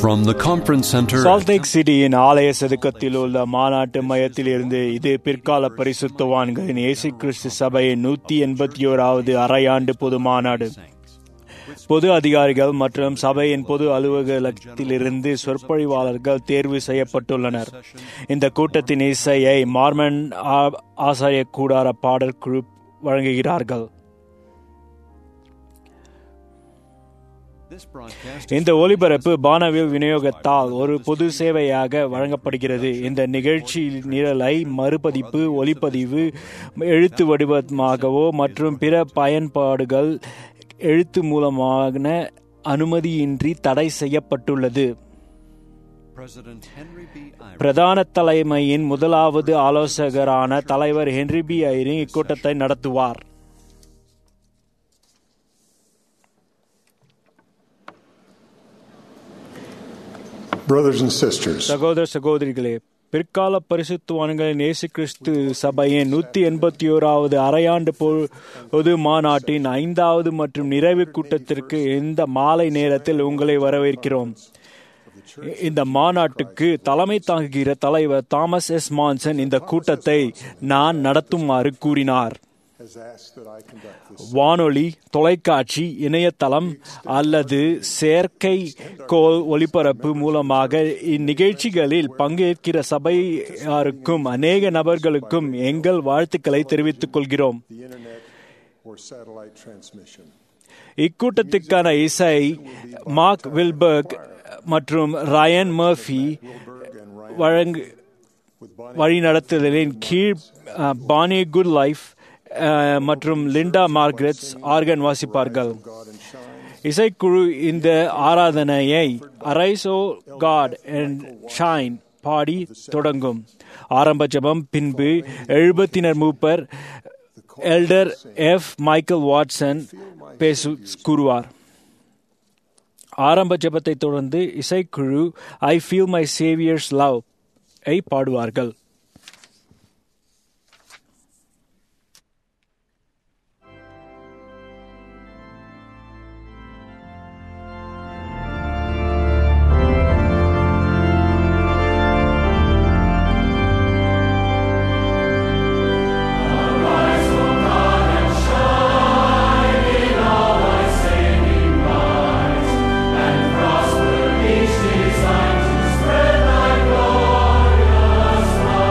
From the conference center, சால்டேக் சிட்டியின் ஆலய சதுக்கத்தில் உள்ள மாநாட்டு மையத்திலிருந்து இது பிற்கால பரிசுத்தவான்களின் இயேசு கிறிஸ்து சபையின் நூத்தி எண்பத்தி ஓராவது அரையாண்டு பொது மாநாடு பொது அதிகாரிகள் மற்றும் சபையின் பொது அலுவலகத்திலிருந்து சொற்பொழிவாளர்கள் தேர்வு செய்யப்பட்டுள்ளனர் இந்த கூட்டத்தின் இசையை மார்மன் ஆ- ஆசாரிய கூடார பாடல் குழு வழங்குகிறார்கள் this broadcast இந்த ஒலிபரப்பு பானவில் விநியோகத்தால் ஒரு பொது சேவையாக வழங்கப்படுகிறது இந்த நிகழ்ச்சி நிரலை மறுபதிப்பு ஒலிப்பதிவு எழுத்து வடிவமாகவோ மற்றும் பிற பயன்பாடுகள் எழுத்து மூலமான அனுமதியின்றி தடை செய்யப்பட்டுள்ளது President Henry B. Eyre பிரதான தலைமையின் முதலாவது ஆலோசகரான தலைவர் ஹென்றி பி ஐரிங் இக்கூட்டத்தை நடத்துவார் Brothers and sisters, சகோதர சகோதரிகளே பிற்கால பரிசுத்துவான்களின் இயேசு கிறிஸ்து சபையின் நூத்தி எண்பத்தி ஓராவது அரையாண்டு பொ- பொது மாநாட்டின் ஐந்தாவது மற்றும் நிறைவு கூட்டத்திற்கு இந்த மாலை நேரத்தில் உங்களை வரவேற்கிறோம் இந்த மாநாட்டுக்கு தலைமை தாங்குகிற தலைவர் தாமஸ் எஸ் மான்சன் இந்த கூட்டத்தை நான் நடத்துமாறு கூறினார் has asked that I conduct this. வானொலி தொலைக்காட்சி இணையதளம் அல்லது செயற்கை கோள் ஒளிபரப்பு மூலமாக இந்நிகழ்ச்சிகளில் பங்கேற்கிற சபையாருக்கும் அநேக நபர்களுக்கும் எங்கள் வாழ்த்துக்களை தெரிவித்துக் கொள்கிறோம் the internet or satellite transmission. இக்கூட்டத்துக்கான இசை மார்க் வில்பர்க் மற்றும் ரயன் மர்ஃபி வழங்கு வழிநடத்துதலின் கீழ் அஹ், பானி குட் லைஃப் அஹ், மற்றும் லிண்டா மார்க்ரெட்ஸ் ஆர்கன் வாசிப்பார்கள் இசைக்குழு இந்த ஆராதனையை அரைசோ காட் அண்ட் ஷைன் பாடி தொடங்கும் ஆரம்ப ஜெபம் பின்பு எழுபத்தினர் மூப்பர் எல்டர் எஃப் மைக்கேல் வாட்சன் பேசு கூறுவார் ஆரம்ப ஜெபத்தை தொடர்ந்து இசைக்குழு I feel my Saviour's love I பாடுவார்கள் Each design to spread thy glorious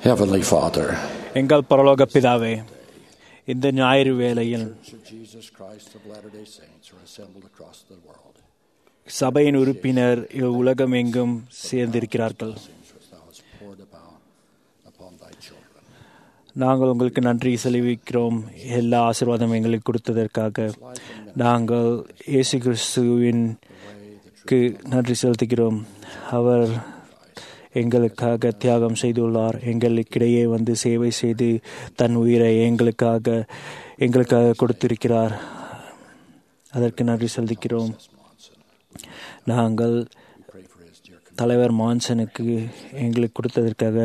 Heavenly Father, எங்கள் பரலோக பிதாவே இந்த ஞாயிறு வேளையில் Church of Jesus Christ of Latter-day Saints are assembled across the world. சபையின் உறுப்பினர் உலகம் எங்கும் சேர்ந்திருக்கிறார்கள் Things which thou hast poured upon, upon thy children. நாங்கள் உங்களுக்கு நன்றி செலுவிக்கிறோம் எல்லா ஆசீர்வாதம் எங்களுக்கு கொடுத்ததற்காக நாங்கள் இயேசு கிறிஸ்துவின்க்கு நன்றி செலுத்துகிறோம் அவர் எங்களுக்காக தியாகம் செய்துள்ளார் எங்களுக்கிடையே வந்து சேவை செய்து தன் உயிரை எங்களுக்காக எங்களுக்காக கொடுத்திருக்கிறார் அதற்கு நன்றி செலுத்துகிறோம் நாங்கள் Pray for his dear தலைவர் மான்சனுக்கு எங்களுக்கு கொடுத்ததற்காக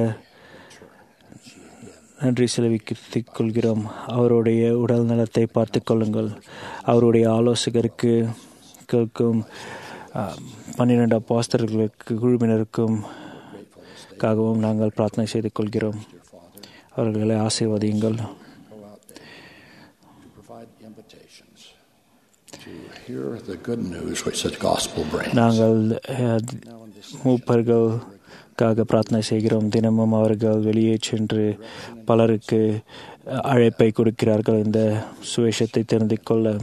நன்றி செலவித்துக் கொள்கிறோம் அவருடைய உடல் நலத்தை பார்த்து கொள்ளுங்கள் அவருடைய ஆலோசகருக்கு க்கும், ஆ, பன்னிரண்டு பாஸ்டர்களுக்கு குழுவினருக்கும் காகவும் நாங்கள் பிரார்த்தனை செய்து கொள்கிறோம் அவர்களை ஆசீர்வதியுங்கள் go out there to provide invitations to hear the good news which the gospel brings. நாங்கள் அஹ், மூப்பர்களுக்காக பிரார்த்தனை செய்கிறோம் தினமும் அவர்கள் வெளியே சென்று பலருக்கு அஹ், அழைப்பை கொடுக்கிறார்கள் இந்த சுவேஷத்தை தெரிந்து கொள்ள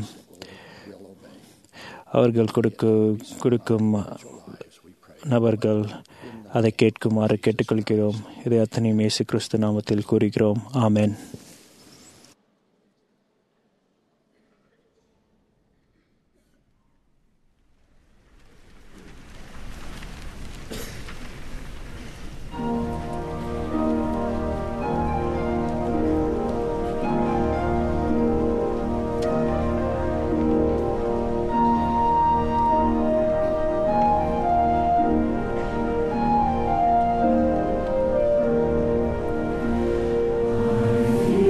அவர்கள் கொடுக்க கொடுக்கும் நபர்கள் அதை கேட்குமாறு கேட்டுக்கொள்கிறோம் இதை அத்தனையும் இயேசு கிறிஸ்து நாமத்தில் கூறுகிறோம் ஆமென் I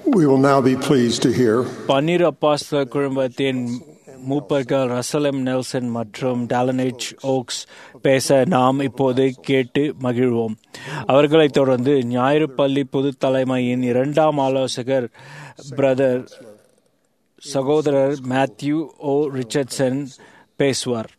We will now be pleased to hear பன்னீர் அப்பாஸ்த குழுமத்தின் மூப்பர்கள் ரசலம் நெல்சன் மற்றும் டாலனேஜ் ஓக்ஸ் பேச நாம் இப்போது கேட்டு மகிழ்வோம் அவர்களைத் தொடர்ந்து ஞாயிறு பள்ளி பொது தலைமையின் இரண்டாம் ஆலோசகர் பிரதர் சகோதரர் மேத்யூ ஓ ரிச்சர்ட்சன் பேசுவார்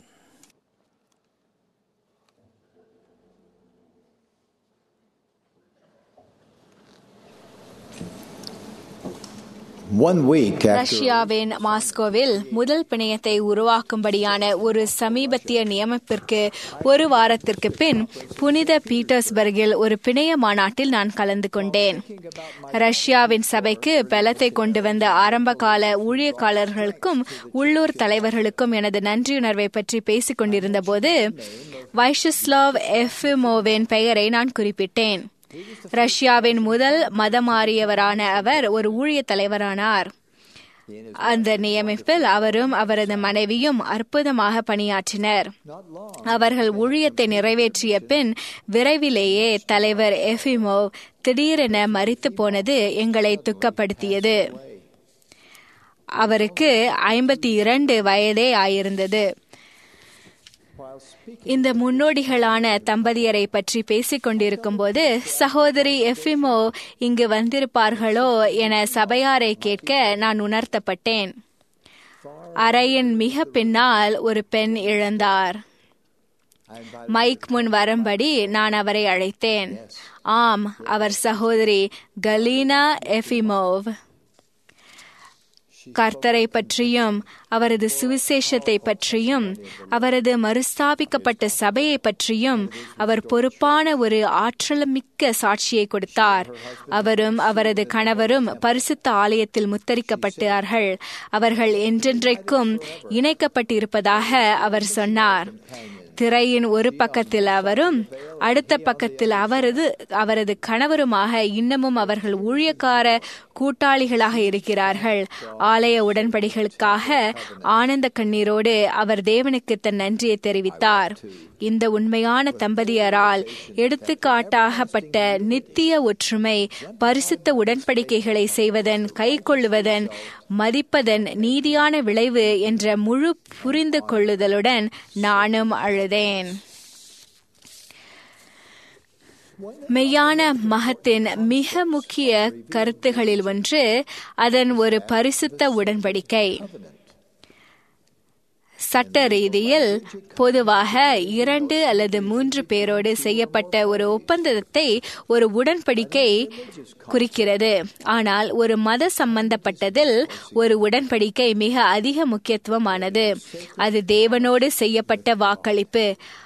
One week after ரஷ்யாவின் மாஸ்கோவில் முதல் பிணையத்தை உருவாக்கும்படியான ஒரு சமீபத்திய நியமிப்பிற்கு ஒரு வாரத்திற்கு பின் புனித பீட்டர்ஸ்பர்கில் ஒரு பிணைய மாநாட்டில் நான் கலந்து கொண்டேன் ரஷ்யாவின் சபைக்கு பலத்தை கொண்டு வந்த ஆரம்பகால ஊழியக்காரர்களுக்கும் உள்ளூர் தலைவர்களுக்கும் எனது நன்றியுணர்வை பற்றி பேசிக் கொண்டிருந்த போது வைஷஸ்லாவ் எஃபிமோவின் பெயரை நான் குறிப்பிட்டேன் ரஷ்யாவின் முதல் மதமாறியவரான அவர் ஒரு ஊழிய தலைவரானார் அந்த நியமிப்பில் அவரும் அவரது மனைவியும் அற்புதமாக பணியாற்றினர் அவர்கள் ஊழியத்தை நிறைவேற்றிய பின் விரைவிலேயே தலைவர் எஃபிமோவ் திடீரென மறித்து போனது எங்களை துக்கப்படுத்தியது அவருக்கு ஐம்பத்தி இரண்டு வயதே ஆயிருந்தது இந்த முன்னோடிகளான தம்பதியரை பற்றி பேசிக் கொண்டிருக்கும் போது சகோதரி எஃபிமோ இங்கு வந்திருப்பார்களோ என சபையாரை கேட்க நான் உணர்த்தப்பட்டேன் அறையின் மிக பின்னால் ஒரு பெண் இழந்தார் மைக் முன் வரும்படி நான் அவரை அழைத்தேன் ஆம் அவர் சகோதரி கலீனா எஃபிமோவ் கர்த்தரை பற்றியும் அவரது சுவிசேஷத்தை பற்றியும் அவரது மறுஸ்தாபிக்கப்பட்ட சபையை பற்றியும் அவர் பொறுப்பான ஒரு ஆற்றலமிக்க சாட்சியை கொடுத்தார் அவரும் அவரது கணவரும் பரிசுத்த ஆலயத்தில் முத்தரிக்கப்பட்டார்கள் அவர்கள் என்றென்றைக்கும் இணைக்கப்பட்டிருப்பதாக அவர் சொன்னார் திரையின் ஒரு பக்கத்தில் அவரும் அடுத்த பக்கத்தில் அவரது அவரது கணவருமாக இன்னமும் அவர்கள் ஊழியக்கார கூட்டாளிகளாக இருக்கிறார்கள் ஆலய உடன்படிகளுக்காக ஆனந்த கண்ணீரோடு அவர் தேவனுக்கு தன் நன்றியை தெரிவித்தார் இந்த உண்மையான தம்பதியரால் எடுத்துக்காட்டாகப்பட்ட நித்திய ஒற்றுமை பரிசுத்த உடன்படிக்கைகளை செய்வதன் கை கொள்ளுவதன் மதிப்பதன் நீதியான விளைவு என்ற முழு புரிந்து கொள்ளுதலுடன் நானும் அழுதேன் மெய்யான மகத்தின் மிக முக்கிய கருத்துகளில் ஒன்று அதன் ஒரு பரிசுத்த உடன்படிக்கை சட்ட ரீதியில் பொதுவாக இரண்டு அல்லது மூன்று பேரோடு செய்யப்பட்ட ஒரு ஒப்பந்தத்தை ஒரு உடன்படிக்கை குறிக்கிறது ஆனால் ஒரு மத சம்பந்தப்பட்டதில் ஒரு உடன்படிக்கை மிக அதிக முக்கியத்துவமானது அது தேவனோடு செய்யப்பட்ட வாக்களிப்பு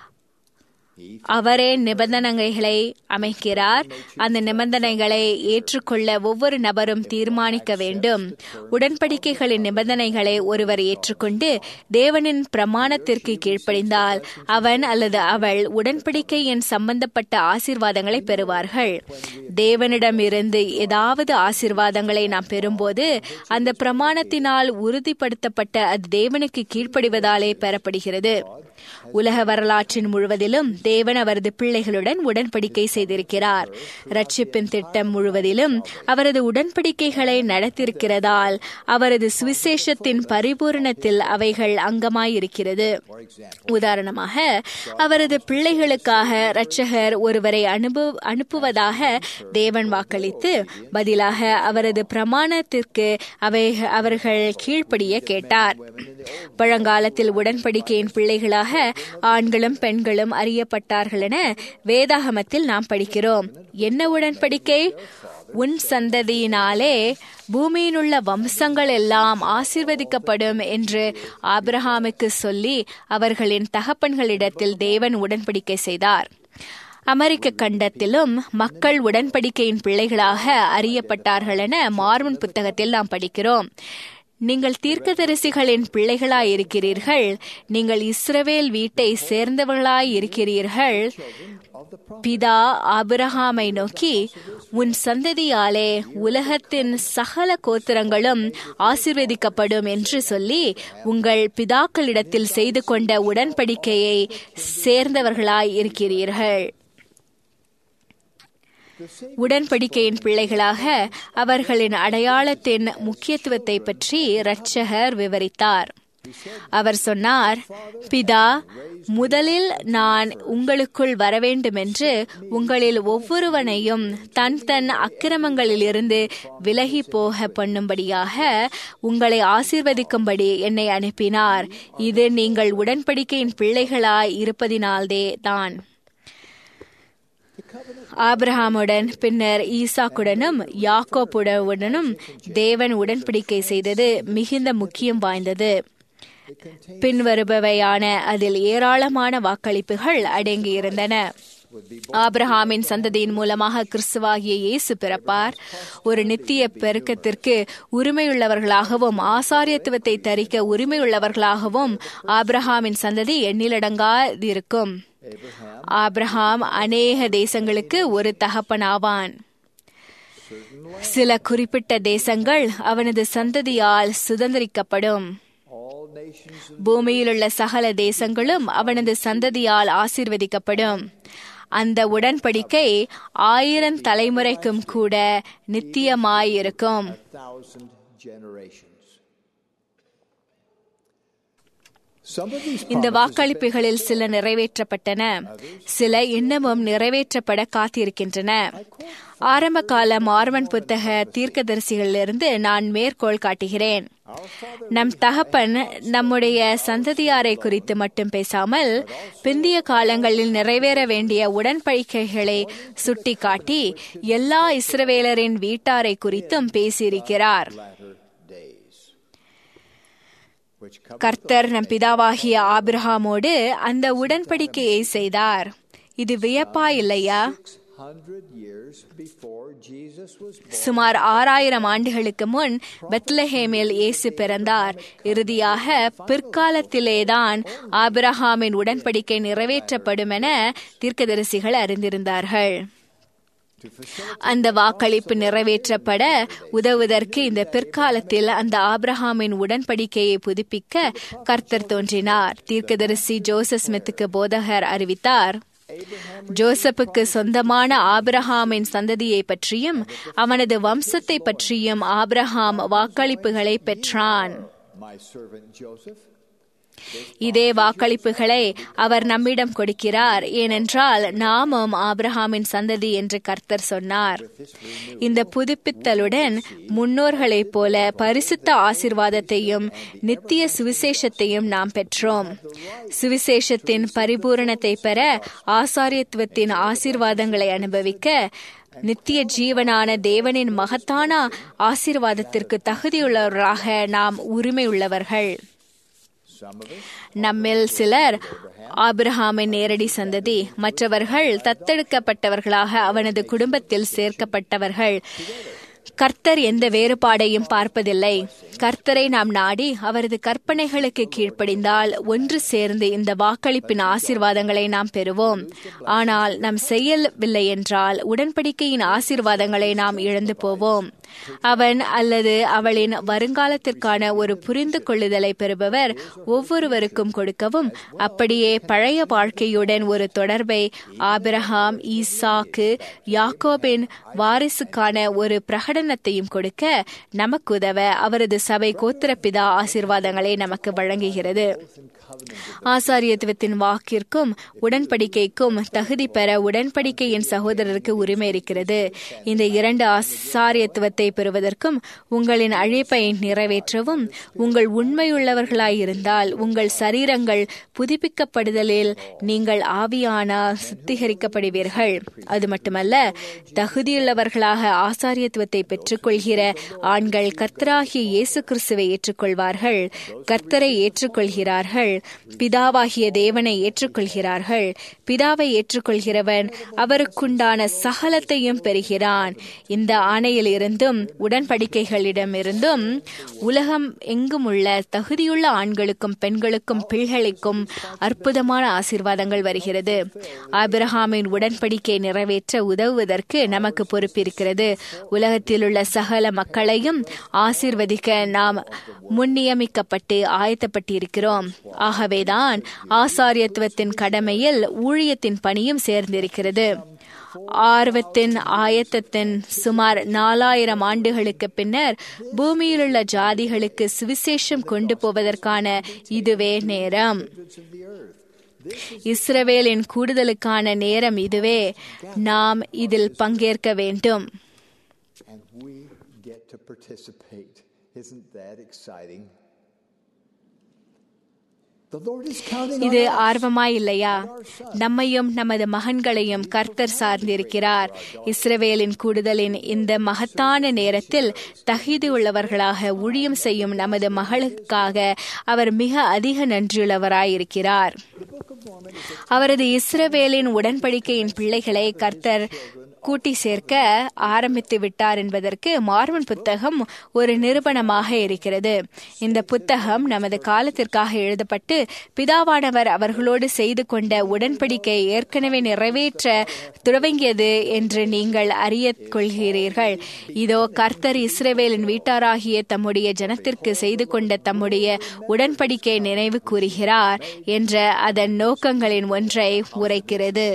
அவரே நிபந்தனைகளை அமைக்கிறார் அந்த நிபந்தனைகளை ஏற்றுக்கொள்ள ஒவ்வொரு நபரும் தீர்மானிக்க வேண்டும் உடன்படிக்கைகளின் நிபந்தனைகளை ஒருவர் ஏற்றுக்கொண்டு தேவனின் பிரமாணத்திற்கு கீழ்ப்படிந்தால் அவன் அல்லது அவள் உடன்படிக்கையின் சம்பந்தப்பட்ட ஆசீர்வாதங்களை பெறுவார்கள் தேவனிடமிருந்து ஏதாவது ஆசீர்வாதங்களை நாம் பெறும்போது அந்த பிரமாணத்தினால் உறுதிப்படுத்தப்பட்ட அது தேவனுக்கு கீழ்ப்படிவதாலே பெறப்படுகிறது உலக வரலாற்றின் முழுவதிலும் தேவன் அவரது பிள்ளைகளுடன் உடன்படிக்கை செய்திருக்கிறார் ரட்சிப்பின் திட்டம் முழுவதிலும் அவரது உடன்படிக்கைகளை நடத்திருக்கிறதால் அவரது சுவிசேஷத்தின் பரிபூரணத்தில் அவைகள் அங்கமாயிருக்கிறது உதாரணமாக அவரது பிள்ளைகளுக்காக இரட்சகர் ஒருவரை அனுபு அனுப்புவதாக தேவன் வாக்களித்து பதிலாக அவரது பிரமாணத்திற்கு அவை அவர்கள் கீழ்ப்படிய கேட்டார் பழங்காலத்தில் உடன்படிக்கையின் பிள்ளைகளாக ஆண்களும் பெண்களும் அறியப்பட்டார்கள் என வேதாகமத்தில் நாம் படிக்கிறோம் என்ன உடன்படிக்கை உன் சந்ததியினாலே பூமியிலுள்ள வம்சங்கள் எல்லாம் ஆசிர்வதிக்கப்படும் என்று ஆபிரஹாமுக்கு சொல்லி அவர்களின் தகப்பன்களிடத்தில் தேவன் உடன்படிக்கை செய்தார் அமெரிக்க கண்டத்திலும் மக்கள் உடன்படிக்கையின் பிள்ளைகளாக அறியப்பட்டார்கள் என மார்மன் புத்தகத்தில் நாம் படிக்கிறோம் நீங்கள் தீர்க்கதரிசிகளின் பிள்ளைகளாய் இருக்கிறீர்கள் நீங்கள் இஸ்ரவேல் வீட்டை சேர்ந்தவர்களாய் இருக்கிறீர்கள் பிதா ஆபிரஹாமை நோக்கி உன் சந்ததியாலே உலகத்தின் சகல கோத்திரங்களும் ஆசிர்வதிக்கப்படும் என்று சொல்லி உங்கள் பிதாக்களிடத்தில் செய்து கொண்ட உடன்படிக்கையை சேர்ந்தவர்களாய் இருக்கிறீர்கள் உடன்படிக்கையின் பிள்ளைகளாக அவர்களின் அடையாளத்தின் முக்கியத்துவத்தை பற்றி இரட்சகர் விவரித்தார் அவர் சொன்னார் பிதா முதலில் நான் உங்களுக்குள் வரவேண்டுமென்று உங்களில் ஒவ்வொருவனையும் தன் தன் அக்கிரமங்களிலிருந்து விலகி போக பண்ணும்படியாக உங்களை ஆசீர்வதிக்கும்படி என்னை அனுப்பினார் இது நீங்கள் உடன்படிக்கையின் பிள்ளைகளாய் இருப்பதினால்தே தான் ஆபிரஹாமுடன் பின்னர் ஈசாக்குடனும் யாக்கோப்புடனும் தேவன் உடன்படிக்கை செய்தது மிகுந்த முக்கியம் வாய்ந்தது பின்வருபவையான அதில் ஏராளமான வாக்களிப்புகள் அடங்கியிருந்தன ஆபிரஹாமின் சந்ததியின் மூலமாக கிறிஸ்துவாகிய இயேசு பிறப்பார் ஒரு நித்திய பெருக்கத்திற்கு உரிமையுள்ளவர்களாகவும் ஆசாரியத்துவத்தை தரிக்க உரிமையுள்ளவர்களாகவும் ஆபிரஹாமின் சந்ததி எண்ணிலடங்காதிருக்கும் ஆபிரஹாம் அநேக தேசங்களுக்கு ஒரு தகப்பனாவான் சில குறிப்பிட்ட தேசங்கள் அவனது சந்ததியால் சுதந்திரிக்கப்படும் பூமியிலுள்ள சகல தேசங்களும் அவனது சந்ததியால் ஆசீர்வதிக்கப்படும் அந்த உடன்படிக்கை ஆயிரம் தலைமுறைக்கும் கூட நித்தியமாயிருக்கும் இந்த வாக்களிப்புகளில் சில நிறைவேற்றப்பட்டன சில இன்னமும் நிறைவேற்றப்பட காத்திருக்கின்றன ஆரம்ப கால மார்மன் புத்தக தீர்க்கதரிசிகளிலிருந்து நான் மேற்கோள் காட்டுகிறேன் நம் தகப்பன் நம்முடைய சந்ததியாரை குறித்து மட்டும் பேசாமல் பிந்திய காலங்களில் நிறைவேற வேண்டிய உடன்படிக்கைகளை சுட்டிக்காட்டி எல்லா இஸ்ரவேலரின் வீட்டாரை குறித்தும் பேசியிருக்கிறார் கர்த்தர் நம் பிதாவாகிய ஆபிரஹாமோடு அந்த உடன்படிக்கையை செய்தார் இது வியப்பா இல்லையா சுமார் ஆறாயிரம் ஆண்டுகளுக்கு முன் பெத்லஹேமில் இயேசு பிறந்தார் இறுதியாக பிற்காலத்திலேதான் ஆபிரஹாமின் உடன்படிக்கை நிறைவேற்றப்படும் என தீர்க்கதரிசிகள் அறிந்திருந்தார்கள் அந்த வாக்களிப்பு நிறைவேற்றப்பட உதவுவதற்கு இந்த பிற்காலத்தில் அந்த ஆபிரஹாமின் உடன்படிக்கையை புதுப்பிக்க கர்த்தர் தோன்றினார் தீர்க்கதரிசி ஜோசப் ஸ்மித்துக்கு போதகர் அறிவித்தார் ஜோசப்புக்கு சொந்தமான ஆபிரஹாமின் சந்ததியை பற்றியும் அவனது வம்சத்தை பற்றியும் ஆபிரஹாம் வாக்களிப்புகளை பெற்றான் இதே வாக்களிப்புகளை அவர் நம்மிடம் கொடுக்கிறார் ஏனென்றால் நாமும் ஆபிரஹாமின் சந்ததி என்று கர்த்தர் சொன்னார் இந்த புதுப்பித்தலுடன் முன்னோர்களைப் போல பரிசுத்த ஆசிர்வாதத்தையும் நித்திய சுவிசேஷத்தையும் நாம் பெற்றோம் சுவிசேஷத்தின் பரிபூரணத்தை பெற ஆசாரியத்துவத்தின் ஆசிர்வாதங்களை அனுபவிக்க நித்திய ஜீவனான தேவனின் மகத்தான ஆசிர்வாதத்திற்கு தகுதியுள்ளவர்களாக நாம் உரிமை உள்ளவர்கள் நம்மில் சிலர் ஆபிரஹாமின் நேரடி சந்ததி மற்றவர்கள் தத்தெடுக்கப்பட்டவர்களாக அவனது குடும்பத்தில் சேர்க்கப்பட்டவர்கள் கர்த்தர் எந்த வேறுபாடையும் பார்ப்பதில்லை கர்த்தரை நாம் நாடி அவரது கற்பனைகளுக்கு கீழ்ப்படிந்தால் ஒன்று சேர்ந்து இந்த வாக்களிப்பின் ஆசிர்வாதங்களை நாம் பெறுவோம் ஆனால் நாம் செய்யவில்லை என்றால் உடன்படிக்கையின் ஆசிர்வாதங்களை நாம் இழந்து போவோம் அவன் அல்லது அவளின் வருங்காலத்திற்கான ஒரு புரிந்து கொள்ளுதலை பெறுபவர் ஒவ்வொருவருக்கும் கொடுக்கவும் அப்படியே பழைய வாழ்க்கையுடன் ஒரு தொடர்பை ஆபிரஹாம் ஈசாக்கு யாக்கோபின் வாரிசுக்கான ஒரு பிரகடனத்தையும் கொடுக்க நமக்கு உதவ அவரது சபை கோத்திரப்பிதா ஆசிர்வாதங்களை நமக்கு வழங்குகிறது ஆசாரியத்துவத்தின் வாக்கிற்கும் உடன்படிக்கைக்கும் தகுதி பெற உடன்படிக்கையின் சகோதரருக்கு உரிமை இருக்கிறது இந்த இரண்டு ஆசாரியத்துவத்தை பெறுவதற்கும் உங்களின் அழைப்பை நிறைவேற்றவும் உங்கள் உண்மையுள்ளவர்களாயிருந்தால் உங்கள் சரீரங்கள் புதுப்பிக்கப்படுதலில் நீங்கள் ஆவியானால் சுத்திகரிக்கப்படுவீர்கள் அது மட்டுமல்ல தகுதியுள்ளவர்களாக ஆசாரியத்துவத்தை பெற்றுக்கொள்கிற ஆண்கள் கர்த்தராகிய இயேசு கிறிஸ்துவை ஏற்றுக்கொள்வார்கள் கர்த்தரை ஏற்றுக்கொள்கிறார்கள் பிதாவாகிய தேவனை ஏற்றுக்கொள்கிறார்கள் பிதாவை ஏற்றுக்கொள்கிறவன் அவருக்குண்டான சகலத்தையும் பெறுகிறான் இந்த ஆணையில் இருந்தும் உடன்படிக்கைகளிடமிருந்தும் உலகம் எங்கும் உள்ள தகுதியுள்ள ஆண்களுக்கும் பெண்களுக்கும் பிள்ளைகளுக்கும் அற்புதமான ஆசீர்வாதங்கள் வருகிறது ஆபிரஹாமின் உடன்படிக்கை நிறைவேற்ற உதவுவதற்கு நமக்கு பொறுப்பிருக்கிறது உலகத்தில் உள்ள சகல மக்களையும் ஆசீர்வதிக்க நாம் முன்னியமிக்கப்பட்டு ஆயத்தப்பட்டிருக்கிறோம் ஆகவேதான் ஆசாரியத்துவத்தின் கடமையில் ஊழியத்தின் பணியும் சேர்ந்திருக்கிறது ஆர்வத்தின் ஆயத்தத்தின் சுமார் நாலாயிரம் ஆண்டுகளுக்கு பின்னர் பூமியிலுள்ள ஜாதிகளுக்கு சுவிசேஷம் கொண்டு போவதற்கான இதுவே நேரம் இஸ்ரவேலின் கூடுதலுக்கான நேரம் இதுவே நாம் இதில் பங்கேற்க வேண்டும் And we get to participate. Isn't that exciting? The Lord is counting on இது us. ஆர்வமாய் இல்லையா நம்மையும் நமது மகன்களையும் கர்த்தர் சார்ந்திருக்கிறார் இஸ்ரவேலின் கூடுதலின் இந்த மகத்தான நேரத்தில் தகுதி உள்ளவர்களாக ஊழியம் செய்யும் நமது மகளுக்காக அவர் மிக அதிக நன்றியுள்ளவராயிருக்கிறார் அவரது இஸ்ரவேலின் உடன்படிக்கையின் பிள்ளைகளை கர்த்தர் கூட்டி சேர்க்க ஆரம்பித்து விட்டார் என்பதற்கு மார்மன் புத்தகம் ஒரு நிரூபணமாக இருக்கிறது இந்த புத்தகம் நமது காலத்திற்காக எழுதப்பட்டு பிதாவானவர் அவர்களோடு செய்து கொண்ட உடன்படிக்கை ஏற்கனவே நிறைவேற்ற துவங்கியது என்று நீங்கள் அறிய கொள்கிறீர்கள் இதோ கர்த்தர் இஸ்ரவேலின் வீட்டாராகிய தம்முடைய ஜனத்திற்கு செய்து கொண்ட தம்முடைய உடன்படிக்கை நினைவு கூறுகிறார் என்ற அதன் நோக்கங்களின் ஒன்றை உரைக்கிறது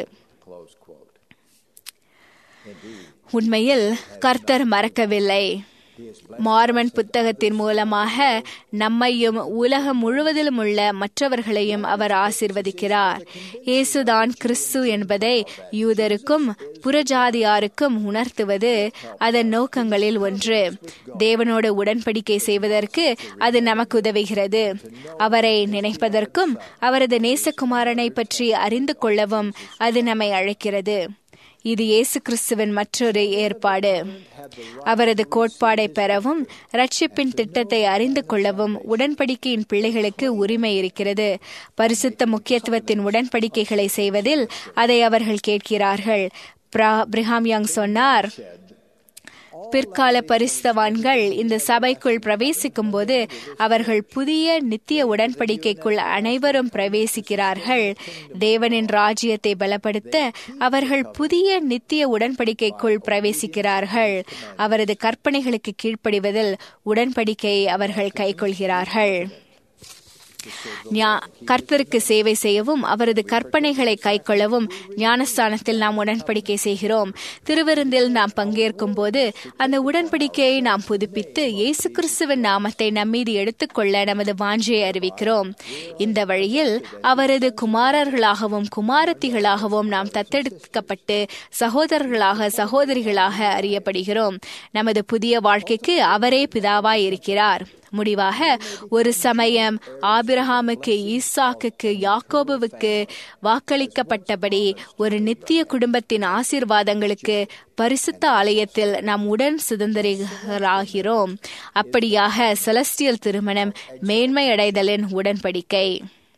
உண்மையில் கர்த்தர் மறக்கவில்லை மார்மன் புத்தகத்தின் மூலமாக நம்மையும் உலகம் முழுவதிலும் உள்ள மற்றவர்களையும் அவர் ஆசிர்வதிக்கிறார் இயேசுதான் கிறிஸ்து என்பதை யூதருக்கும் புறஜாதியாருக்கும் உணர்த்துவது அதன் நோக்கங்களில் ஒன்று தேவனோடு உடன்படிக்கை செய்வதற்கு அது நமக்கு உதவுகிறது அவரை நினைப்பதற்கும் அவரது நேசகுமாரனை பற்றி அறிந்து கொள்ளவும் அது நம்மை அழைக்கிறது இது இயேசு கிறிஸ்துவின் மற்றொரு ஏற்பாடு அவரது கோட்பாடை பெறவும் ரட்சிப்பின் திட்டத்தை அறிந்து கொள்ளவும் உடன்படிக்கையின் பிள்ளைகளுக்கு உரிமை இருக்கிறது பரிசுத்த முக்கியத்துவத்தின் உடன்படிக்கைகளை செய்வதில் அதை அவர்கள் கேட்கிறார்கள் பிரிஹாம் யங் சொன்னார் பிற்கால பரிசுத்தவான்கள் இந்த சபைக்குள் பிரவேசிக்கும் போது அவர்கள் புதிய நித்திய உடன்படிக்கைக்குள் அனைவரும் பிரவேசிக்கிறார்கள் தேவனின் ராஜ்யத்தை பலப்படுத்த அவர்கள் புதிய நித்திய உடன்படிக்கைக்குள் பிரவேசிக்கிறார்கள் அவரது கற்பனைகளுக்கு கீழ்ப்படிவதில் உடன்படிக்கையை அவர்கள் கைக்கொள்கிறார்கள் கர்த்தருக்கு சேவை செய்யவும் அவரது கற்பனைகளை கைக்கொள்ளவும் ஞானஸ்தானத்தில் நாம் உடன்படிக்கை செய்கிறோம் திருவிருந்தில் நாம் பங்கேற்கும் போது அந்த உடன்படிக்கையை நாம் புதுப்பித்து இயேசு கிறிஸ்துவின் நாமத்தை நம்மீது எடுத்துக்கொள்ள நமது வாஞ்சியை அறிவிக்கிறோம் இந்த வழியில் அவரது குமாரர்களாகவும் குமாரத்திகளாகவும் நாம் தத்தெடுக்கப்பட்டு சகோதரர்களாக சகோதரிகளாக அறியப்படுகிறோம் நமது புதிய வாழ்க்கைக்கு அவரே பிதாவாய் இருக்கிறார் முடிவாக ஒரு சமயம் ஆபிரஹாமுக்கு ஈசாக்குக்கு யாக்கோபுவுக்கு வாக்களிக்கப்பட்டபடி ஒரு நித்திய குடும்பத்தின் ஆசீர்வாதங்களுக்கு பரிசுத்த ஆலயத்தில் நாம் உடன் சுதந்திரராகிறோம் அப்படியாக செலஸ்டியல் திருமணம் மேன்மை அடைதலின் உடன்படிக்கை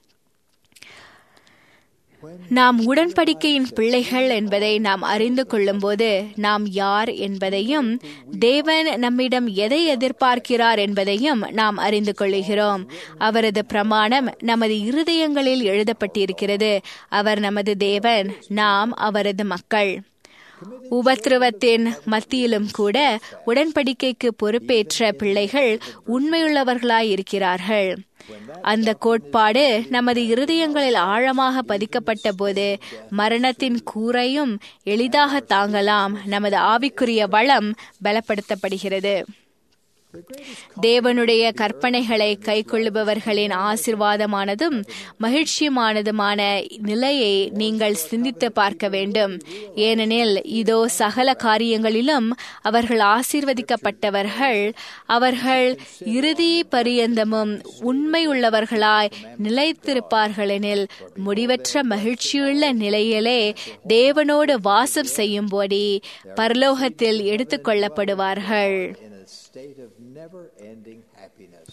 நாம் உடன்படிக்கையின் பிள்ளைகள் என்பதை நாம் அறிந்து கொள்ளும்போது நாம் யார் என்பதையும் தேவன் நம்மிடம் எதை எதிர்பார்க்கிறார் என்பதையும் நாம் அறிந்து கொள்கிறோம் அவரது பிரமாணம் நமது இருதயங்களில் எழுதப்பட்டிருக்கிறது அவர் நமது தேவன் நாம் அவரது மக்கள் உபத்திரவத்தின் மத்தியிலும் கூட உடன்படிக்கைக்கு பொறுப்பேற்ற பிள்ளைகள் உண்மையுள்ளவர்களாய் இருக்கிறார்கள் அந்த கோட்பாடு நமது இருதயங்களில் ஆழமாக பதிக்கப்பட்ட போது மரணத்தின் கூரையும் எளிதாக தாங்கலாம் நமது ஆவிக்குரிய வளம் பலப்படுத்தப்படுகிறது தேவனுடைய கற்பனைகளை கைக்கொள்ளுபவர்களின் ஆசிர்வாதமானதும் மகிழ்ச்சியுமானதுமான நிலையை நீங்கள் சிந்தித்து பார்க்க வேண்டும் ஏனெனில் இதோ சகல காரியங்களிலும் அவர்கள் ஆசீர்வதிக்கப்பட்டவர்கள் அவர்கள் இறுதி பரியந்தமும் உண்மையுள்ளவர்களாய் நிலைத்திருப்பார்களெனில் முடிவற்ற மகிழ்ச்சியுள்ள நிலையிலே தேவனோடு வாசம் செய்யும்படி பரலோகத்தில் எடுத்துக்கொள்ளப்படுவார்கள் state of never ending happiness.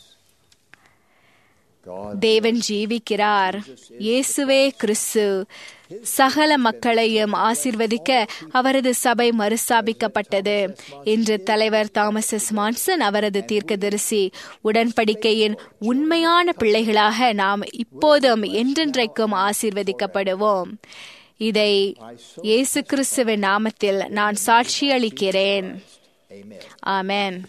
தேவன் ஜீவிக்கிறார் இயேசுவே கிறிஸ்து சகல மக்களையும் ஆசிர்வதிக்க அவரது சபை மறுஸ்தாபிக்கப்பட்டது இன்று தலைவர் தாமஸ் எஸ் மான்சன் அவரது தீர்க்கதரிசி உடன்படிக்கையின் உண்மையான பிள்ளைகளாக நாம் இப்போதும் என்றென்றைக்கும் ஆசிர்வதிக்கப்படுவோம் இதை இயேசு கிறிஸ்துவின் நாமத்தில் நான் சாட்சியளிக்கிறேன் ஆமேன்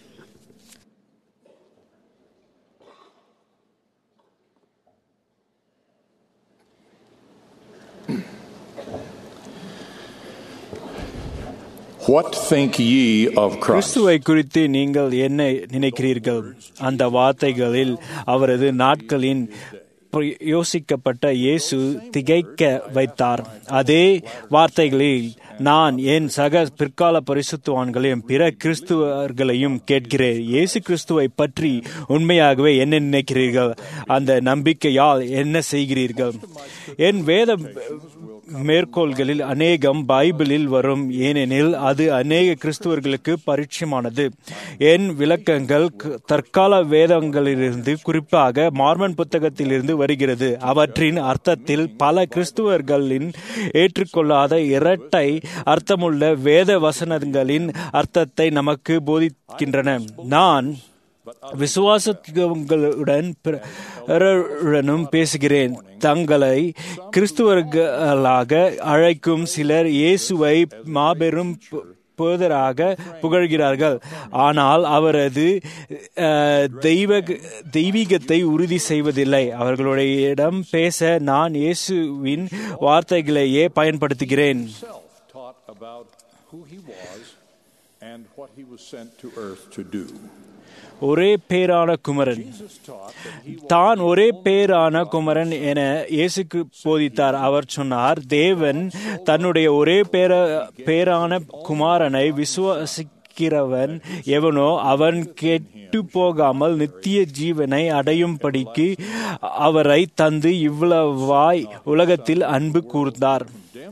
What think ye of Christ? கிறிஸ்துவை குறித்து நீங்கள் என்ன நினைக்கிறீர்கள் அந்த வார்த்தைகளில் அவரது நாட்களின் ப- யோசிக்கப்பட்ட இயேசு திகைக்க வைத்தார் அதே வார்த்தைகளில் நான் என் சக பிற்கால பரிசுத்தவான்களையும் பிற கிறிஸ்துவர்களையும் கேட்கிறேன் இயேசு கிறிஸ்துவை பற்றி உண்மையாகவே என்ன நினைக்கிறீர்கள் அந்த நம்பிக்கையால் என்ன செய்கிறீர்கள் என் வேத மேற்கோள்களில் அநேகம் பைபிளில் வரும் ஏனெனில் அது அநேக கிறிஸ்துவர்களுக்கு பரிச்சயமானது என் விளக்கங்கள் க- தற்கால வேதங்களிலிருந்து குறிப்பாக மார்மன் புத்தகத்திலிருந்து வருகிறது அவற்றின் அர்த்தத்தில் பல கிறிஸ்துவர்களின் ஏற்றுக்கொள்ளாத இரட்டை அர்த்தமுள்ள வேத வசனங்களின் அர்த்தத்தை நமக்கு போதிக்கின்றன நான் விசுவாசங்களுடன் பிறருடனும் பேசுகிறேன் தங்களை கிறிஸ்துவர்களாக அழைக்கும் சிலர் இயேசுவை மாபெரும் பு- போதராக புகழ்கிறார்கள் ஆனால் அவரது அஹ், தெய்வ தெய்வீகத்தை உறுதி செய்வதில்லை அவர்களுடைய இடம் பேச நான் இயேசுவின் வார்த்தைகளையே பயன்படுத்துகிறேன் himself taught about who he was and what he was sent to earth to do. ஒரே பேரான குமரன் தான் ஒரே பேரான குமரன் என இயேசுக்கு போதித்தார் அவர் சொன்னார் தேவன் தன்னுடைய ஒரே பேர பேரான குமாரனை விசுவாசிக்கிறவன் எவனோ அவன் கெட்டு போகாமல் நித்திய ஜீவனை அடையும்படிக்கு அவரை தந்து இவ்வளவாய் உலகத்தில் அன்பு கூர்ந்தார்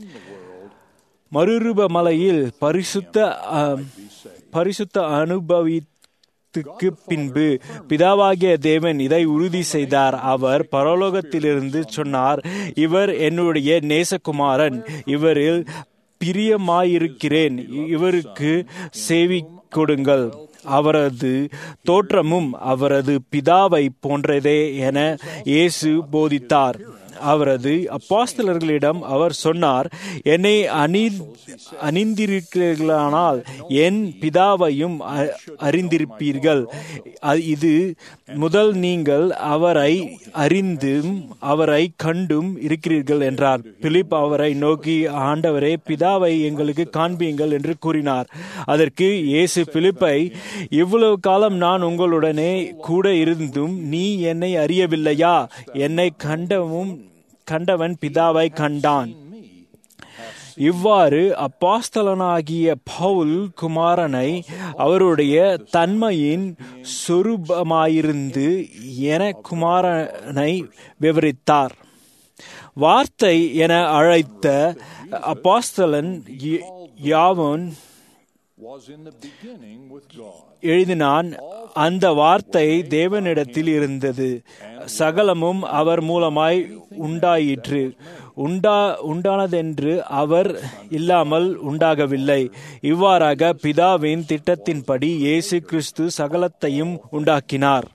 மறுரூப மலையில் பரிசுத்த அஹ், பரிசுத்த அனுபவித்துக்கு பின்பு பிதாவாகிய தேவன் இதை உறுதி செய்தார் அவர் பரலோகத்திலிருந்து சொன்னார் இவர் என்னுடைய நேசகுமாரன் இவரில் பிரியமாயிருக்கிறேன் இவருக்கு சேவி கொடுங்கள் அவரது தோற்றமும் அவரது பிதாவை போன்றதே என இயேசு போதித்தார் அவரது அப்போஸ்தலர்களிடம் அவர் சொன்னார் என்னை அணி அணிந்திருக்கிறீர்களானால் என் பிதாவையும் அ- அறிந்திருப்பீர்கள் அ- இது முதல் நீங்கள் அவரை அறிந்தும் அவரை கண்டும் இருக்கிறீர்கள் என்றார் பிலிப் அவரை நோக்கி ஆண்டவரே பிதாவை எங்களுக்கு காண்பியுங்கள் என்று கூறினார் அதற்கு இயேசு பிலிப்பை இவ்வளவு காலம் நான் உங்களுடனே கூட இருந்தும் நீ என்னை அறியவில்லையா என்னை கண்டவும் கண்டவன் பிதாவை கண்டான் இவ்வாறு அப்பாஸ்தலனாகிய பவுல் குமாரனை அவருடைய தன்மையின் சொரூபமாயிருந்து என குமாரனை விவரித்தார் வார்த்தை என அழைத்த அப்பாஸ்தலன் ய- யாவன் Was in the beginning with God. எழுதினான் அந்த வார்த்தை தேவனிடத்தில் இருந்தது சகலமும் அவர் மூலமாய் உண்டாயிற்று உண்டா உண்டானதென்று அவர் இல்லாமல் உண்டாகவில்லை இவ்வாறாக பிதாவின் திட்டத்தின்படி இயேசு கிறிஸ்து சகலத்தையும் உண்டாக்கினார்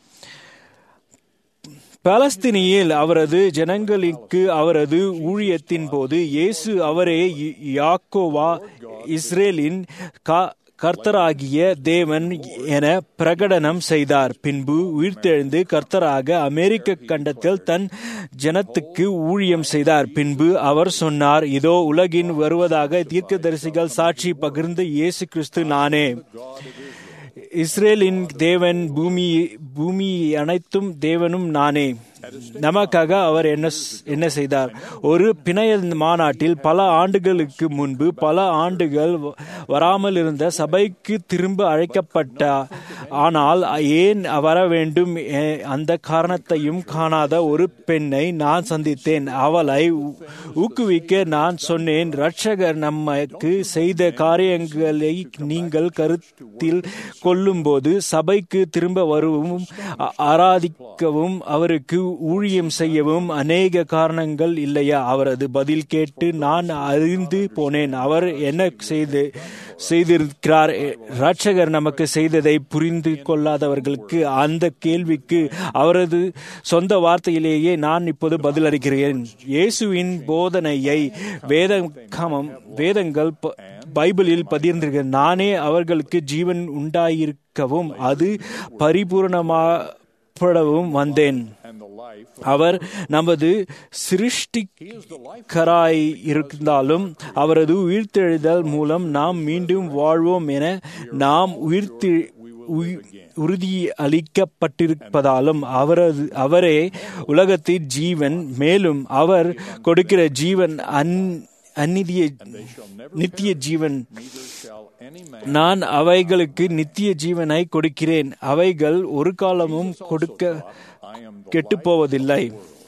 பாலஸ்தீனியில் அவரது ஜனங்களுக்கு அவரது ஊழியத்தின் போது இயேசு அவரே ய- யாக்கோவா இஸ்ரேலின் கா- கர்த்தராகிய தேவன் என பிரகடனம் செய்தார் பின்பு உயிர்த்தெழுந்து கர்த்தராக அமெரிக்க கண்டத்தில் தன் ஜனத்துக்கு ஊழியம் செய்தார் பின்பு அவர் சொன்னார் இதோ உலகின் வருவதாக தீர்க்கதரிசிகள் சாட்சி பகிர்ந்து இயேசு கிறிஸ்து நானே இஸ்ரேலின் தேவன் பூமி பூமி அனைத்தும் தேவனும் நானே நமக்காக அவர் என்ன என்ன செய்தார் ஒரு பிணைய மாநாட்டில் பல ஆண்டுகளுக்கு முன்பு பல ஆண்டுகள் வ- வராமல் இருந்த சபைக்கு திரும்ப அழைக்கப்பட்ட ஆனால் ஏன் வர வேண்டும் எ- அந்த காரணத்தையும் காணாத ஒரு பெண்ணை நான் சந்தித்தேன் அவளை ஊ- ஊக்குவிக்க நான் சொன்னேன் ரட்சகர் நமக்கு செய்த காரியங்களை நீங்கள் கருத்தில் கொள்ளும்போது சபைக்கு திரும்ப வரவும் அ- ஆராதிக்கவும் அவருக்கு ஊழியம் செய்யவும் அநேக காரணங்கள் இல்லையா அவரது பதில் கேட்டு நான் அறிந்து போனேன் அவர் என்ன செய்து செய்திருக்கிறார் ரட்சகர் நமக்கு செய்ததை புரிந்து கொள்ளாதவர்களுக்கு அந்த கேள்விக்கு அவரது சொந்த வார்த்தையிலேயே நான் இப்போது பதிலளிக்கிறேன் இயேசுவின் போதனையை வேதகமம் வேதங்கள் ப- பைபிளில் பதிர்ந்திருக்க நானே அவர்களுக்கு ஜீவன் உண்டாயிருக்கவும் அது பரிபூர்ணமாப்படவும் வந்தேன் and the life of அவர் நமது சிருஷ்டிகராய் இருந்தாலும் அவரது உயிர்த்தெழுதல் மூலம் நாம் மீண்டும் வாழ்வோம் என நாம் உயிர்த்து உய்- உறுதி அளிக்கப்பட்டிருப்பதாலும் அவரது அவரே உலகத்தின் ஜீவன் மேலும் அவர் கொடுக்கிற ஜீவன் அன் அந்நிதிய நித்திய ஜீவன் neither shall any man நான் அவைகளுக்கு நித்திய ஜீவனை கொடுக்கிறேன் அவைகள் ஒரு காலமும் கொடுக்க I am the கெட்டுப் போவதில்லை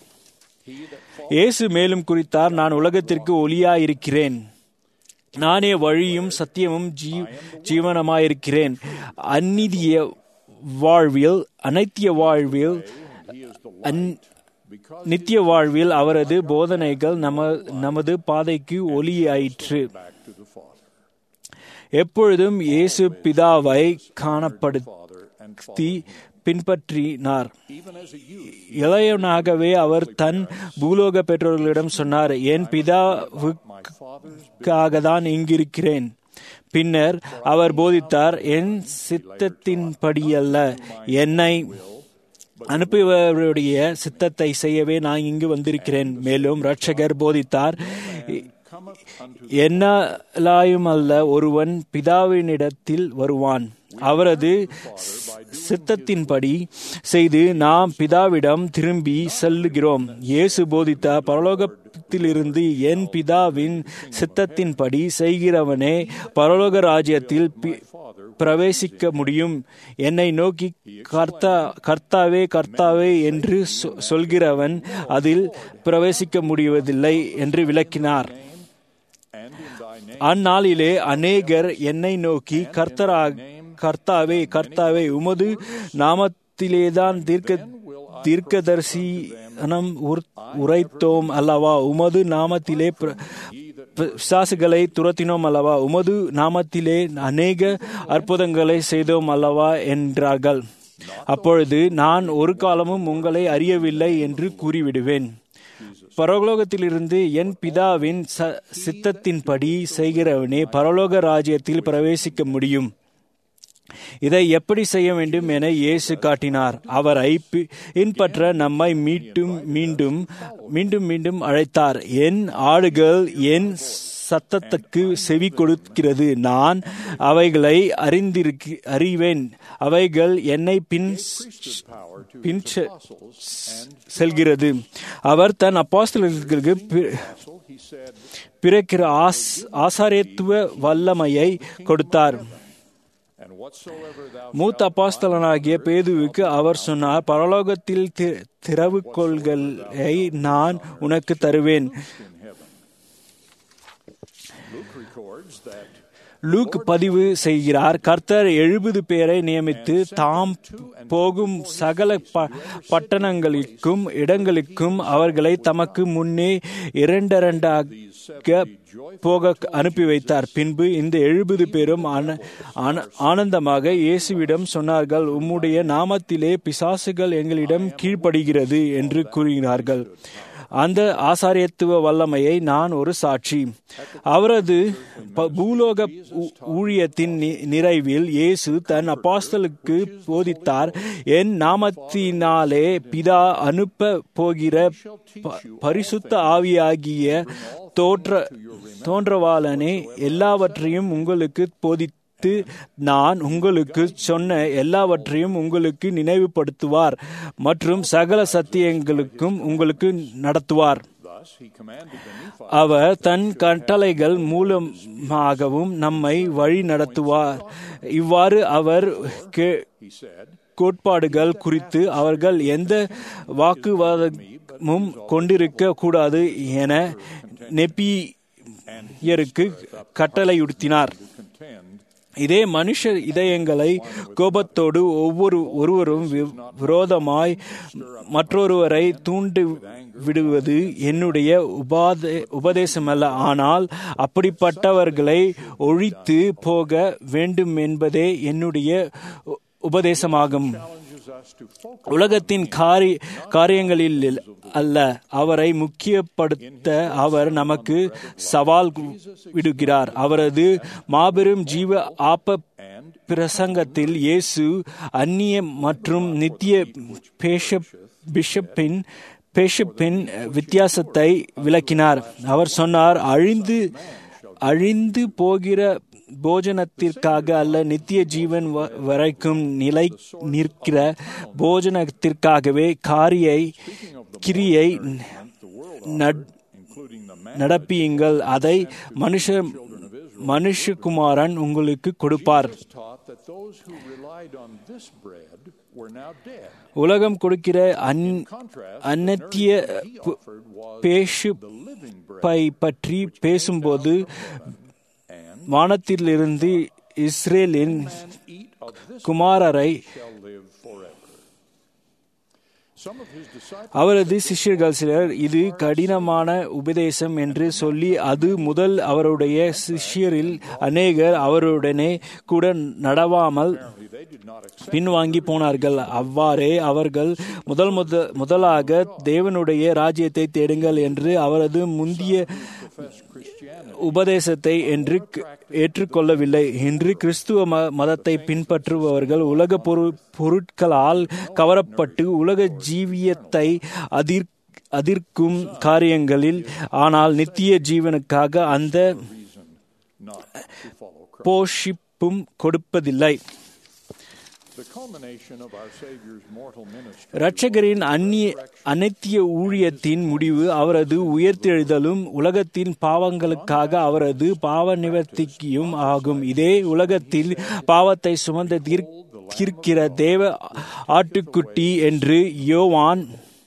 இயேசு மேலும் குறித்தார் நான் உலகத்திற்கு ஒளியாயிருக்கிறேன் நானே வழியும் சத்தியமும் ஜீ ஜீவனமாயிருக்கிறேன் அந்நிதிய வாழ்வில் அனைத்திய வாழ்வில் அந் நித்திய வாழ்வில் அவரது போதனைகள் நம நமது பாதைக்கு ஒளியாயிற்று back to the Father. எப்பொழுதும் இயேசு பிதாவை காணப்படுத்தி Father and Father. பின்பற்றினார் Even as a youth, இளையவனாகவே அவர் தன் பூலோக பெற்றோர்களிடம் சொன்னார் என் பிதாவுக்காக தான் இங்கிருக்கிறேன் பின்னர் அவர் போதித்தார் என் சித்தத்தின்படியல்ல என்னை அனுப்பியவருடைய சித்தத்தை செய்யவே நான் இங்கு வந்திருக்கிறேன் மேலும் இரட்சகர் போதித்தார் என்னாலாயும் அல்ல ஒருவன் பிதாவினிடத்தில் வருவான் அவரது சித்தத்தின்படி செய்து நாம் பிதாவிடம் திரும்பி செல்லுகிறோம் இயேசு போதித்த பரலோகத்திலிருந்து என் பிதாவின் சித்தத்தின்படி செய்கிறவனே பரலோக ராஜ்யத்தில் பி- பிரவேசிக்க முடியும் என்னை நோக்கி கர்த்தா கர்த்தாவே கர்த்தாவே என்று சொ- சொல்கிறவன் அதில் பிரவேசிக்க முடிவதில்லை என்று விளக்கினார் and in thy name, அந்நாளிலே அநேகர் என்னை நோக்கி கர்த்தரா கர்த்தாவே கர்த்தாவே உமது நாமத்திலேதான் தீர்க்க தீர்க்கதரிசனம் உர்- உரைத்தோம் அல்லவா உமது நாமத்திலே பிர- பிசாசுகளை துரத்தினோம் அல்லவா உமது நாமத்திலே அநேக அற்புதங்களை செய்தோம் அல்லவா என்றார்கள் அப்பொழுது நான் ஒரு காலமும் உங்களை அறியவில்லை என்று கூறிவிடுவேன் பரலோகத்திலிருந்து என் பிதாவின் ச- சித்தத்தின்படி செய்கிறவனே பரலோக ராஜ்யத்தில் பிரவேசிக்க முடியும் இதை எப்படி செய்ய வேண்டும் என இயேசு காட்டினார் அவரை பி- பின்பற்ற நம்மை மீட்டும் மீண்டும் மீண்டும் மீண்டும் அழைத்தார் என் ஆடுகள் என் சத்தத்துக்கு செவி கொடுக்கிறது நான் அவைகளை அறிந்திருக்க அறிவேன் அவைகள் என்னை பின் பின் செ- செல்கிறது அவர் தன் அப்போஸ்தலர்களுக்கு பி- பிறக்கிற ஆஸ் ஆசாரியத்துவ வல்லமையை கொடுத்தார் and whatsoever thou மூத்த அப்பாஸ்தலனாகிய பேதுவுக்கு அவர் சொன்னார் பரலோகத்தில் தி- திறவுகோள்களை நான் உனக்கு தருவேன் Luke records that லூக் பதிவு செய்கிறார் கர்த்தர் எழுபது பேரை நியமித்து தாம் போகும் சகல ப- பட்டணங்களுக்கும் இடங்களுக்கும் அவர்களை தமக்கு முன்னே இரண்டரண்டாக போக அனுப்பி வைத்தார் பின்பு இந்த எழுபது பேரும் ஆன- ஆன- ஆனந்தமாக இயேசுவிடம் சொன்னார்கள் உம்முடைய நாமத்திலே பிசாசுகள் எங்களிடம் கீழ்ப்படுகிறது என்று கூறினார்கள் அந்த ஆசாரியத்துவ வல்லமையை நான் ஒரு சாட்சி அவரது ப- பூலோக ஊ- ஊழியத்தின் நி- நிறைவில் இயேசு தன் அப்போஸ்தலுக்கு போதித்தார் என் நாமத்தினாலே பிதா அனுப்ப போகிற ப- பரிசுத்த ஆவியாகிய தோற்ற தோன்றவாளனே எல்லாவற்றையும் உங்களுக்கு போதித்து நான் உங்களுக்கு சொன்ன எல்லாவற்றையும் உங்களுக்கு நினைவுபடுத்துவார் மற்றும் சகல சத்தியங்களுக்கும் உங்களுக்கு நடத்துவார் thus he commanded the Nephites அவர் தன் கட்டளைகள் மூலமாகவும் நம்மை வழி நடத்துவார் இவ்வாறு அவர் கே- he said, கோட்பாடுகள் குறித்து அவர்கள் எந்த வாக்குவாதமும் கொண்டிருக்க கூடாது என நெப்பியருக்கு கட்டளையுடுத்தினார் contend இதே மனுஷ இதயங்களை கோபத்தோடு ஒவ்வொரு ஒருவரும் வி- விரோதமாய் மற்றொருவரை தூண்டி விடுவது என்னுடைய உபாதே உபதேசமல்ல ஆனால் அப்படிப்பட்டவர்களை ஒழித்து போக வேண்டும் என்பதே என்னுடைய உ- உபதேசமாகும் challenges us to focus உலகத்தின் காரி காரியங்களில் அல்ல அவரை முக்கியப்படுத்த அவர் நமக்கு சவால் விடுகிறார் அவரது மாபெரும் ஜீவ ஆப்ப பிரசங்கத்தில் இயேசு அந்நிய மற்றும் நித்திய பேஷப் பிஷப்பின் பேஷப்பின் வித்தியாசத்தை விளக்கினார் அவர் சொன்னார் அழிந்து அழிந்து போகிற போஜனத்திற்காக அல்ல நித்திய ஜீவன் வ- வரைக்கும் நிலை நிற்கிற போஜனத்திற்காகவே காரியை கிரியை நட்- including the man நடப்பியுங்கள் அதை மனுஷ மனுஷகுமாரன் உங்களுக்கு கொடுப்பார் taught that those who relied on this bread were now dead. உலகம் கொடுக்கிற அன் அன்னத்திய பு- பேஷு Living bread பை பற்றி பேசும்போது வானத்திலிருந்து இஸ்ரேலின் eat of this குமாரரை shall live forever. Some of his disciples அவரது சிஷ்யர்கள் சிலர் இது கடினமான உபதேசம் என்று சொல்லி அது முதல் அவருடைய சிஷ்யரில் அநேகர் அவருடனே கூட நடவாமல் they did not accept பின்வாங்கி போனார்கள் அவ்வாறே அவர்கள் முதல் முத முதலாக தேவனுடைய ராஜ்யத்தை தேடுங்கள் என்று அவரது முந்திய உபதேசத்தை என்று க- ஏற்றுக்கொள்ளவில்லை இன்று கிறிஸ்துவ ம- மதத்தை பின்பற்றுபவர்கள் உலக பொரு பொருட்களால் கவரப்பட்டு உலக ஜீவியத்தை அதிர் அதிர்க்கும் காரியங்களில் ஆனால் நித்திய ஜீவனுக்காக அந்த not to follow Christ. போஷிப்பும் கொடுப்பதில்லை The culmination of our Savior's mortal ministry இரட்சகரின் அந்நிய அனைத்திய ஊழியத்தின் முடிவு அவரது உயிர்த்தெழுதலும் உலகத்தின் பாவங்களுக்காக அவரது பாவ நிவர்த்திக்கும் ஆகும் இதே உலகத்தில் பாவத்தை சுமந்த தீர்- தீர்க்கிற தேவ ஆட்டுக்குட்டி என்று யோவான்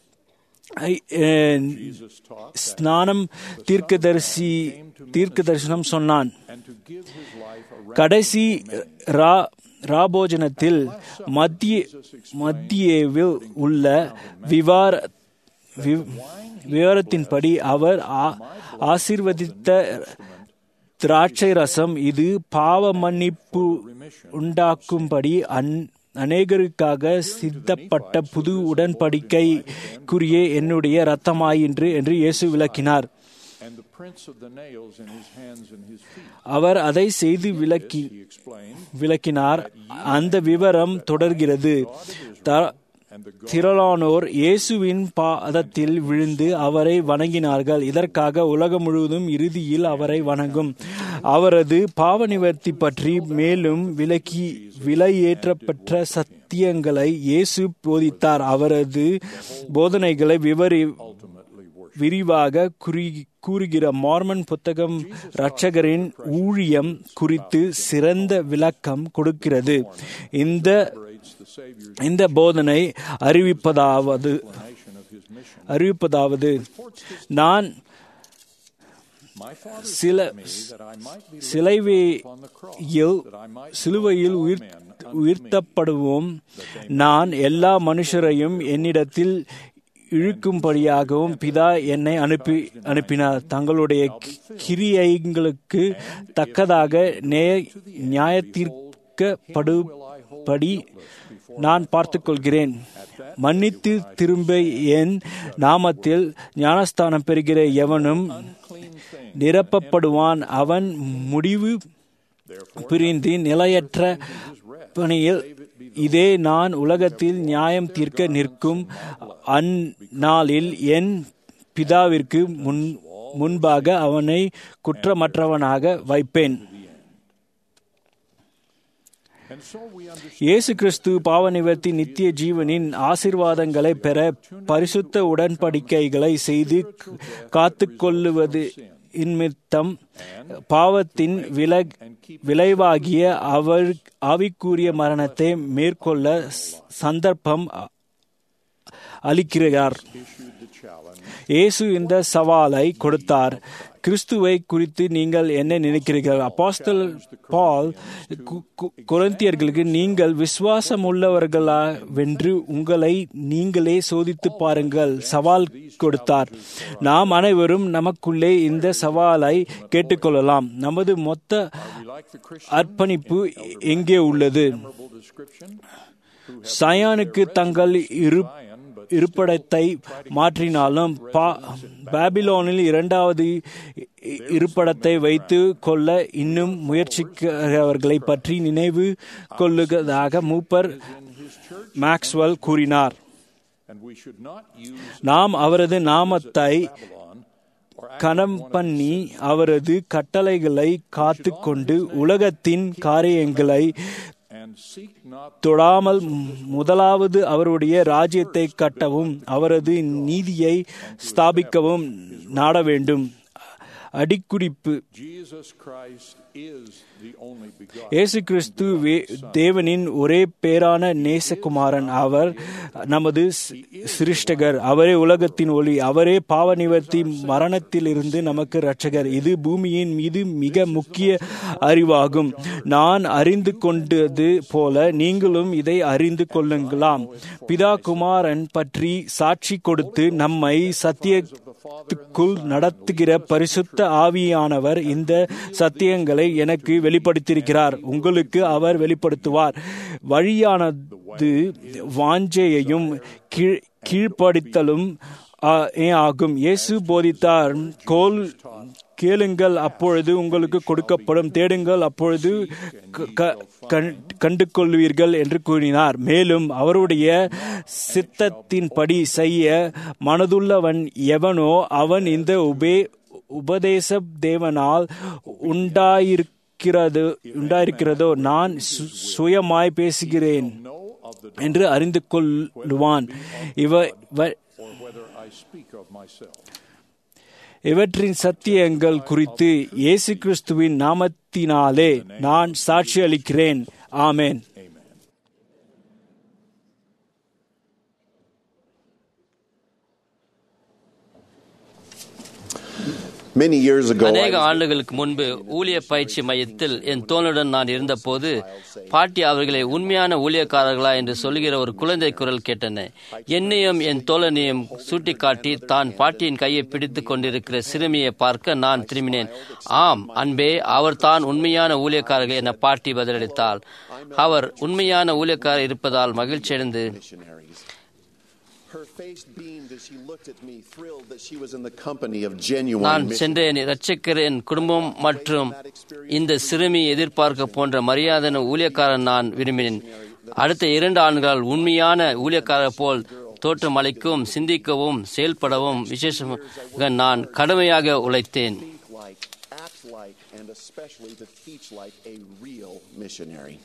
ஐ- அஹ், ஸ்நானம் தீர்க்கதரிசி தீர்க்க தரிசனம் சொன்னான் and to give his life a கடைசி ரா ராபோஜனத்தில் மத்திய மத்தியவில் உள்ள விவார வி- விவரத்தின்படி அவர் ஆ- ஆசீர்வதித்த திராட்சை ரசம் இது பாவ மன்னிப்பு உண்டாக்கும்படி அந் அநேகருக்காக சித்தப்பட்ட புது உடன்படிக்கைக்குரிய என்னுடைய இரத்தமாயின்று என்று இயேசு விளக்கினார் and the prints of the nails in his hands and his feet. அவர் அதை செய்து விளக்கி He explained, விளக்கினார் அந்த விவரம் தொடர்கிறது த- திரளானோர் இயேசுவின் பாதத்தில் விழுந்து அவரை வணங்கினார்கள் இதற்காக உலகம் முழுவதும் இறுதியில் அவரை வணங்கும் அவரது பாவ நிவர்த்தி பற்றி மேலும் விலக்கி விலையேற்றப்பட்ட சத்தியங்களை இயேசு போதித்தார் அவரது போதனைகளை விவரி விரிவாக குறி- கூறுகிற மார்மன் புத்தகம் இரட்சகரின் ஊழியம் குறித்து சிறந்த விளக்கம் கொடுக்கிறது இந்த இந்த போதனை அறிவிப்பதாவது அறிவிப்பதாவது நான் சில சிலைவையில் சிலுவையில் உயிர் உயிர்த்தப்படுவோம் நான் எல்லா மனுஷரையும் என்னிடத்தில் இழுக்கும்படியாகவும் பிதா என்னை அனுப்பி அனுப்பினார் தங்களுடைய கிரியைகளுக்கு தக்கதாக நே நியாயத்தீர்க்கப்படுபடி நான் பார்த்துக்கொள்கிறேன் மன்னித்து திரும்ப என் நாமத்தில் ஞானஸ்தானம் பெறுகிற எவனும் நிரப்பப்படுவான் அவன் முடிவு பிரிந்து நிலையற்ற பணியில் இதே நான் உலகத்தில் நியாயம் தீர்க்க நிற்கும் அந்நாளில் என் பிதாவிற்கு முன் முன்பாக அவனை குற்றமற்றவனாக வைப்பேன் and so we understand இயேசு கிறிஸ்து பாவ நிவர்த்தி நித்திய ஜீவனின் ஆசீர்வாதங்களை பெற பரிசுத்த உடன்படிக்கைகளை செய்து காத்துக்கொள்ளுவது இன்மித்தம் பாவத்தின் வில விளைவாகிய அவர் ஆவிக்குரிய மரணத்தை மேற்கொள்ள சந்தர்ப்பம் அளிக்கிறார் இயேசு இந்த சவாலை கொடுத்தார் கிறிஸ்துவை குறித்து நீங்கள் என்ன நினைக்கிறீர்கள் அப்பாஸ்தல் பால் கு- கு- கொரிந்தியர்களுக்கு நீங்கள் விசுவாசம் உள்ளவர்களா வென்று உங்களை நீங்களே சோதித்து பாருங்கள் சவால் கொடுத்தார் நாம் அனைவரும் நமக்குள்ளே இந்த சவாலை கேட்டுக்கொள்ளலாம் நமது மொத்த like the Christian அர்ப்பணிப்பு எங்கே உள்ளது memorable description சயானுக்கு தங்கள் இரு இருப்பிடத்தை மாற்றினாலும் பா- பாபிலோனில் இரண்டாவது இ- இருப்பிடத்தை வைத்து கொள்ள இன்னும் முயற்சிக்கிறவர்களை பற்றி நினைவு கொள்ளுவதாக மூப்பர் மேக்ஸ்வெல் கூறினார் And we should not use நாம் அவரது நாமத்தை Babylon or கனம் பண்ணி அவரது கட்டளைகளை காத்து கொண்டு உலகத்தின் காரியங்களை and seek not தொடாமல் முதலாவது அவருடைய ராஜ்யத்தை கட்டவும் அவரது நீதியை ஸ்தாபிக்கவும் நாட வேண்டும் அடிக்குறிப்பு Jesus Christ is the only begotten. இயேசு கிறிஸ்து வே- தேவனின் ஒரே பேரான நேசகுமாரன் அவர் நமது சி- சிருஷ்டகர் அவரே உலகத்தின் ஒளி அவரே பாவ நிவர்த்தி மரணத்திலிருந்து நமக்கு இரட்சகர் இது பூமியின் மீது மிக முக்கிய அறிவாகும் நான் அறிந்து கொண்டது போல நீங்களும் இதை அறிந்து கொள்ளுங்களாம் பிதா குமாரன் பற்றி சாட்சி கொடுத்து நம்மை சத்தியத்துக்குள் நடத்துகிற பரிசுத்த ஆவியானவர் இந்த சத்தியங்களை எனக்கு வெளிப்படுத்தியிருக்கிறார் உங்களுக்கு அவர் வெளிப்படுத்துவார் வழியானது வாஞ்சையையும் கீழ் கீழ்ப்படுத்தலும் ஆ, ஏ ஆகும் இயேசு போதித்தார் கோல் கேளுங்கள் அப்பொழுது உங்களுக்கு கொடுக்கப்படும் தேடுங்கள் அப்பொழுது க- க- கண்- கண்டு கொள்வீர்கள் என்று கூறினார் மேலும் அவருடைய சித்தத்தின்படி செய்ய மனதுள்ளவன் எவனோ அவன் இந்த உபே உபதேச தேவனால் உண்டாயிருக்கிறது உண்டாயிருக்கிறதோ நான் சு- சுயமாய் பேசுகிறேன் என்று அறிந்து கொள்ளுவான் இவ இவ- or whether I speak of myself. இவற்றின் சத்தியங்கள் குறித்து இயேசு கிறிஸ்துவின் நாமத்தினாலே நான் சாட்சி அளிக்கிறேன் ஆமென் Many years ago, I அநேக was ஆண்டுகளுக்கு முன்பு ஊழிய பயிற்சி மையத்தில் என் தோளுடன் நான் இருந்தபோது பாட்டி அவர்களை உண்மையான ஊழியக்காரர்களா என்று சொல்லுகிற ஒரு குழந்தை குரல் கேட்டன என்னையும் என் தோழனையும் சூட்டிக்காட்டி தான் பாட்டியின் கையை பிடித்துக் கொண்டிருக்கிற சிறுமியை பார்க்க நான் திரும்பினேன் ஆம் அன்பே அவர் தான் உண்மையான ஊழியக்காரர்கள் என பாட்டி பதிலளித்தாள் அவர் உண்மையான ஊழியக்காரர் இருப்பதால் மகிழ்ச்சியடைந்து missionaries. Her face beamed as she looked at me, thrilled that she was in the company of genuine நான் missionaries. சென்றேன் இரட்சகர் என் குடும்பம் மற்றும் இந்த சிறுமி எதிர்பார்க்க போன்ற மரியாதை ஊழியக்காரன் நான் விரும்பினேன் அடுத்த இரண்டு ஆண்டுகள் உண்மையான ஊழியக்காரர் போல் தோற்றமளிக்கவும் சிந்திக்கவும் செயல்படவும் விசேஷமாக நான் கடுமையாக உழைத்தேன் Think like, act like, and especially to teach like a real missionary.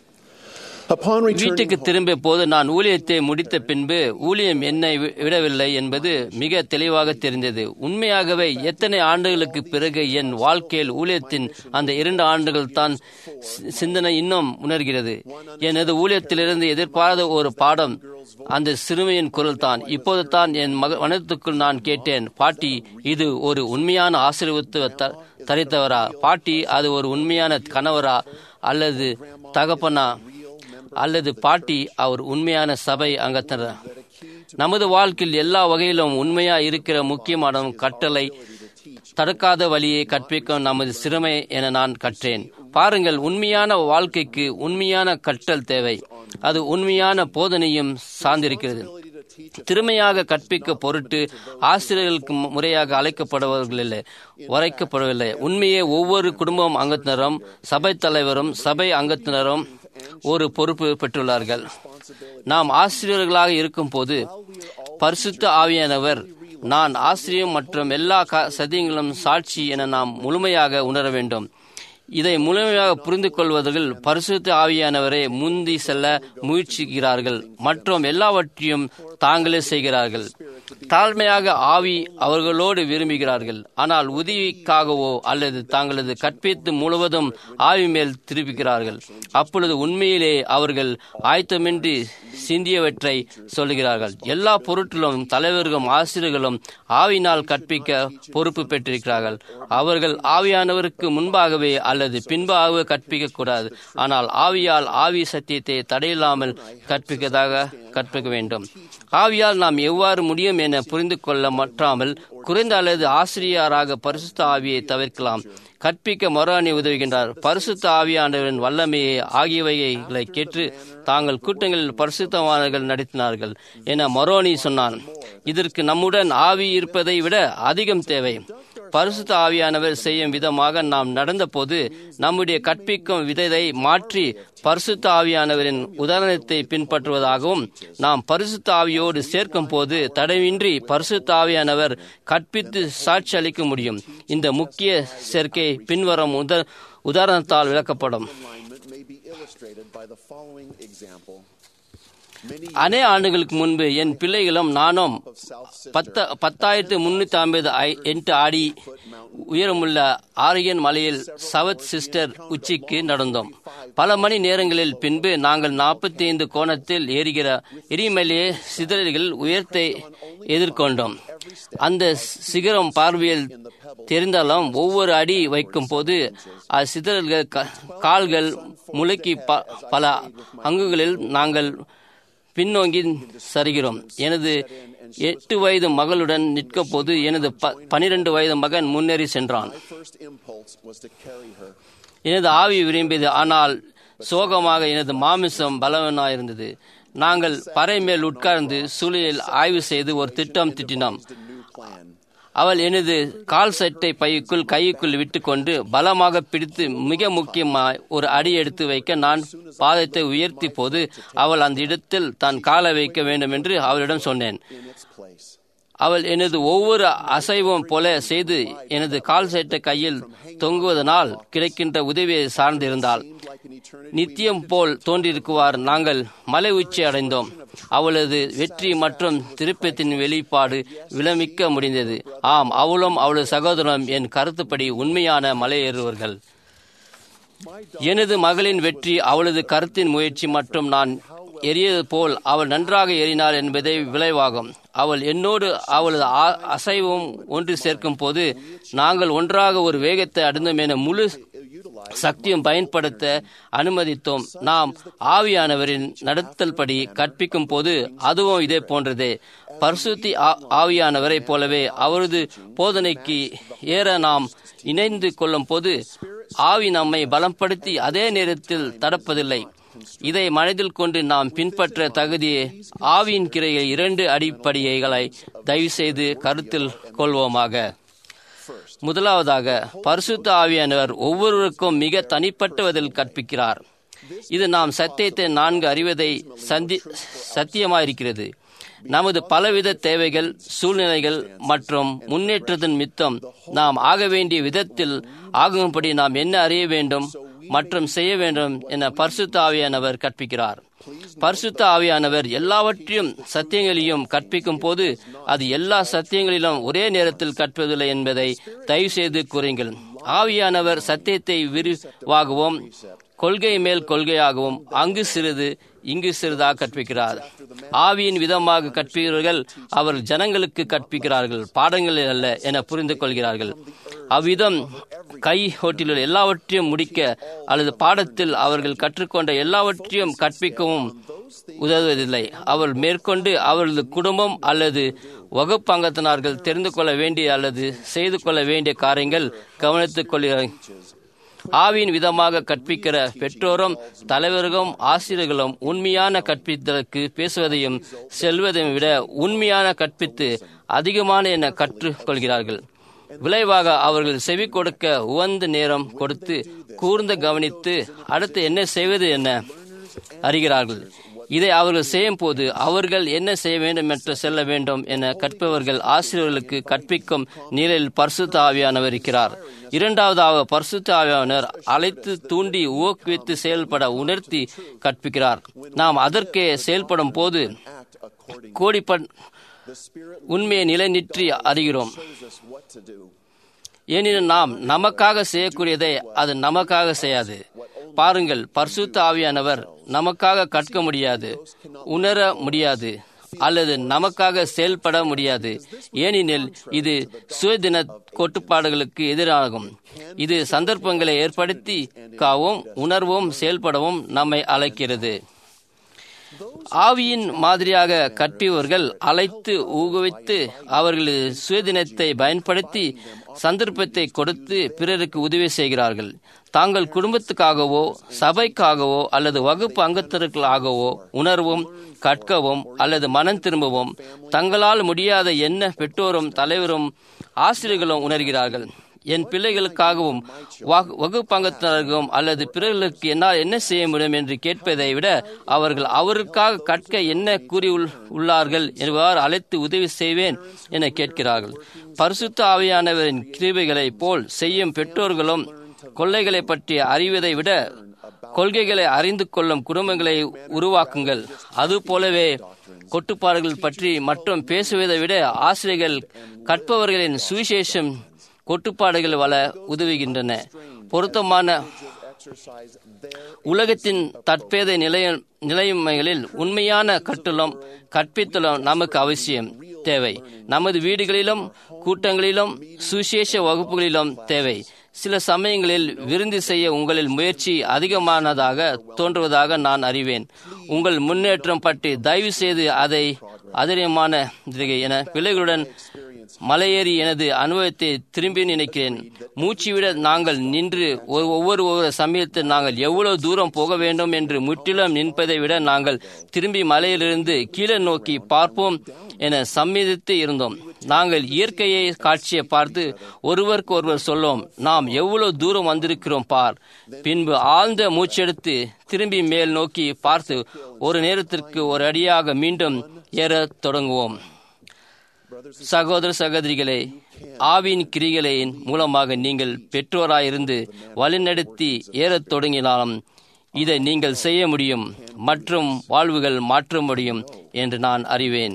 Upon returning வீட்டுக்கு home, திரும்பிய போது நான் ஊழியத்தை முடித்த பின்பு ஊழியம் என்னை வி- விடவில்லை என்பது மிக தெளிவாக தெரிந்தது உண்மையாகவே எத்தனை ஆண்டுகளுக்கு பிறகு என் வாழ்க்கையில் ஊழியத்தின் அந்த இரண்டு ஆண்டுகள் தான் சி- சிந்தனை இன்னும் உணர்கிறது எனது ஊழியத்திலிருந்து எதிர்பாராத ஒரு பாடம் அந்த சிறுமியின் குரல் தான் இப்போது தான் என் மக மனத்துக்குள் நான் கேட்டேன் பாட்டி இது ஒரு உண்மையான ஆசீர்வத்து த- தரித்தவரா பாட்டி அது ஒரு உண்மையான கணவரா அல்லது தகப்பனா அல்லது பாட்டி அவர் உண்மையான சபை அங்கத்தினர் நமது வாழ்க்கையில் எல்லா வகையிலும் உண்மையா இருக்கிற முக்கியமான கட்டளை தடுக்காத வழியை கற்பிக்கும் நமது சிறுமை என நான் கற்றேன் பாருங்கள் உண்மையான வாழ்க்கைக்கு உண்மையான கற்றல் தேவை அது உண்மையான போதனையும் சார்ந்திருக்கிறது திறமையாக கற்பிக்க பொருட்டு ஆசிரியர்களுக்கு மு- முறையாக அழைக்கப்படுபவர்கள் இல்லை உரைக்கப்படவில்லை உண்மையே ஒவ்வொரு குடும்பம் அங்கத்தினரும் சபை தலைவரும் சபை அங்கத்தினரும் ஒரு பொறுப்பு பெற்றுள்ளார்கள் நாம் ஆசிரியர்களாக இருக்கும்போது பரிசுத்த ஆவியானவர் நான் ஆசிரியம் மற்றும் எல்லா க- சத்தியங்களும் சாட்சி என நாம் முழுமையாக உணர வேண்டும் இதை முழுமையாக புரிந்து கொள்வதில் பரிசுத்த ஆவியானவரை முந்தி செல்ல முயற்சிக்கிறார்கள் மற்றும் எல்லாவற்றையும் தாங்களே செய்கிறார்கள் தாழ்மையாக ஆவி அவர்களோடு விரும்புகிறார்கள் ஆனால் உதவிக்காகவோ அல்லது தாங்களது கற்பித்து முழுவதும் ஆவி மேல் திருப்புகிறார்கள் அப்பொழுது உண்மையிலே அவர்கள் ஆயத்தமின்றி சிந்தியவற்றை சொல்லுகிறார்கள் எல்லா பொருட்களும் தலைவர்களும் ஆசிரியர்களும் ஆவினால் கற்பிக்க பொறுப்பு பெற்றிருக்கிறார்கள் அவர்கள் ஆவியானவருக்கு முன்பாகவே அல்லது பின்பாகவே கற்பிக்க கூடாது ஆனால் ஆவியால் ஆவி சத்தியத்தை தடையில்லாமல் கற்பிக்கதாக கற்பிக்க வேண்டும் ஆவியால் நாம் எவ்வாறு முடியும் என புரிந்து கொள்ள மற்றாமல் குறைந்த அல்லது ஆசிரியராக பரிசுத்த ஆவியை தவிர்க்கலாம் கற்பிக்க மொராணி உதவுகின்றார் பரிசுத்த ஆவியானவரின் வல்லமையை ஆகியவைகளை கேட்டு தாங்கள் கூட்டங்களில் பரிசுத்தவான்கள் நடத்தினார்கள் என மொரோனி சொன்னான் இதற்கு நம்முடன் ஆவி இருப்பதை விட அதிகம் தேவை பரிசுத்த ஆவியானவர் செய்யும் விதமாக நாம் நடந்தபோது நம்முடைய கற்பிக்கும் விதத்தை மாற்றி பரிசுத்த ஆவியானவரின் உதாரணத்தை பின்பற்றுவதாகவும் நாம் பரிசுத்த ஆவியோடு சேர்க்கும் போது தடையின்றி பரிசுத்த ஆவியானவர் கற்பித்து சாட்சி அளிக்க முடியும் இந்த முக்கிய சேர்க்கை பின்வரும் உத உதாரணத்தால் விளக்கப்படும் alignment may be illustrated by the following example. அநே ஆண்டுகளுக்கு முன்பு என் பிள்ளைகளும் நானும் பத்த பத்தாயிரத்து முன்னூத்தி ஐம்பது எட்டு அடி உயரமுள்ள ஆரியன் மலையில் சவத் சிஸ்டர் உச்சிக்கு நடந்தோம் பல மணி நேரங்களில் பின்பு நாங்கள் நாற்பத்தி ஐந்து கோணத்தில் ஏறுகிற எரிமலையே சிதறல்கள் உயர்த்தை எதிர்கொண்டோம் அந்த சிகரம் பார்வையில் தெரிந்தாலும் ஒவ்வொரு அடி வைக்கும் போது அச்சிதறல்கள் கால்கள் முளைக்கி பல அங்குகளில் நாங்கள் பின்னோங்கி சரிகிறோம் எனது எட்டு வயது மகளுடன் நிற்க போது எனது பனிரெண்டு வயது மகன் முன்னேறி சென்றான் எனது ஆவி விரும்பியது ஆனால் சோகமாக எனது மாமிசம் பலவனாயிருந்தது நாங்கள் பறை மேல் உட்கார்ந்து சூழலில் ஆய்வு செய்து ஒரு திட்டம் திட்டினோம் அவள் எனது கால் சட்டை பைக்குள் கைக்குள் விட்டுக்கொண்டு பலமாக பிடித்து மிக முக்கியமாய் ஒரு அடி எடுத்து வைக்க நான் பாதத்தை உயர்த்தி போது அவள் அந்த இடத்தில் தான் காலை வைக்க வேண்டும் என்று அவளிடம் சொன்னேன் அவள் எனது ஒவ்வொரு அசைவும் போல செய்து எனது கால் சட்டை கையில் தொங்குவதனால் கிடைக்கின்ற உதவியை சார்ந்திருந்தாள் நித்தியம் போல் தோன்றிருக்குவார் நாங்கள் மலை உச்சி அடைந்தோம் அவளது வெற்றி மற்றும் திருப்பத்தின் வெளிப்பாடு விளமிக்க முடிந்தது ஆம் அவளும் அவளது சகோதரனும் என் கருத்துப்படி உண்மையான மலையேறுவர்கள் எனது மகளின் வெற்றி அவளது கருத்தின் முயற்சி மற்றும் நான் எரியது போல் அவள் நன்றாக எறினாள் என்பதே விளைவாகும் அவள் என்னோடு அவளது அசைவும் ஒன்று சேர்க்கும் போது நாங்கள் ஒன்றாக ஒரு வேகத்தை அடைந்தோம் என முழு சக்தியும் பயன்படுத்த அனுமதித்தோம் நாம் ஆவியானவரின் நடத்தல் படி கற்பிக்கும் போது அதுவும் இதே போன்றதே பரிசுத்தி ஆவியானவரை போலவே அவரது போதனைக்கு ஏற நாம் இணைந்து கொள்ளும் போது ஆவி நம்மை பலப்படுத்தி அதே நேரத்தில் தடுப்பதில்லை இதை மனதில் கொண்டு நாம் பின்பற்ற தகுதியே ஆவியின் கிரையை இரண்டு அடிப்படைகளை தயவு செய்து கருத்தில் கொள்வோமாக முதலாவதாக பரிசுத்த ஆவியானவர் ஒவ்வொருவருக்கும் மிக தனிப்பட்டவதில் கற்பிக்கிறார் இது நாம் சத்தியத்தை நான்கு அறிவதை சந்தி சத்தியமாயிருக்கிறது நமது பலவித தேவைகள் சூழ்நிலைகள் மற்றும் முன்னேற்றத்தின் மித்தம் நாம் ஆக வேண்டிய விதத்தில் ஆகும்படி நாம் என்ன அறிய வேண்டும் மற்றும் செய்ய வேண்டும் என பரிசுத்த ஆவியானவர் கற்பிக்கிறார் பரிசுத்த ஆவியானவர் எல்லாவற்றையும் சத்தியங்களையும் கற்பிக்கும் போது அது எல்லா சத்தியங்களிலும் ஒரே நேரத்தில் கற்பதில்லை என்பதை தயவு செய்து கூறுங்கள் ஆவியானவர் சத்தியத்தை விரிவாகவும் கொள்கை மேல் கொள்கையாகவும் அங்கு சிறிது இங்கு சிறிதாக கற்பிக்கிறார் ஆவியின் விதமாக கற்பிக்கிறவர்கள் அவர் ஜனங்களுக்கு கற்பிக்கிறார்கள் பாடங்களில் அல்ல என புரிந்து கொள்கிறார்கள் அவ்விதம் கை ஹோட்டிலுள்ள எல்லாவற்றையும் முடிக்க அல்லது பாடத்தில் அவர்கள் கற்றுக்கொண்ட எல்லாவற்றையும் கற்பிக்கவும் உதவுவதில்லை அவர் மேற்கொண்டு அவரது குடும்பம் அல்லது வகுப்பங்கத்தினார்கள் தெரிந்து கொள்ள வேண்டிய அல்லது செய்து கொள்ள வேண்டிய காரியங்கள் கவனித்துக் கொள்கிறார் ஆவியின் விதமாக கற்பிக்கிற பெற்றோரும் தலைவர்களும் ஆசிரியர்களும் உண்மையான கற்பித்தலுக்கு பேசுவதையும் செல்வதையும் விட உண்மையான கற்பித்து அதிகமான என கற்றுக்கொள்கிறார்கள் விளைவாக அவர்கள் செவி கொடுக்க உவந்த நேரம் கொடுத்து கூர்ந்து கவனித்து அடுத்து என்ன செய்வது என அறிகிறார்கள் இதை அவர்கள் செய்யும் போது அவர்கள் என்ன செய்ய வேண்டும் என்று செல்ல வேண்டும் என கற்பவர்கள் ஆசிரியர்களுக்கு கற்பிக்கும் நிலையில் பரிசுத்த ஆவியானவர் இருக்கிறார் இரண்டாவதாக பரிசுத்த ஆவியானவர் அழைத்து தூண்டி ஊக்குவித்து செயல்பட உணர்த்தி கற்பிக்கிறார் நாம் அதற்கே செயல்படும் போது கோடிப்பட் உண்மையை நிலைநிற்றி அறிகிறோம் ஏனெனில் நாம் நமக்காக செய்யக்கூடியதை அது நமக்காக செய்யாது பாருங்கள் பரிசுத்த ஆவியானவர் நமக்காக கற்க முடியாது உணர முடியாது அல்லது நமக்காக செயல்பட முடியாது ஏனெனில் இது சுயதின கோட்டுப்பாடுகளுக்கு எதிராகும் இது சந்தர்ப்பங்களை ஏற்படுத்தி காவும் உணர்வும் செயல்படவும் நம்மை அழைக்கிறது ஆவியின் மாதிரியாக கற்பியவர்கள் அழைத்து ஊக்குவித்து அவர்களது சுயதினத்தை பயன்படுத்தி சந்தர்ப்பத்தை கொடுத்து பிறருக்கு உதவி செய்கிறார்கள் தாங்கள் குடும்பத்துக்காகவோ சபைக்காகவோ அல்லது வகுப்பு அங்கத்திற்காகவோ உணர்வும் கற்கவும் அல்லது மனம் திரும்பவும் தங்களால் முடியாத என்ன பெற்றோரும் தலைவரும் ஆசிரியர்களும் உணர்கிறார்கள் என் பிள்ளைகளுக்காகவும் வகு- வகுப்பங்கத்தினருக்கும் அல்லது பிறர்களுக்கு என்னால் என்ன செய்ய முடியும் என்று கேட்பதை விட அவர்கள் அவருக்காக கற்க என்ன கூறி உள்- உள்ளார்கள் என்பவாறு அழைத்து உதவி செய்வேன் என கேட்கிறார்கள் பரிசுத்த ஆவியானவரின் கிருபைகளை போல் செய்யும் பெற்றோர்களும் கொள்ளைகளை பற்றி அறிவதை விட கொள்கைகளை அறிந்து கொள்ளும் குடும்பங்களை உருவாக்குங்கள் அதுபோலவே கொட்டுப்பாடுகள் பற்றி மற்றும் பேசுவதை விட ஆசிரியர்கள் கற்பவர்களின் சுவிசேஷம் கொட்டுப்பாடுகள் வள உதவுகின்றன பொருத்தமான உலகத்தின் தற்பேத நிலைய நிலைமைகளில் உண்மையான கற்றலும் கற்பித்தலும் நமக்கு அவசியம் தேவை நமது வீடுகளிலும் கூட்டங்களிலும் சுவிசேஷ வகுப்புகளிலும் தேவை சில சமயங்களில் விருந்து செய்ய உங்களில் முயற்சி அதிகமானதாக தோன்றுவதாக நான் அறிவேன் உங்கள் முன்னேற்றம் பற்றி தயவு செய்து அதை அதிகமான என பிள்ளைகளுடன் மலையேறி எனது அனுபவத்தை திரும்பி நினைக்கிறேன் மூச்சு விட நாங்கள் நின்று ஒ- ஒவ்வொரு ஒவ்வொரு சமயத்தில் நாங்கள் எவ்வளவு தூரம் போக வேண்டும் என்று முற்றிலும் நிற்பதை விட நாங்கள் திரும்பி மலையிலிருந்து கீழே நோக்கி பார்ப்போம் என சம்மதித்து இருந்தோம் நாங்கள் இயற்கையை காட்சியை பார்த்து ஒருவருக்கு ஒருவர் சொல்லோம் நாம் எவ்வளவு தூரம் வந்திருக்கிறோம் பார் பின்பு ஆழ்ந்த மூச்செடுத்து திரும்பி மேல் நோக்கி பார்த்து ஒரு நேரத்திற்கு ஒரு அடியாக மீண்டும் ஏறத் தொடங்குவோம் சகோதர சகோதரிகளே ஆவின் கிரிகளின் மூலமாக நீங்கள் பெற்றோராயிருந்து வழிநடத்தி ஏறத் தொடங்கினாலும் இதை நீங்கள் செய்ய முடியும் மற்றும் வாழ்வுகள் மாற்ற முடியும் என்று நான் அறிவேன்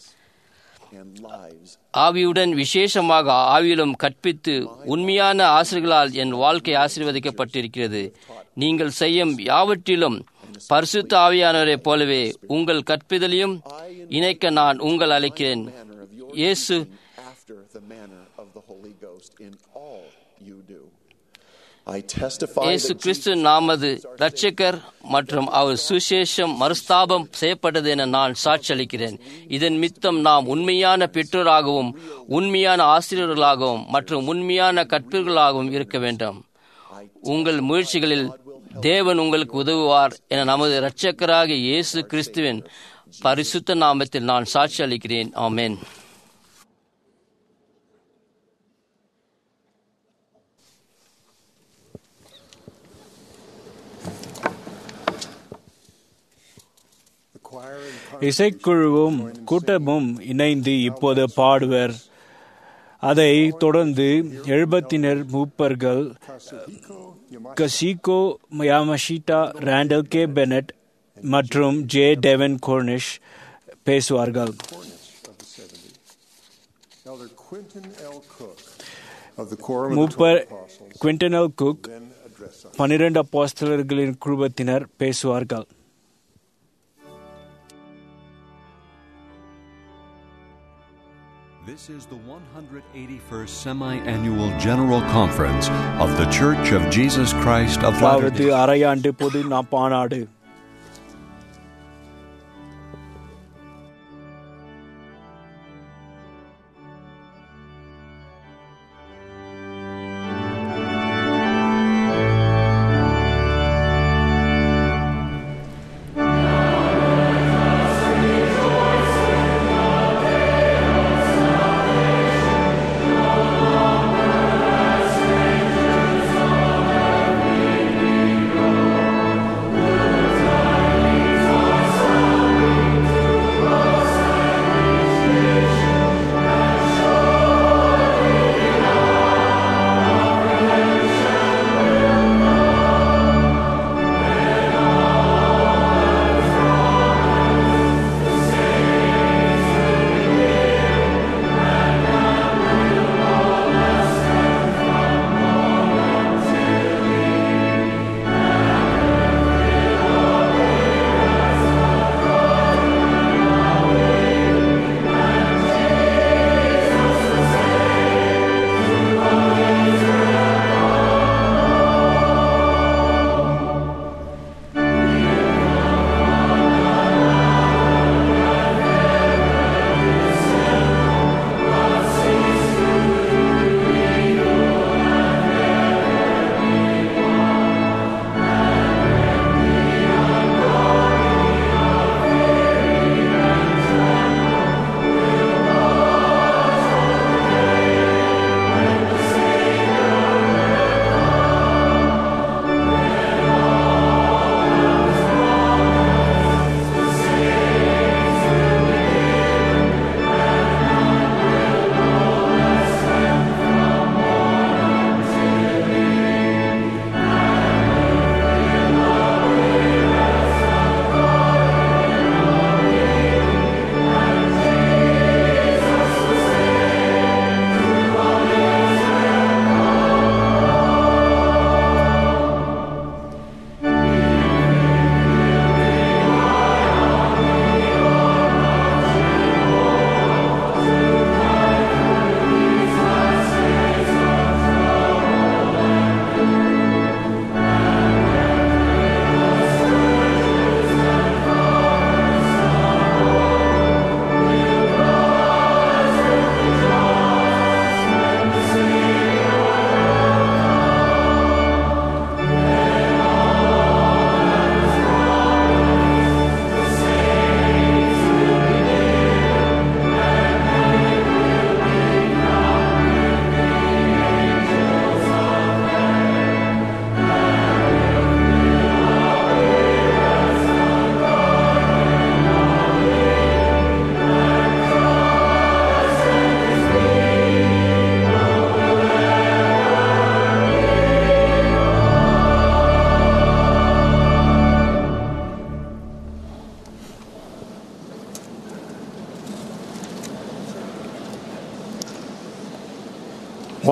ஆவியுடன் விசேஷமாக ஆவியிலும் கற்பித்து உண்மையான ஆசிரியர்களால் என் வாழ்க்கை ஆசீர்வதிக்கப்பட்டிருக்கிறது நீங்கள் செய்யும் யாவற்றிலும் பரிசுத்த ஆவியானவரைப் போலவே உங்கள் கற்பிதலையும் இணைக்க நான் உங்கள் அழைக்கிறேன் இயேசு after the manner of the Holy Ghost in all you do. I testify இயேசு that கிறிஸ்து நாமது இரட்சகர் மற்றும் அவர் சுசேஷம் மறுஸ்தாபம் செய்யப்பட்டது என நான் சாட்சியளிக்கிறேன் இதன் மித்தம் நாம் உண்மையான பெற்றோராகவும் உண்மையான ஆசிரியர்களாகவும் மற்றும் உண்மையான கற்பர்களாகவும் இருக்க வேண்டும் உங்கள் முயற்சிகளில் தேவன் உங்களுக்கு உதவுவார் என நமது இரட்சகராகிய இயேசு கிறிஸ்துவின் பரிசுத்த நாமத்தில் நான் சாட்சி அளிக்கிறேன் ஆமென் இசைக்குழுவும் கூட்டமும் இணைந்து இப்போது பாடுவர் அதை தொடர்ந்து எழுபத்தினர் மூப்பர்கள் Kazuhiko Yamashita Randall K Bennett மற்றும் ஜே டெவன் கோர்னிஷ் பேசுவார்கள் Elder Quinton L. Cook of the Quorum of the மூப்பர் Twelve Apostles Quentin L Cook then address us. பனிரெண்டு அப்போஸ்தலர்களின் குழுவத்தினர் பேசுவார்கள் This is the 181st Semi Annual General Conference of The Church of Jesus Christ of Latter அதாவது day அரையாண்டு பொது மாநாடு Amen.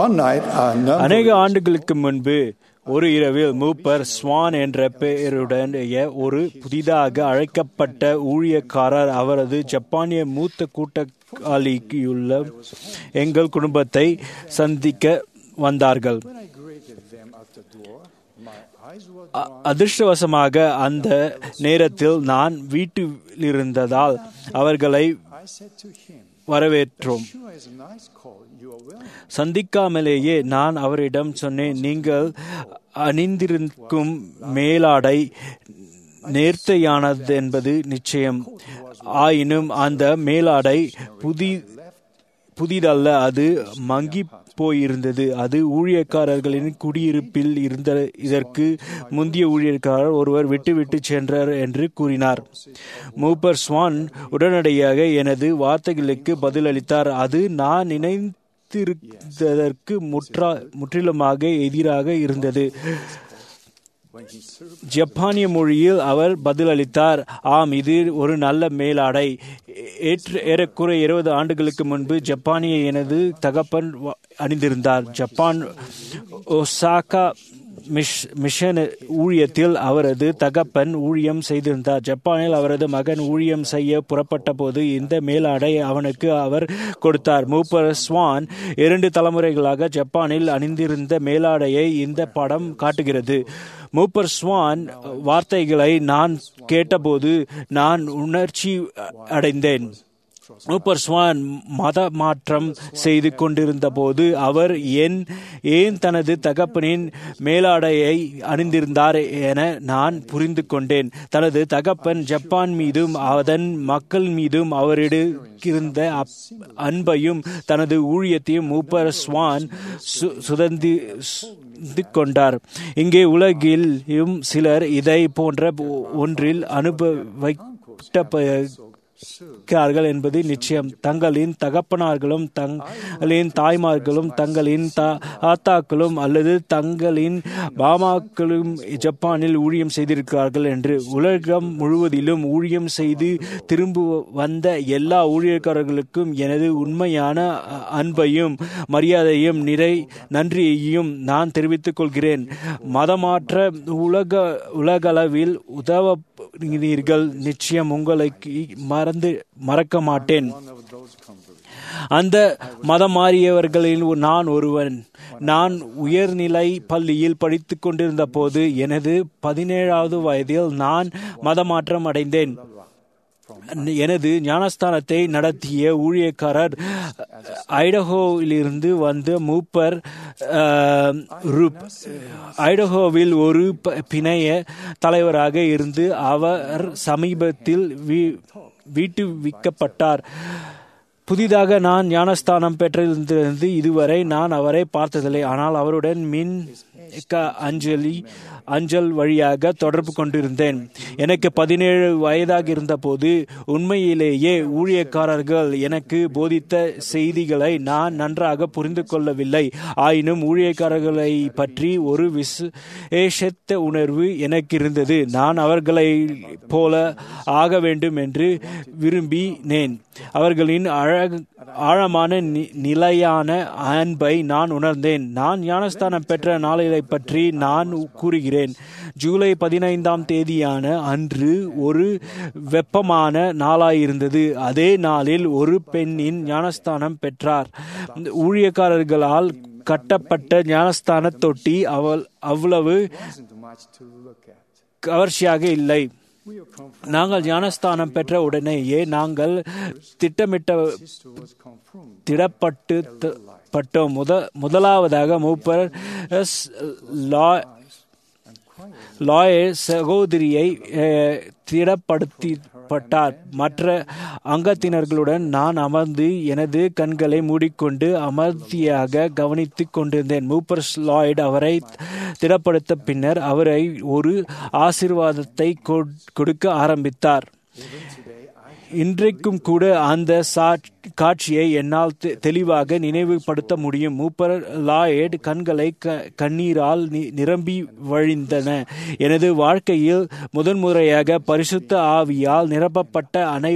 One night, a number அநேக ஆண்டுகளுக்கு முன்பு ஒரு இரவில் மூப்பர் ஸ்வான் என்ற பெயருடைய ஒரு புதிதாக அழைக்கப்பட்ட ஊழியக்காரர் அவரது ஜப்பானிய மூத்த கூட்டாளியுள்ள எங்கள் குடும்பத்தை சந்திக்க வந்தார்கள் when I greeted them at the door, my eyes were அ- அதிர்ஷ்டவசமாக அந்த நேரத்தில் நான் வீட்டில் இருந்ததால் அவர்களை I said to him, வரவேற்றோம் Sure is a nice call. You are welcome. சந்திக்காமலேயே நான் அவரிடம் சொன்னேன் நீங்கள் அணிந்திருக்கும் மேலாடை நேர்த்தையானது என்பது நிச்சயம் ஆயினும் அந்த மேலாடை புதி புதிதல்ல அது மங்கி போயிருந்தது அது ஊழியக்காரர்களின் குடியிருப்பில் இருந்த இதற்கு முந்தைய ஊழியக்காரர் ஒருவர் விட்டுவிட்டு சென்றார் என்று கூறினார் மூப்பர் ஸ்வான் உடனடியாக எனது வார்த்தைகளுக்கு பதிலளித்தார் அது நான் நினைத்திருந்ததற்கு முற்றா முற்றிலுமாக எதிராக இருந்தது ஜப்பானிய மொழியில் அவர் பதிலளித்தார் ஆம் இது ஒரு நல்ல மேலாடை ஏற்று ஏறக்குறைய இருபது ஆண்டுகளுக்கு முன்பு ஜப்பானிய எனது தகப்பன் வ- அணிந்திருந்தார் ஜப்பான் ஒசாகா மிஷ் மிஷன் ஊழியத்தில் அவரது தகப்பன் ஊழியம் செய்திருந்தார் ஜப்பானில் அவரது மகன் ஊழியம் செய்ய புறப்பட்ட போது இந்த மேலாடை அவனுக்கு அவர் கொடுத்தார் மூப்பர் ஸ்வான் இரண்டு தலைமுறைகளாக ஜப்பானில் அணிந்திருந்த மேலாடையை இந்த படம் காட்டுகிறது மூப்பர் ஸ்வான் வார்த்தைகளை நான் கேட்டபோது நான் உணர்ச்சி அடைந்தேன் மூப்பர் ஸ்வான் மத மாற்றம் செய்து கொண்டிருந்த போது அவர் என் ஏன் தனது தகப்பனின் மேலாடையை அணிந்திருந்தார் என நான் புரிந்து கொண்டேன் தனது தகப்பன் ஜப்பான் மீதும் அதன் மக்கள் மீதும் அவரிடக்கிருந்த அப்- அன்பையும் தனது ஊழியத்தையும் மூப்பர் ஸ்வான் சு- சுதந்தி சு- கொண்டார் இங்கே உலகிலும் சிலர் இதை போன்ற ஒன்றில் அனுபவிக்கிறார்கள் என்பது நிச்சயம் தங்களின் தகப்பனார்களும் தங்களின் தாய்மார்களும் தங்களின் தா- தாத்தாக்களும் அல்லது தங்களின் பாமாக்களும் ஜப்பானில் ஊழியம் செய்திருக்கிறார்கள் என்று உலகம் முழுவதிலும் ஊழியம் செய்து திரும்ப வந்த எல்லா ஊழியக்காரர்களுக்கும் எனது உண்மையான அ- அன்பையும் மரியாதையும் நிறை நன்றியையும் நான் தெரிவித்துக் கொள்கிறேன் மதமாற்ற உலக உலகளவில் உதவுகிறீர்கள் நிச்சயம் உங்களை மறந்து மறக்க மாட்டேன் அந்த மதம் மாறியவர்களில் நான் ஒருவன் நான் உயர்நிலை பள்ளியில் படித்துக் கொண்டிருந்த போது எனது பதினேழாவது வயதில் நான் மதமாற்றம் அடைந்தேன் எனது ஞானஸ்தானத்தை நடத்திய ஊழியக்காரர் ஐடஹோவிலிருந்து வந்த மூப்பர் அஹ், ரூப் ஐடஹோவில் ஒரு ப- பிணைய தலைவராக இருந்து அவர் சமீபத்தில் வீ- வீட்டுவிக்கப்பட்டார் புதிதாக நான் ஞானஸ்தானம் பெற்றிருந்திருந்து இதுவரை நான் அவரை பார்த்ததில்லை ஆனால் அவருடன் மின் க- அஞ்சலி அஞ்சல் வழியாக தொடர்பு கொண்டிருந்தேன் எனக்கு பதினேழு வயதாக இருந்தபோது உண்மையிலேயே ஊழியக்காரர்கள் எனக்கு போதித்த செய்திகளை நான் நன்றாக புரிந்து கொள்ளவில்லை ஆயினும் ஊழியக்காரர்களை பற்றி ஒரு விசேஷத்த உணர்வு எனக்கு இருந்தது நான் அவர்களை போல ஆக வேண்டும் என்று விரும்பினேன் அவர்களின் அழகு ஆழமான நி- நிலையான அன்பை நான் உணர்ந்தேன் நான் ஞானஸ்தானம் பெற்ற நாளிலை பற்றி நான் கூறுகிறேன் ஜூலை பதினைந்தாம் தேதியான அன்று ஒரு வெப்பமான நாளாயிருந்தது அதே நாளில் ஒரு பெண்ணின் ஞானஸ்தானம் பெற்றார் ஊழியக்காரர்களால் கட்டப்பட்ட ஞானஸ்தான தொட்டி அவள் அவ்வளவு கவர்ச்சியாக இல்லை நாங்கள் ஞானஸ்தானம் பெற்ற உடனேயே நாங்கள் திட்டமிட்ட திடப்பட்டு த- பட்டோம் முத முதலாவதாக மூப்பர் எஸ். லா- லாயர் சகோதரியை அஹ், திடப்படுத்தப்பட்டார் மற்ற அங்கத்தினர்களுடன் நான் அமர்ந்து எனது கண்களை மூடிக்கொண்டு அமர்த்தியாக கவனித்துக் கொண்டிருந்தேன் மூப்பர் லாய்டு அவரை திடப்படுத்த பின்னர் அவரை ஒரு ஆசீர்வாதத்தை கொ- கொடுக்க ஆரம்பித்தார் இன்றைக்கும் கூட அந்த சா- காட்சியை என்னால் தெ- தெளிவாக நினைவுபடுத்த முடியும் மூப்பர் லாயட் கண்களை க- கண்ணீரால் நி- நிரம்பி வழிந்தன எனது வாழ்க்கையில் முதன்முறையாக பரிசுத்த ஆவியால் நிரப்பப்பட்ட அனை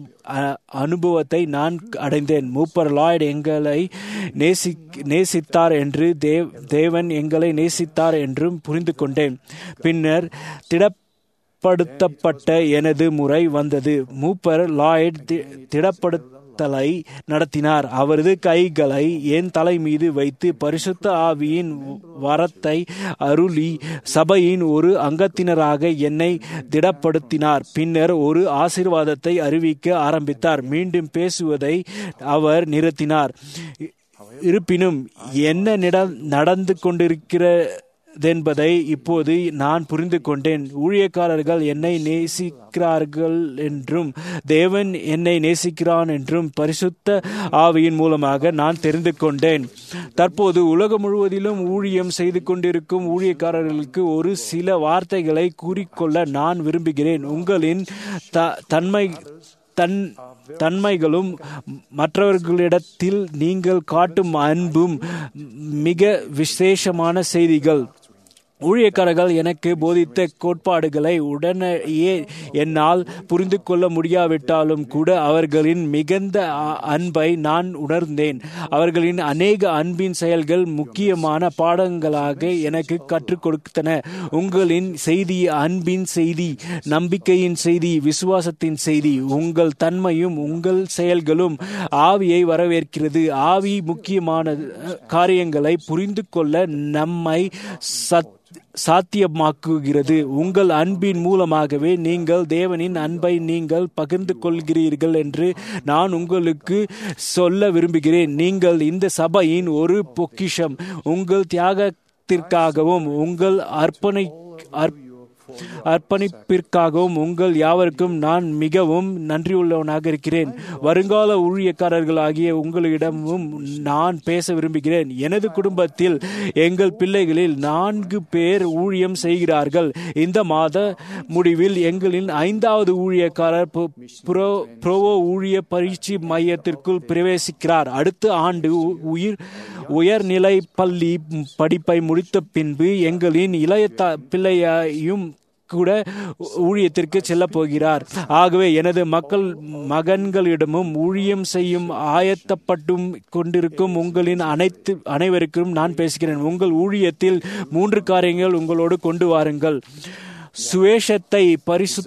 அ- அனுபவத்தை நான் அடைந்தேன் மூப்பர் லாய்ட் எங்களை நேசி நேசித்தார் என்று தேவ் தேவன் எங்களை நேசித்தார் என்றும் புரிந்து கொண்டேன் பின்னர் திடப் திடப்படுத்தப்பட்ட எனது முறை வந்தது மூப்பர் லாய்ட் தி- திடப்படுத்தலை நடத்தினார் அவரது கைகளை என் தலை மீது வைத்து பரிசுத்த ஆவியின் வரத்தை அருளி சபையின் ஒரு அங்கத்தினராக என்னை திடப்படுத்தினார் பின்னர் ஒரு ஆசீர்வாதத்தை அறிவிக்க ஆரம்பித்தார் மீண்டும் பேசுவதை அவர் நிறுத்தினார் இருப்பினும் என்ன நிட- நடந்து கொண்டிருக்கிறதென்பதை இப்போது நான் புரிந்து கொண்டேன் ஊழியக்காரர்கள் என்னை நேசிக்கிறார்கள் என்றும் தேவன் என்னை நேசிக்கிறான் என்றும் பரிசுத்த ஆவியின் மூலமாக நான் தெரிந்து கொண்டேன் தற்போது உலகம் முழுவதிலும் ஊழியம் செய்து கொண்டிருக்கும் ஊழியக்காரர்களுக்கு ஒரு சில வார்த்தைகளை கூறிக்கொள்ள நான் விரும்புகிறேன் உங்களின் த தன்மை தன் தன்மைகளும் மற்றவர்களிடத்தில் நீங்கள் காட்டும் அன்பும் மிக விசேஷமான செய்திகள் ஊழியக்காரர்கள் எனக்கு போதித்த கோட்பாடுகளை உடனேயே என்னால் புரிந்து கொள்ள முடியாவிட்டாலும் கூட அவர்களின் மிகுந்த அ- அன்பை நான் உணர்ந்தேன் அவர்களின் அநேக அன்பின் செயல்கள் முக்கியமான பாடங்களாக எனக்கு கற்றுக் கொடுத்தன உங்களின் செய்தி அன்பின் செய்தி நம்பிக்கையின் செய்தி விசுவாசத்தின் செய்தி உங்கள் தன்மையும் உங்கள் செயல்களும் ஆவியை வரவேற்கிறது ஆவி முக்கியமான அஹ், காரியங்களை புரிந்து கொள்ள நம்மை சத் சாத்தியமாக்குகிறது உங்கள் அன்பின் மூலமாகவே நீங்கள் தேவனின் அன்பை நீங்கள் பகிர்ந்து கொள்கிறீர்கள் என்று நான் உங்களுக்கு சொல்ல விரும்புகிறேன் நீங்கள் இந்த சபையின் ஒரு பொக்கிஷம் உங்கள் தியாகத்திற்காகவும் உங்கள் அர்ப்பணை அர்ப்ப அர்ப்பணிப்பிற்காகவும் உங்கள் யாவருக்கும் நான் மிகவும் நன்றியுள்ளவனாக இருக்கிறேன் வருங்கால ஊழியக்காரர்களாகிய உங்களிடமும் நான் பேச விரும்புகிறேன் எனது குடும்பத்தில் எங்கள் பிள்ளைகளில் நான்கு பேர் ஊழியம் செய்கிறார்கள் இந்த மாத முடிவில் எங்களின் ஐந்தாவது ஊழியக்காரர் பு- புரோ புரோவோ ஊழிய பயிற்சி மையத்திற்குள் பிரவேசிக்கிறார் அடுத்த ஆண்டு உ- உயிர் உயர்நிலை பள்ளி படிப்பை முடித்த பின்பு எங்களின் இளைய த- பிள்ளையையும் கூட ஊழியத்திற்கு செல்லப் போகிறார் ஆகவே எனது மக்கள் மகன்களிடமும் ஊழியம் செய்யும் ஆயத்தப்பட்டும் கொண்டிருக்கும் உங்களின் அனைத்து அனைவருக்கும் நான் பேசுகிறேன் உங்கள் ஊழியத்தில் மூன்று காரியங்கள் உங்களோடு கொண்டு வாருங்கள் சுவேஷத்தை பரிசு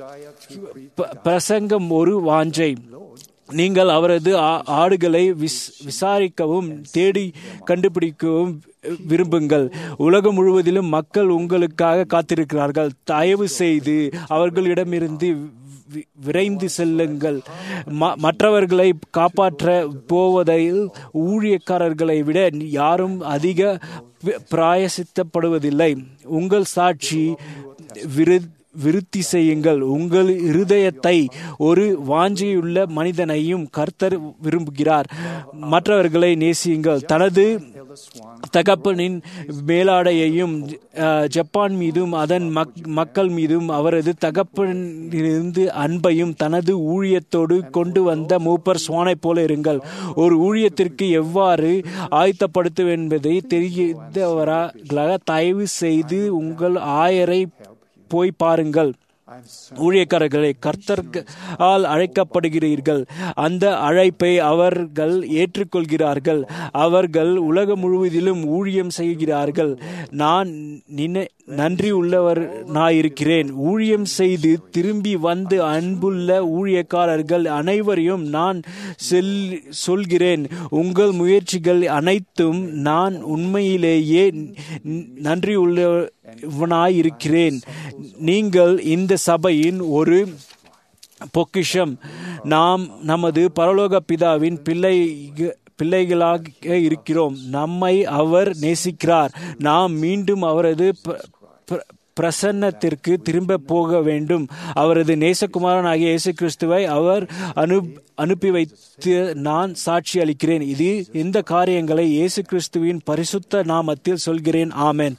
ப- பிரசங்கம் ஒரு வாஞ்சை நீங்கள் அவரது ஆ- ஆடுகளை விஸ் விசாரிக்கவும் தேடி கண்டுபிடிக்கவும் விரும்புங்கள் உலகம் முழுவதிலும் மக்கள் உங்களுக்காக காத்திருக்கிறார்கள் தயவு செய்து அவர்களிடமிருந்து வி- விரைந்து செல்லுங்கள் ம- மற்றவர்களை காப்பாற்ற போவதில் ஊழியக்காரர்களை விட யாரும் அதிக பி- பிராயசித்தப்படுவதில்லை உங்கள் சாட்சி விரு விருத்தி செய்யுங்கள் உங்கள் இருதயத்தை ஒரு வாஞ்சையுள்ள மனிதனையும் கர்த்தர் விரும்புகிறார் மற்றவர்களை நேசியுங்கள் தனது தகப்பனின் மேலாடையையும் அஹ், ஜப்பான் மீதும் அதன் மக்- மக்கள் மீதும் அவரது தகப்பனிலிருந்து அன்பையும் தனது ஊழியத்தோடு கொண்டு வந்த மூப்பர் சுவானைப் போல இருங்கள் ஒரு ஊழியத்திற்கு எவ்வாறு ஆயத்தப்படுத்தும் என்பதை தெரிந்தவராக தயவு செய்து உங்கள் ஆயரை போய் பாருங்கள் ஊழியக்காரர்களை கர்த்தர்களால் அழைக்கப்படுகிறீர்கள் அந்த அழைப்பை அவர்கள் ஏற்றுக்கொள்கிறார்கள் அவர்கள் உலகம் முழுவதிலும் ஊழியம் செய்கிறார்கள் நான் நினை நன்றி உள்ளவனாயிருக்கிறேன் ஊழியம் செய்து திரும்பி வந்து அன்புள்ள ஊழியக்காரர்கள் அனைவரையும் நான் செல் சொல்கிறேன் உங்கள் முயற்சிகள் அனைத்தும் நான் உண்மையிலேயே நன்றி உள்ளவனாயிருக்கிறேன் நீங்கள் இந்த சபையின் ஒரு பொக்கிஷம் நாம் நமது பரலோக பிதாவின் பிள்ளை பிள்ளைகளாக இருக்கிறோம் நம்மை அவர் நேசிக்கிறார் நாம் மீண்டும் அவரது ப- ப- பிரசன்னத்திற்கு திரும்ப போக வேண்டும் அவரது நேசகுமாரன் ஆகிய இயேசு கிறிஸ்துவை அவர் அனு அனுப்பி வைத்து நான் சாட்சி அளிக்கிறேன் இது இந்த காரியங்களை இயேசு கிறிஸ்துவின் பரிசுத்த நாமத்தில் சொல்கிறேன் ஆமென்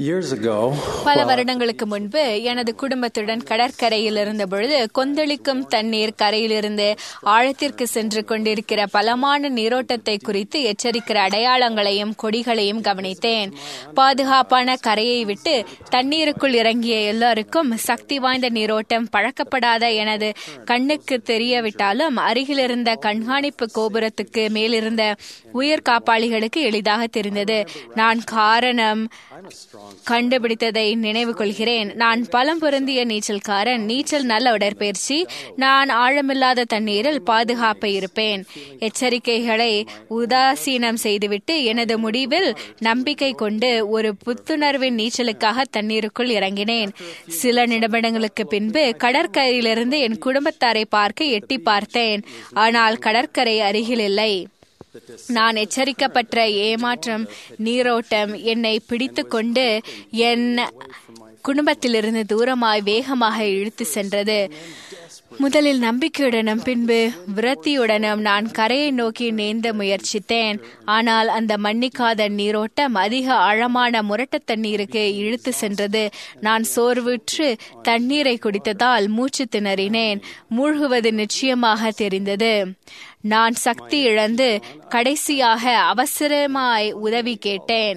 Years ago, பல while வருடங்களுக்கு முன்பு எனது குடும்பத்துடன் கடற்கரையில் இருந்த பொழுது கொந்தளிக்கும் தண்ணீர் கரையிலிருந்து ஆழத்திற்கு சென்று கொண்டிருக்கிற பலமான நீரோட்டத்தை குறித்து எச்சரிக்கிற அடையாளங்களையும் கொடிகளையும் கவனித்தேன் பாதுகாப்பான கரையை விட்டு தண்ணீருக்குள் இறங்கிய எல்லாருக்கும் சக்தி வாய்ந்த நீரோட்டம் பழக்கப்படாத எனது கண்ணுக்கு தெரியவிட்டாலும் அருகிலிருந்த கண்காணிப்பு கோபுரத்துக்கு மேலிருந்த உயிர் காப்பாளிகளுக்கு எளிதாக தெரிந்தது நான் காரணம் கண்டுபிடித்ததை நினைவு கொள்கிறேன் நான் பலம் பொருந்திய நீச்சல்காரன் நீச்சல் நல்ல உடற்பயிற்சி நான் ஆழமில்லாத தண்ணீரில் பாதுகாப்பை இருப்பேன் எச்சரிக்கைகளை உதாசீனம் செய்துவிட்டு எனது முடிவில் நம்பிக்கை கொண்டு ஒரு புத்துணர்வின் நீச்சலுக்காக தண்ணீருக்குள் இறங்கினேன் சில நிமிடங்களுக்கு பின்பு கடற்கரையிலிருந்து என் குடும்பத்தாரை பார்க்க எட்டி பார்த்தேன் ஆனால் கடற்கரை அருகில் இல்லை நான் எச்சரிக்கப்பட்ட ஏமாற்றம் நீரோட்டம் என்னை பிடித்து கொண்டு என் குடும்பத்திலிருந்து தூரமாய் வேகமாக இழுத்து சென்றது முதலில் நம்பிக்கையுடனும் பின்பு விரத்தியுடனும் நான் கரையை நோக்கி நீந்த முயற்சித்தேன் ஆனால் அந்த மன்னிக்காத நீரோட்டம் அதிக ஆழமான முரட்டு தண்ணீருக்கு இழுத்து சென்றது நான் சோர்வுற்று தண்ணீரை குடித்ததால் மூச்சு திணறினேன் மூழ்குவது நிச்சயமாக தெரிந்தது நான் சக்தி இழந்து கடைசியாக அவசரமாய் உதவி கேட்டேன்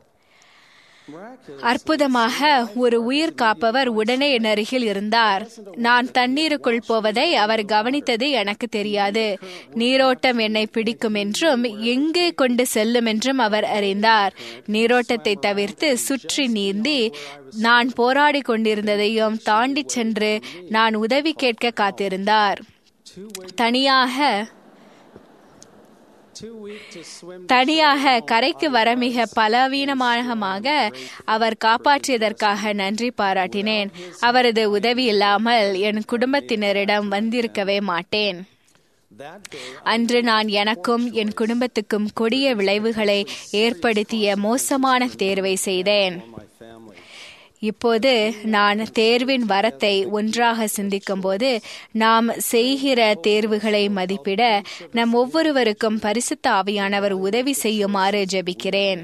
அற்புதமாக ஒரு உயிர் காப்பவர் உடனே என் அருகில் இருந்தார் நான் தண்ணீருக்குள் போவதை அவர் கவனித்தது எனக்கு தெரியாது நீரோட்டம் என்னை பிடிக்கும் என்றும் எங்கே கொண்டு செல்லும் என்றும் அவர் அறிந்தார் நீரோட்டத்தை தவிர்த்து சுற்றி நீந்தி நான் போராடி கொண்டிருந்ததையும் தாண்டி சென்று நான் உதவி கேட்க காத்திருந்தார் தனியாக தனியாக கரைக்கு வர மிக பலவீனமாக அவர் காப்பாற்றியதற்காக நன்றி பாராட்டினேன் அவரது உதவி இல்லாமல் என் குடும்பத்தினரிடம் வந்திருக்கவே மாட்டேன் அன்று நான் எனக்கும் என் குடும்பத்துக்கும் கொடிய விளைவுகளை ஏற்படுத்திய மோசமான தேர்வை செய்தேன் இப்போது நான் தேர்வின் வரத்தை ஒன்றாக சிந்திக்கும் போது நாம் செய்கிற தேர்வுகளை மதிப்பிட நம் ஒவ்வொருவருக்கும் பரிசுத்த ஆவியானவர் உதவி செய்யுமாறு ஜெபிக்கிறேன்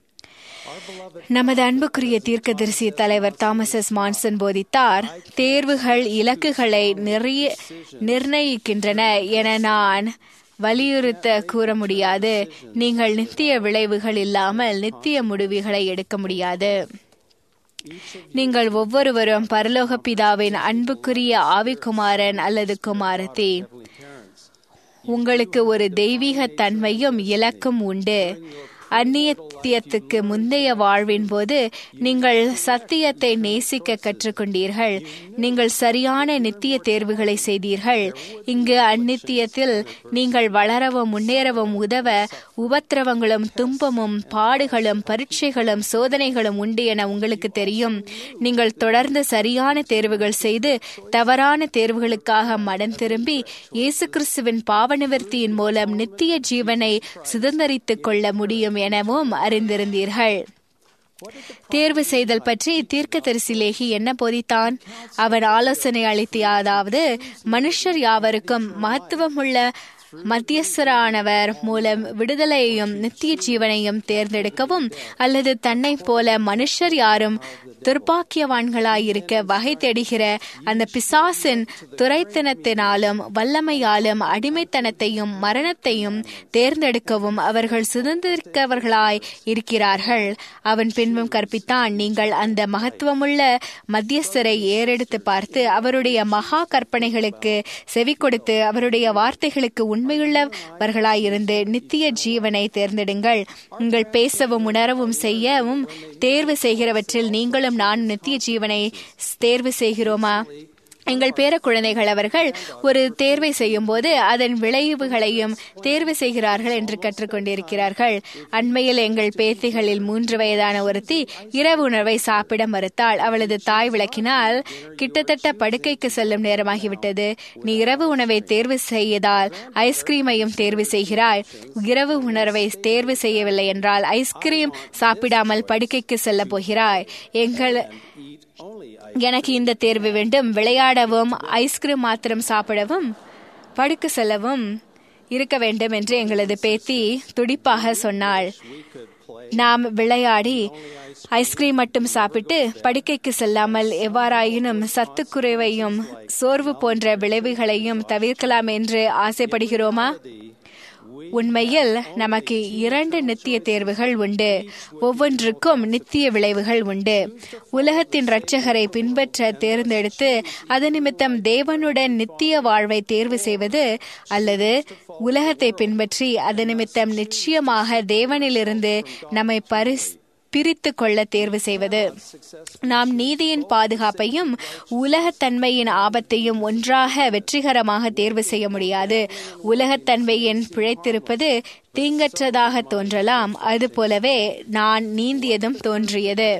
நமது அன்புக்குரிய தீர்க்கதரிசி தலைவர் தாமஸ் எஸ் மான்சன் போதித்தார் தேர்வுகள் இலக்குகளை நிறைய நிர்ணயிக்கின்றன என நான் வலியுறுத்த கூற முடியாது நீங்கள் நித்திய விளைவுகள் இல்லாமல் நித்திய முடிவுகளை எடுக்க முடியாது நீங்கள் ஒவ்வொருவரும் பரலோக பிதாவின் அன்புக்குரிய ஆவிக்குமாரன் அல்லது குமாரத்தி உங்களுக்கு ஒரு தெய்வீக தன்மையும் இலக்கும் உண்டு அந்நியத்தியத்துக்கு முந்தைய வாழ்வின் போது நீங்கள் சத்தியத்தை நேசிக்க கற்றுக்கொண்டீர்கள் நீங்கள் சரியான நித்திய தேர்வுகளை செய்தீர்கள் இங்கு அந்நித்தியத்தில் நீங்கள் வளரவும் முன்னேறவும் உதவ உபத்திரவங்களும் துன்பமும் பாடுகளும் பரீட்சைகளும் சோதனைகளும் உண்டு என உங்களுக்கு தெரியும் நீங்கள் தொடர்ந்து சரியான தேர்வுகள் செய்து தவறான தேர்வுகளுக்காக மனம் திரும்பி இயேசு கிறிஸ்துவின் பாவ நிவர்த்தியின் மூலம் நித்திய ஜீவனை சுதந்திரித்துக் கொள்ள முடியும் எனவும் அறிந்திருந்தீர்கள் தேர்வு செய்தல் பற்றி தீர்க்க தரிசிலேகி என்ன போதித்தான் அவன் ஆலோசனை அளித்த அதாவது மனுஷர் யாவருக்கும் மகத்துவமுள்ள மத்தியஸ்தரானவர் மூலம் விடுதலையையும் நித்திய ஜீவனையும் தேர்ந்தெடுக்கவும் அல்லது தன்னை போல மனுஷர் யாரும் துர்பாக்கியவான்களாயிருக்க வகை தேடுகிற அந்த பிசாசின் துரைத்தனத்தினாலும் வல்லமையாலும் அடிமைத்தனத்தையும் மரணத்தையும் தேர்ந்தெடுக்கவும் அவர்கள் சுதந்திரிக்கவர்களாய் இருக்கிறார்கள் அவன் பின்பும் கற்பித்தான் நீங்கள் அந்த மகத்துவமுள்ள மத்தியஸ்தரை ஏறெடுத்து பார்த்து அவருடைய மகா கற்பனைகளுக்கு செவி கொடுத்து அவருடைய வார்த்தைகளுக்கு உண்மையுள்ளவர்களாயிருந்து நித்திய ஜீவனை தேர்ந்தெடுங்கள் உங்கள் பேசவும் உணரவும் செய்யவும் தேர்வு செய்கிறவற்றில் நீங்களும் நான் நித்திய ஜீவனை தேர்வு செய்கிறோமா எங்கள் பேர குழந்தைகள் அவர்கள் ஒரு தேர்வை செய்யும் போது அதன் விளைவுகளையும் தேர்வு செய்கிறார்கள் என்று கற்றுக்கொண்டிருக்கிறார்கள் அண்மையில் எங்கள் பேத்திகளில் மூன்று வயதான ஒருத்தி இரவு உணவை சாப்பிட மறுத்தாள் அவளது தாய் விளக்கினால் கிட்டத்தட்ட படுக்கைக்கு செல்லும் நேரமாகிவிட்டது நீ இரவு உணவை தேர்வு செய்யதால் ஐஸ்கிரீமையும் தேர்வு செய்கிறாய் இரவு உணர்வை தேர்வு செய்யவில்லை என்றால் ஐஸ்கிரீம் சாப்பிடாமல் படுக்கைக்கு செல்ல போகிறாய் எங்கள் எனக்கு இந்த தேர்வு வேண்டும் விளையாடவும் ஐஸ்கிரீம் மாத்திரம் சாப்பிடவும் படுக்க செல்லவும் இருக்க வேண்டும் என்று எங்களது பேத்தி துடிப்பாக சொன்னாள் நாம் விளையாடி ஐஸ்கிரீம் மட்டும் சாப்பிட்டு படுக்கைக்கு செல்லாமல் எவ்வாறாயினும் சத்துக்குறைவையும் சோர்வு போன்ற விளைவுகளையும் தவிர்க்கலாம் என்று ஆசைப்படுகிறோமா உண்மையில் நமக்கு இரண்டு நித்திய தேர்வுகள் உண்டு ஒவ்வொன்றுக்கும் நித்திய விளைவுகள் உண்டு உலகத்தின் இரட்சகரை பின்பற்ற தேர்ந்தெடுத்து அது நிமித்தம் தேவனுடன் நித்திய வாழ்வை தேர்வு செய்வது அல்லது உலகத்தை பின்பற்றி அது நிமித்தம் நிச்சயமாக தேவனிலிருந்து நம்மை பரிஸ் பிரித்து கொள்ள தேர்வு செய்வது நாம் நீதியின் பாதுகாப்பையும் உலகத்தன்மையின் ஆபத்தையும் ஒன்றாக வெற்றிகரமாக தேர்வு செய்ய முடியாது உலகத்தன்மையின் பிழைத்திருப்பது தீங்கற்றதாக தோன்றலாம் அதுபோலவே நான் நீந்தியதும் தோன்றியது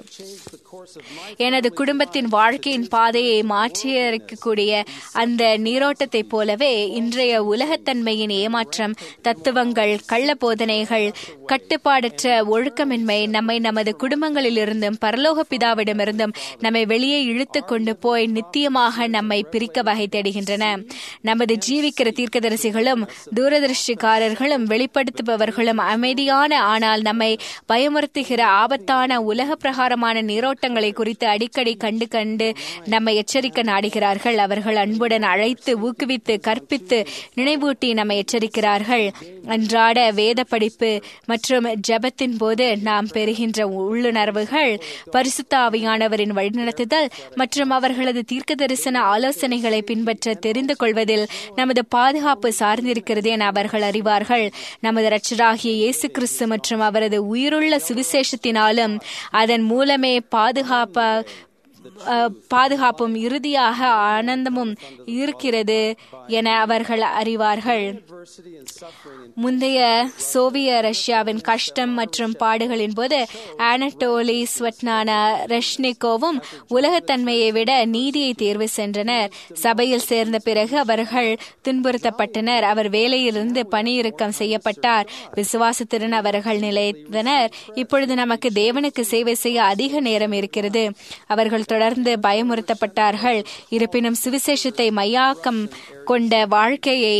எனது குடும்பத்தின் வாழ்க்கையின் பாதையை மாற்றியிருக்கக்கூடிய அந்த நீரோட்டத்தைப் போலவே இன்றைய உலகத்தன்மையின் ஏமாற்றம் தத்துவங்கள் கள்ள போதனைகள் கட்டுப்பாடற்ற ஒழுக்கமின்மை நம்மை நமது குடும்பங்களிலிருந்தும் பரலோக பிதாவிடமிருந்தும் நம்மை வெளியே இழுத்து கொண்டு போய் நித்தியமாக நம்மை பிரிக்க வகை தேடுகின்றன நமது ஜீவிக்கிற தீர்க்கதரிசிகளும் தூரதர்ஷிக்காரர்களும் வெளிப்படுத்துபவர்களும் அமைதியான ஆனால் நம்மை பயமுறுத்துகிற ஆபத்தான உலக பிரகாரமான நீரோட்டங்களை குறித்து அடிக்கடி கண்டு கண்டு நம்மை எச்சரிக்க நாடுகிறார்கள் அவர்கள் அன்புடன் அழைத்து ஊக்குவித்து கற்பித்து நினைவூட்டி நம்மை எச்சரிக்கிறார்கள் அன்றாட வேத படிப்பு மற்றும் ஜபத்தின் போது நாம் பெறுகின்ற உள்ளுணர்வுகள் பரிசுத்த ஆவியானவரின் வழிநடத்துதல் மற்றும் அவர்களது தீர்க்க தரிசன ஆலோசனைகளை பின்பற்ற தெரிந்து கொள்வதில் நமது பாதுகாப்பு சார்ந்திருக்கிறது என அவர்கள் அறிவார்கள் நமது இரட்சராகிய இயேசு கிறிஸ்து மற்றும் அவரது உயிருள்ள சுவிசேஷத்தினாலும் அதன் மூலமே பாதுகாப்ப பாதுகாப்பும் இறுதியாக ஆனந்தமும் இருக்கிறது என அவர்கள் அறிவார்கள் முந்தைய சோவிய ரஷ்யாவின் கஷ்டம் மற்றும் பாடுகளின் போது ஆனட்டோலி ஸ்வட்னானா ரெஷ்னிகோவும் உலகத்தன்மையை விட நீதியை தேர்வு சென்றனர் சபையில் சேர்ந்த பிறகு அவர்கள் துன்புறுத்தப்பட்டனர் அவர் வேலையிலிருந்து பணியிறக்கம் செய்யப்பட்டார் விசுவாசத்துடன் அவர்கள் நிலைத்தனர் இப்பொழுது நமக்கு தேவனுக்கு சேவை செய்ய அதிக நேரம் இருக்கிறது அவர்கள் தொடர்ந்து பயமுறுத்தப்பட்டார்கள் இருப்பினும் சுவிசேஷத்தை மையாக்கம் கொண்ட வாழ்க்கையை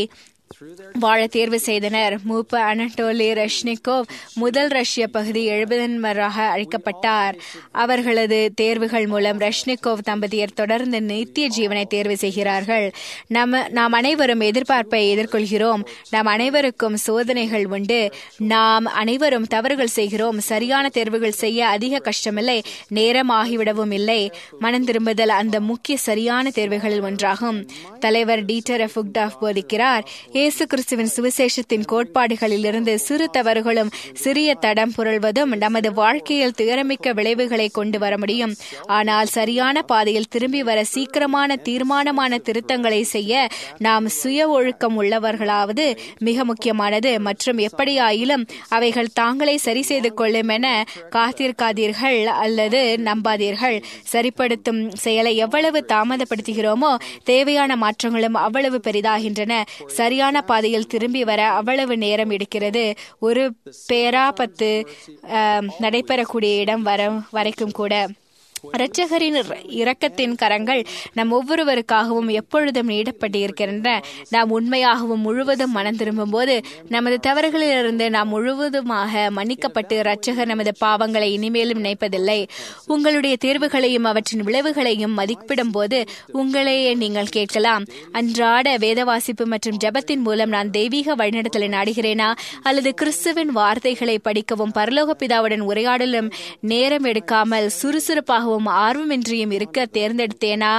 வாழ தேர்வு செய்தனர் மூப்ப அனட்டோலி ரஷ்னிகோவ் முதல் ரஷ்ய பகுதி எழுபதன்மராக அழைக்கப்பட்டார் அவர்களது தேர்வுகள் மூலம் ரஷ்னிகோவ் தம்பதியர் தொடர்ந்து நித்திய ஜீவனை தேர்வு செய்கிறார்கள் நம்ம நாம் அனைவரும் எதிர்பார்ப்பை எதிர்கொள்கிறோம் நாம் அனைவருக்கும் சோதனைகள் உண்டு நாம் அனைவரும் தவறுகள் செய்கிறோம் சரியான தேர்வுகள் செய்ய அதிக கஷ்டமில்லை நேரம் ஆகிவிடவும் இல்லை மனம் திரும்புதல் அந்த முக்கிய சரியான தேர்வுகளில் ஒன்றாகும் தலைவர் டீட்டர் ஃபுக்டாஃப் போதிக்கிறார் இயேசு கிறிஸ்துவின் சுவிசேஷத்தின் கோட்பாடுகளிலிருந்து சிறு தவறுகளும் சிறிய தடம் புரள்வதும் நமது வாழ்க்கையில் துயரமிக்க விளைவுகளை கொண்டு வர முடியும் ஆனால் சரியான பாதையில் திரும்பி வர சீக்கிரமான தீர்மானமான திருத்தங்களை செய்ய நாம் சுய ஒழுக்கம் உள்ளவர்களாவது மிக முக்கியமானது மற்றும் எப்படியாயிலும் அவைகள் தாங்களே சரி செய்து கொள்ளும் என காத்திருக்காதீர்கள் அல்லது நம்பாதீர்கள் சரிப்படுத்தும் செயலை எவ்வளவு தாமதப்படுத்துகிறோமோ தேவையான மாற்றங்களும் அவ்வளவு பெரிதாகின்றன சரியான பாதையில் திரும்பி வர அவ்வளவு நேரம் எடுக்கிறது ஒரு பேராபத்து நடைபெறக்கூடிய இடம் வர வரைக்கும் கூட இரட்சகரின் இரக்கத்தின் கரங்கள் நம் ஒவ்வொருவருக்காகவும் எப்பொழுதும் நீடப்பட்டிருக்கின்றன நாம் உண்மையாகவும் முழுவதும் மனம் திரும்பும் போது நமது தவறுகளிலிருந்து நாம் முழுவதுமாக மன்னிக்கப்பட்டு இரட்சகர் நமது பாவங்களை இனிமேலும் நினைப்பதில்லை உங்களுடைய தேர்வுகளையும் அவற்றின் விளைவுகளையும் மதிப்பிடும் போது உங்களையே நீங்கள் கேட்கலாம் அன்றாட வேத வாசிப்பு மற்றும் ஜபத்தின் மூலம் நான் தெய்வீக வழிநடத்தலை நாடுகிறேனா அல்லது கிறிஸ்துவின் வார்த்தைகளை படிக்கவும் பரலோக பிதாவுடன் உரையாடலும் நேரம் எடுக்காமல் சுறுசுறுப்பாக ஆர்வமாகவும் ஆர்வமின்றியும் இருக்க தேர்ந்தெடுத்தேனா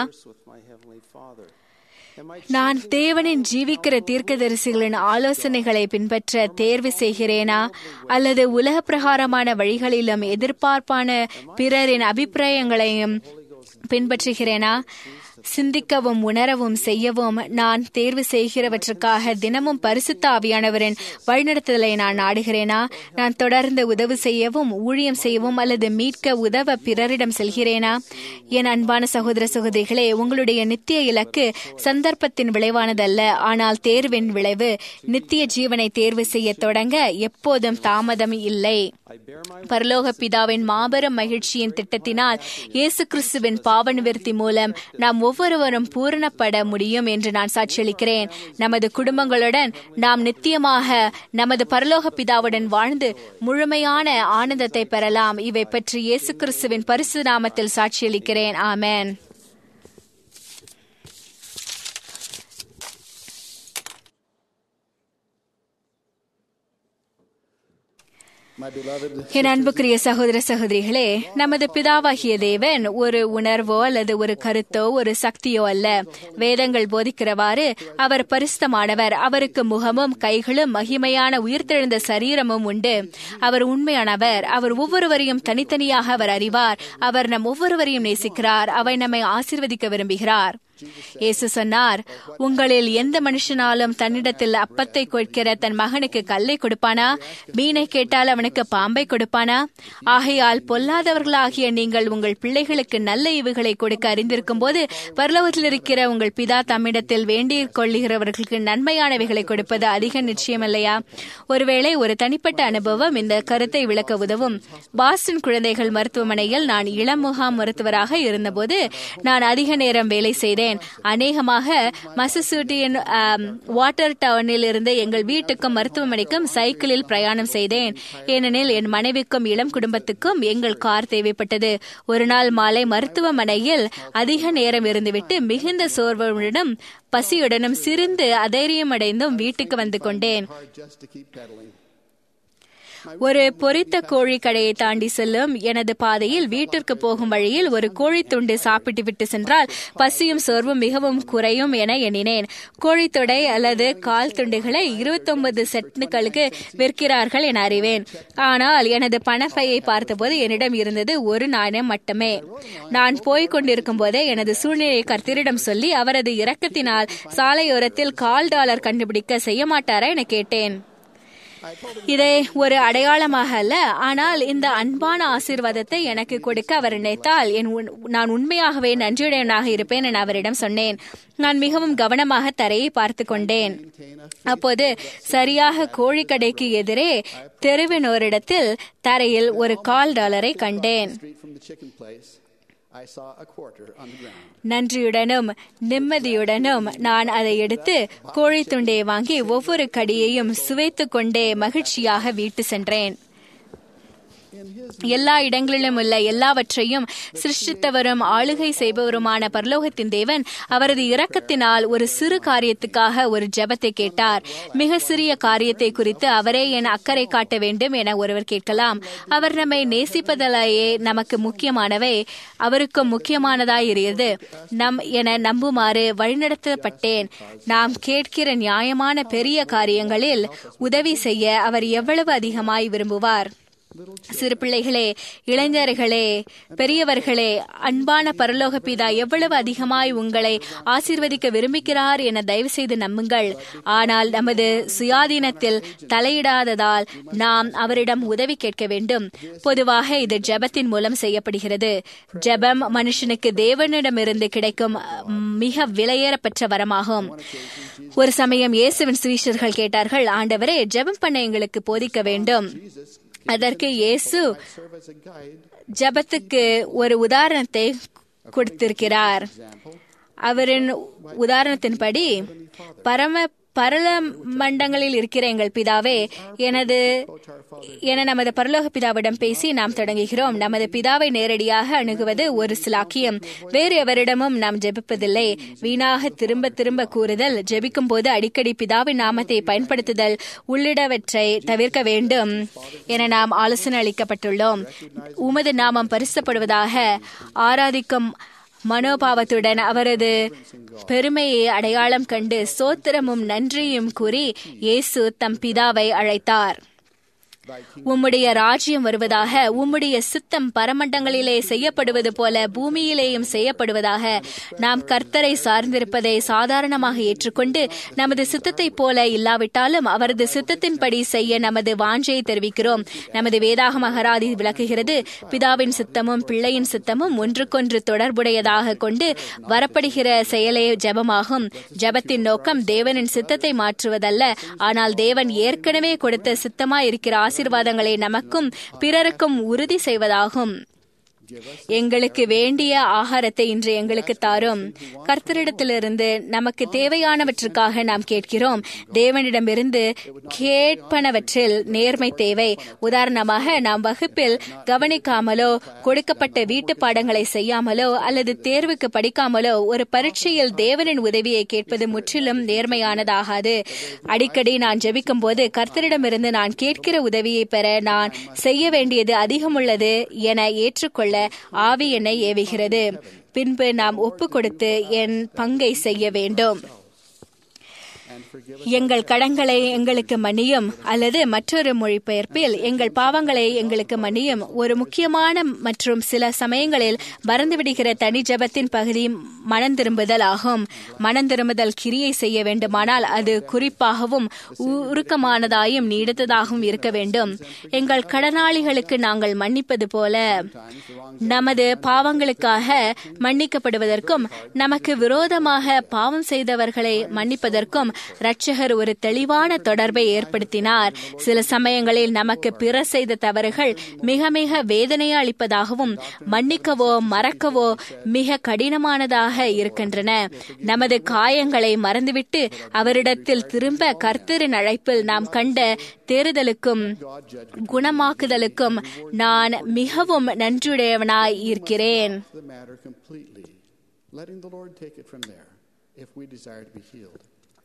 நான் தேவனின் ஜீவிக்கிற தீர்க்கதரிசிகளின் ஆலோசனைகளை பின்பற்ற தேர்வு செய்கிறேனா அல்லது உலக பிரகாரமான வழிகளிலும் எதிர்பார்ப்பான பிறரின் அபிப்பிராயங்களையும் பின்பற்றுகிறேனா சிந்திக்கவும் உணரவும் செய்யவும் நான் தேர்வு செய்கிறவற்றுக்காக தினமும் பரிசுத்த ஆவியானவரின் வழிநடத்துதலை நான் நாடுகிறேனா நான் தொடர்ந்து உதவு செய்யவும் ஊழியம் செய்யவும் அல்லது மீட்க உதவ பிறரிடம் செல்கிறேனா என் அன்பான சகோதர சகோதரிகளே உங்களுடைய நித்திய இலக்கு சந்தர்ப்பத்தின் விளைவானதல்ல ஆனால் தேர்வின் விளைவு நித்திய ஜீவனை தேர்வு செய்ய தொடங்க எப்போதும் தாமதம் இல்லை பரலோக பிதாவின் மாபெரும் மகிழ்ச்சியின் திட்டத்தினால் இயேசு கிறிஸ்துவின் பாவ நிவர்த்தி மூலம் நாம் ஒவ்வொருவரும் பூரணப்பட முடியும் என்று நான் சாட்சியளிக்கிறேன் நமது குடும்பங்களுடன் நாம் நித்தியமாக நமது பரலோக பிதாவுடன் வாழ்ந்து முழுமையான ஆனந்தத்தை பெறலாம் இவை பற்றி இயேசு கிறிஸ்துவின் பரிசு நாமத்தில் சாட்சியளிக்கிறேன் ஆமென் My beloved என் அன்புக்குரிய சகோதர சகோதரிகளே நமது பிதாவாகிய தேவன் ஒரு உணர்வோ அல்லது ஒரு கருத்தோ ஒரு சக்தியோ அல்ல வேதங்கள் போதிக்கிறவாறு அவர் பரிசுத்தமானவர் அவருக்கு முகமும் கைகளும் மகிமையான உயிர்த்தெழுந்த சரீரமும் உண்டு அவர் உண்மையானவர் அவர் ஒவ்வொருவரையும் தனித்தனியாக அவர் அறிவார் அவர் நம் ஒவ்வொருவரையும் நேசிக்கிறார் அவர் நம்மை ஆசீர்வதிக்க விரும்புகிறார் இயேசு சொன்னார் உங்களில் எந்த மனுஷனாலும் தன்னிடத்தில் அப்பத்தை கொடுக்கிற தன் மகனுக்கு கல்லை கொடுப்பானா மீனை கேட்டால் அவனுக்கு பாம்பை கொடுப்பானா ஆகையால் பொல்லாதவர்களாகிய நீங்கள் உங்கள் பிள்ளைகளுக்கு நல்ல ஈவுகளை கொடுக்க அறிந்திருக்கும் போது பரலோகத்தில் இருக்கிற உங்கள் பிதா தம்மிடத்தில் வேண்டிக் கொள்ளுகிறவர்களுக்கு நன்மையானவைகளை கொடுப்பது அதிக நிச்சயமில்லையா ஒருவேளை ஒரு தனிப்பட்ட அனுபவம் இந்த கருத்தை விளக்க உதவும் பாஸ்டன் குழந்தைகள் மருத்துவமனையில் நான் இளம் முகாம் மருத்துவராக இருந்தபோது நான் அதிக நேரம் வேலை செய்தேன் அநேகமாக மசசூட்டியின் வாட்டர் டவுனில் இருந்து எங்கள் வீட்டுக்கும் மருத்துவமனைக்கும் சைக்கிளில் பிரயாணம் செய்தேன் ஏனெனில் என் மனைவிக்கும் இளம் குடும்பத்துக்கும் எங்கள் கார் தேவைப்பட்டது ஒரு நாள் மாலை மருத்துவமனையில் அதிக நேரம் இருந்துவிட்டு மிகுந்த சோர்வுடனும் பசியுடனும் சிரிந்து அதைரியமடைந்தும் வீட்டுக்கு வந்து கொண்டேன் hard just to keep pedaling. ஒரு பொரித்த கோழி கடையை தாண்டி செல்லும் எனது பாதையில் வீட்டிற்கு போகும் வழியில் ஒரு கோழி துண்டு சாப்பிட்டு விட்டு சென்றால் பசியும் சோர்வும் மிகவும் குறையும் என எண்ணினேன் கோழித்தொடை அல்லது கால் துண்டுகளை இருபத்தொன்பது செட்னுக்களுக்கு விற்கிறார்கள் என அறிவேன் ஆனால் எனது பணப்பையை பார்த்தபோது என்னிடம் இருந்தது ஒரு நாணயம் மட்டுமே நான் போய்க் கொண்டிருக்கும் போதே எனது சூழ்நிலையை கர்த்தரிடம் சொல்லி அவரது இரக்கத்தினால் சாலையோரத்தில் கால் டாலர் கண்டுபிடிக்க செய்ய மாட்டாரா என கேட்டேன் இதை ஒரு அடையாளமாக அல்ல ஆனால் இந்த அன்பான ஆசீர்வாதத்தை எனக்கு கொடுக்க அவர் நினைத்தால் என் உன்- நான் உண்மையாகவே நன்றியுடையவனாக இருப்பேன் என அவரிடம் சொன்னேன் நான் மிகவும் கவனமாக தரையை பார்த்து கொண்டேன் அப்போது சரியாக கோழிக்கடைக்கு எதிரே தெருவினோரிடத்தில் தரையில் ஒரு கால் டாலரை கண்டேன் Street from the chicken place, I saw a quarter on the ground. நன்றியுடனும் நிம்மதியுடனும் நான் அதை எடுத்து கோழி துண்டை வாங்கி ஒவ்வொரு கடியையும் சுவைத்துக் கொண்டே மகிழ்ச்சியாக வீட்டு சென்றேன் எல்லா இடங்களிலும் உள்ள எல்லாவற்றையும் சிருஷ்டித்தவரும் ஆளுகை செய்பவருமான பரலோகத்தின் தேவன் அவரது இரக்கத்தினால் ஒரு சிறு காரியத்துக்காக ஒரு ஜெபத்தை கேட்டார் மிக சிறிய காரியத்தை குறித்து அவரே என் அக்கறை காட்ட வேண்டும் என ஒருவர் கேட்கலாம் அவர் நம்மை நேசிப்பதிலேயே நமக்கு முக்கியமானவை அவருக்கும் முக்கியமானதாய் இருக்கிறது நம் என நம்புமாறு வழிநடத்தப்பட்டேன் நாம் கேட்கிற நியாயமான பெரிய காரியங்களில் உதவி செய்ய அவர் எவ்வளவு அதிகமாய் விரும்புவார் சிறு பிள்ளைகளே இளைஞர்களே பெரியவர்களே அன்பான பரலோக பிதா எவ்வளவு அதிகமாய் உங்களை ஆசீர்வதிக்க விரும்புகிறார் என தயவு செய்து நம்புங்கள் ஆனால் நமது சுயாதீனத்தில் தலையிடாததால் நாம் அவரிடம் உதவி கேட்க வேண்டும் பொதுவாக இது ஜெபத்தின் மூலம் செய்யப்படுகிறது ஜெபம் மனுஷனுக்கு தேவனிடமிருந்து கிடைக்கும் ம், மிக விலையேறப்பெற்ற வரமாகும் ஒரு சமயம் இயேசுவின் சுவீஷர்கள் கேட்டார்கள் ஆண்டவரே ஜெபம் பண்ண எங்களுக்கு போதிக்க வேண்டும் அதற்கு இயேசு Serve as a guide. ஜெபத்துக்கு ஒரு உதாரணத்தை கொடுத்திருக்கிறார் அவரின் உதாரணத்தின்படி பரம பரல மண்டங்களில் இருக்கிற எங்கள் பிதாவே எனது என நமது பரலோக பிதாவிடம் பேசி நாம் தொடங்குகிறோம் நமது பிதாவை நேரடியாக அணுகுவது ஒரு சிலாக்கியம் வேறு எவரிடமும் நாம் ஜெபிப்பதில்லை வீணாக திரும்ப திரும்ப கூறுதல் ஜெபிக்கும் போது அடிக்கடி பிதாவின் நாமத்தை பயன்படுத்துதல் உள்ளிடவற்றை தவிர்க்க வேண்டும் என நாம் ஆலோசனை அளிக்கப்பட்டுள்ளோம் உமது நாமம் பரிசப்படுவதாக ஆராதிக்கும் மனோபாவத்துடன் அவரது பெருமையை அடையாளம் கண்டு சோத்திரமும் நன்றியும் கூறி இயேசு தம் பிதாவை அழைத்தார் உம்முடைய ராஜ்யம் வருவதாக உம்முடைய சித்தம் பரமண்டங்களிலே செய்யப்படுவது போல பூமியிலேயும் செய்யப்படுவதாக நாம் கர்த்தரை சார்ந்திருப்பதை சாதாரணமாக ஏற்றுக்கொண்டு நமது சித்தத்தைப் போல இல்லாவிட்டாலும் அவரது சித்தத்தின்படி செய்ய நமது வாஞ்சையை தெரிவிக்கிறோம் நமது வேதாக மகராதி விளக்குகிறது பிதாவின் சித்தமும் பிள்ளையின் சித்தமும் ஒன்றுக்கொன்று தொடர்புடையதாக கொண்டு வரப்படுகிற செயலே ஜெபமாகும் ஜெபத்தின் நோக்கம் தேவனின் சித்தத்தை மாற்றுவதல்ல ஆனால் தேவன் ஏற்கனவே கொடுத்த சித்தமாய் இருக்கிற ஆசீர்வாதங்களை நமக்கும் பிறருக்கும் உறுதி செய்வதாகும் எங்களுக்கு வேண்டிய ஆகாரத்தை இன்று எங்களுக்கு தாரும் கர்த்தரிடத்திலிருந்து நமக்கு தேவையானவற்றுக்காக நாம் கேட்கிறோம் தேவனிடமிருந்து கேட்பனவற்றில் நேர்மை தேவை உதாரணமாக நாம் வகுப்பில் கவனிக்காமலோ கொடுக்கப்பட்ட வீட்டு பாடங்களை செய்யாமலோ அல்லது தேர்வுக்கு படிக்காமலோ ஒரு பரீட்சையில் தேவனின் உதவியை கேட்பது முற்றிலும் நேர்மையானதாகாது அடிக்கடி நான் ஜெபிக்கும் போது கர்த்தரிடமிருந்து நான் கேட்கிற உதவியை பெற நான் செய்ய வேண்டியது அதிகமுள்ளது என ஏற்றுக்கொள்ள ஆவி என்னை ஏவுகிறது பின்பு நாம் ஒப்பு கொடுத்து என் பங்கை செய்ய வேண்டும் எங்கள் கடன்களை எங்களுக்கு மன்னியும் அல்லது மற்றொரு மொழிபெயர்ப்பில் எங்கள் பாவங்களை எங்களுக்கு மன்னியும் ஒரு முக்கியமான மற்றும் சில சமயங்களில் மறந்துவிடுகிற தனி ஜபத்தின் பகுதி மனம் திரும்புதல் ஆகும் மனம் திரும்புதல் கிரியை செய்ய வேண்டுமானால் அது குறிப்பாகவும் உருக்கமானதாயும் நீடித்ததாகவும் இருக்க வேண்டும் எங்கள் கடனாளிகளுக்கு நாங்கள் மன்னிப்பது போல நமது பாவங்களுக்காக மன்னிக்கப்படுவதற்கும் நமக்கு விரோதமாக பாவம் செய்தவர்களை மன்னிப்பதற்கும் ரட்சகர் ஒரு தெளிவான தொடர்பை ஏற்படுத்தினார் சில சமயங்களில் நமக்கு பிற செய்த தவறுகள் மிக மிக வேதனையை அளிப்பதாகவும் மன்னிக்கவோ மறக்கவோ மிக கடினமானதாக இருக்கின்றன நமது காயங்களை மறந்துவிட்டு அவரிடத்தில் திரும்ப கர்த்தரின் அழைப்பில் நாம் கண்ட தேறுதலுக்கும் குணமாக்குதலுக்கும் நான் மிகவும் நன்றியுடையவனாய் இருக்கிறேன் the matter completely, letting the Lord take it from there if we desire to be healed.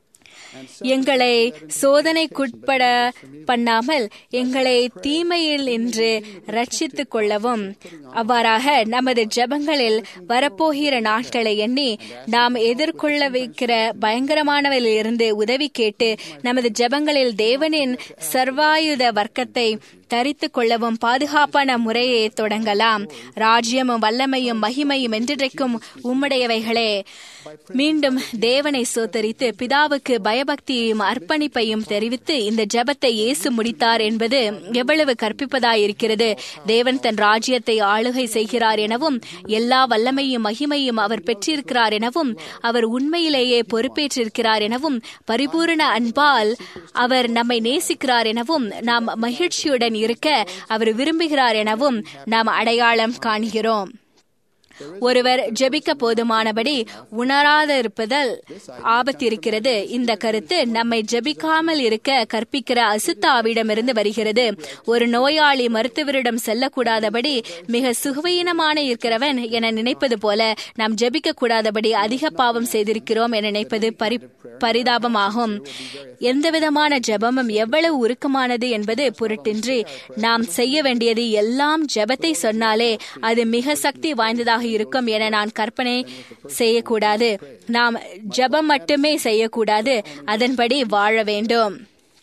எங்களை சோதனைக்குட்பட பண்ணாமல் எங்களை தீமையில் இன்று ரட்சித்துக் கொள்ளவும் அவ்வாறாக நமது ஜபங்களில் வரப்போகிற நாட்களை எண்ணி நாம் எதிர்கொள்ள வைக்கிற பயங்கரமானவரில் இருந்து உதவி கேட்டு நமது ஜபங்களில் தேவனின் சர்வாயுத வர்க்கத்தை தரித்து கொள்ளவும் பாதுகாப்பான முறையை தொடங்கலாம் ராஜ்யமும் வல்லமையும் மகிமையும் என்றென்றைக்கும் உம்முடையவைகளே மீண்டும் தேவனை சோத்தரித்து பிதாவுக்கு பயபக்தியையும் அர்ப்பணிப்பையும் தெரிவித்து இந்த ஜபத்தை இயேசு முடித்தார் என்பது எவ்வளவு கற்பிப்பதாயிருக்கிறது தேவன் தன் ராஜ்யத்தை ஆளுகை செய்கிறார் எனவும் எல்லா வல்லமையும் மகிமையும் அவர் பெற்றிருக்கிறார் எனவும் அவர் உண்மையிலேயே பொறுப்பேற்றிருக்கிறார் எனவும் பரிபூரண அன்பால் அவர் நம்மை நேசிக்கிறார் எனவும் நாம் மகிழ்ச்சியுடன் இருக்க அவர் விரும்புகிறார் எனவும் நாம் அடையாளம் காண்கிறோம் ஒருவர் ஜெபிக்க போதுமானபடி உணராதிருப்பதில் ஆபத்திருக்கிறது இந்த கருத்து நம்மை ஜெபிக்காமல் இருக்க கற்பிக்கிற அசுத்தாவிடமிருந்து வருகிறது ஒரு நோயாளி மருத்துவரிடம் செல்லக்கூடாதபடி மிக சுகவீனமான இருக்கிறவன் என நினைப்பது போல நாம் ஜெபிக்க கூடாதபடி அதிக பாவம் செய்திருக்கிறோம் என நினைப்பது பரி பரிதாபமாகும் எந்தவிதமான ஜெபமும் எவ்வளவு உருக்கமானது என்பது பொருட்டின்றி நாம் செய்ய வேண்டியது எல்லாம் ஜெபத்தை சொன்னாலே அது மிக சக்தி வாய்ந்ததாக இருக்கும் என நான் கற்பனை செய்யக்கூடாது நாம் ஜெபம் மட்டுமே செய்யக்கூடாது அதன்படி வாழ வேண்டும்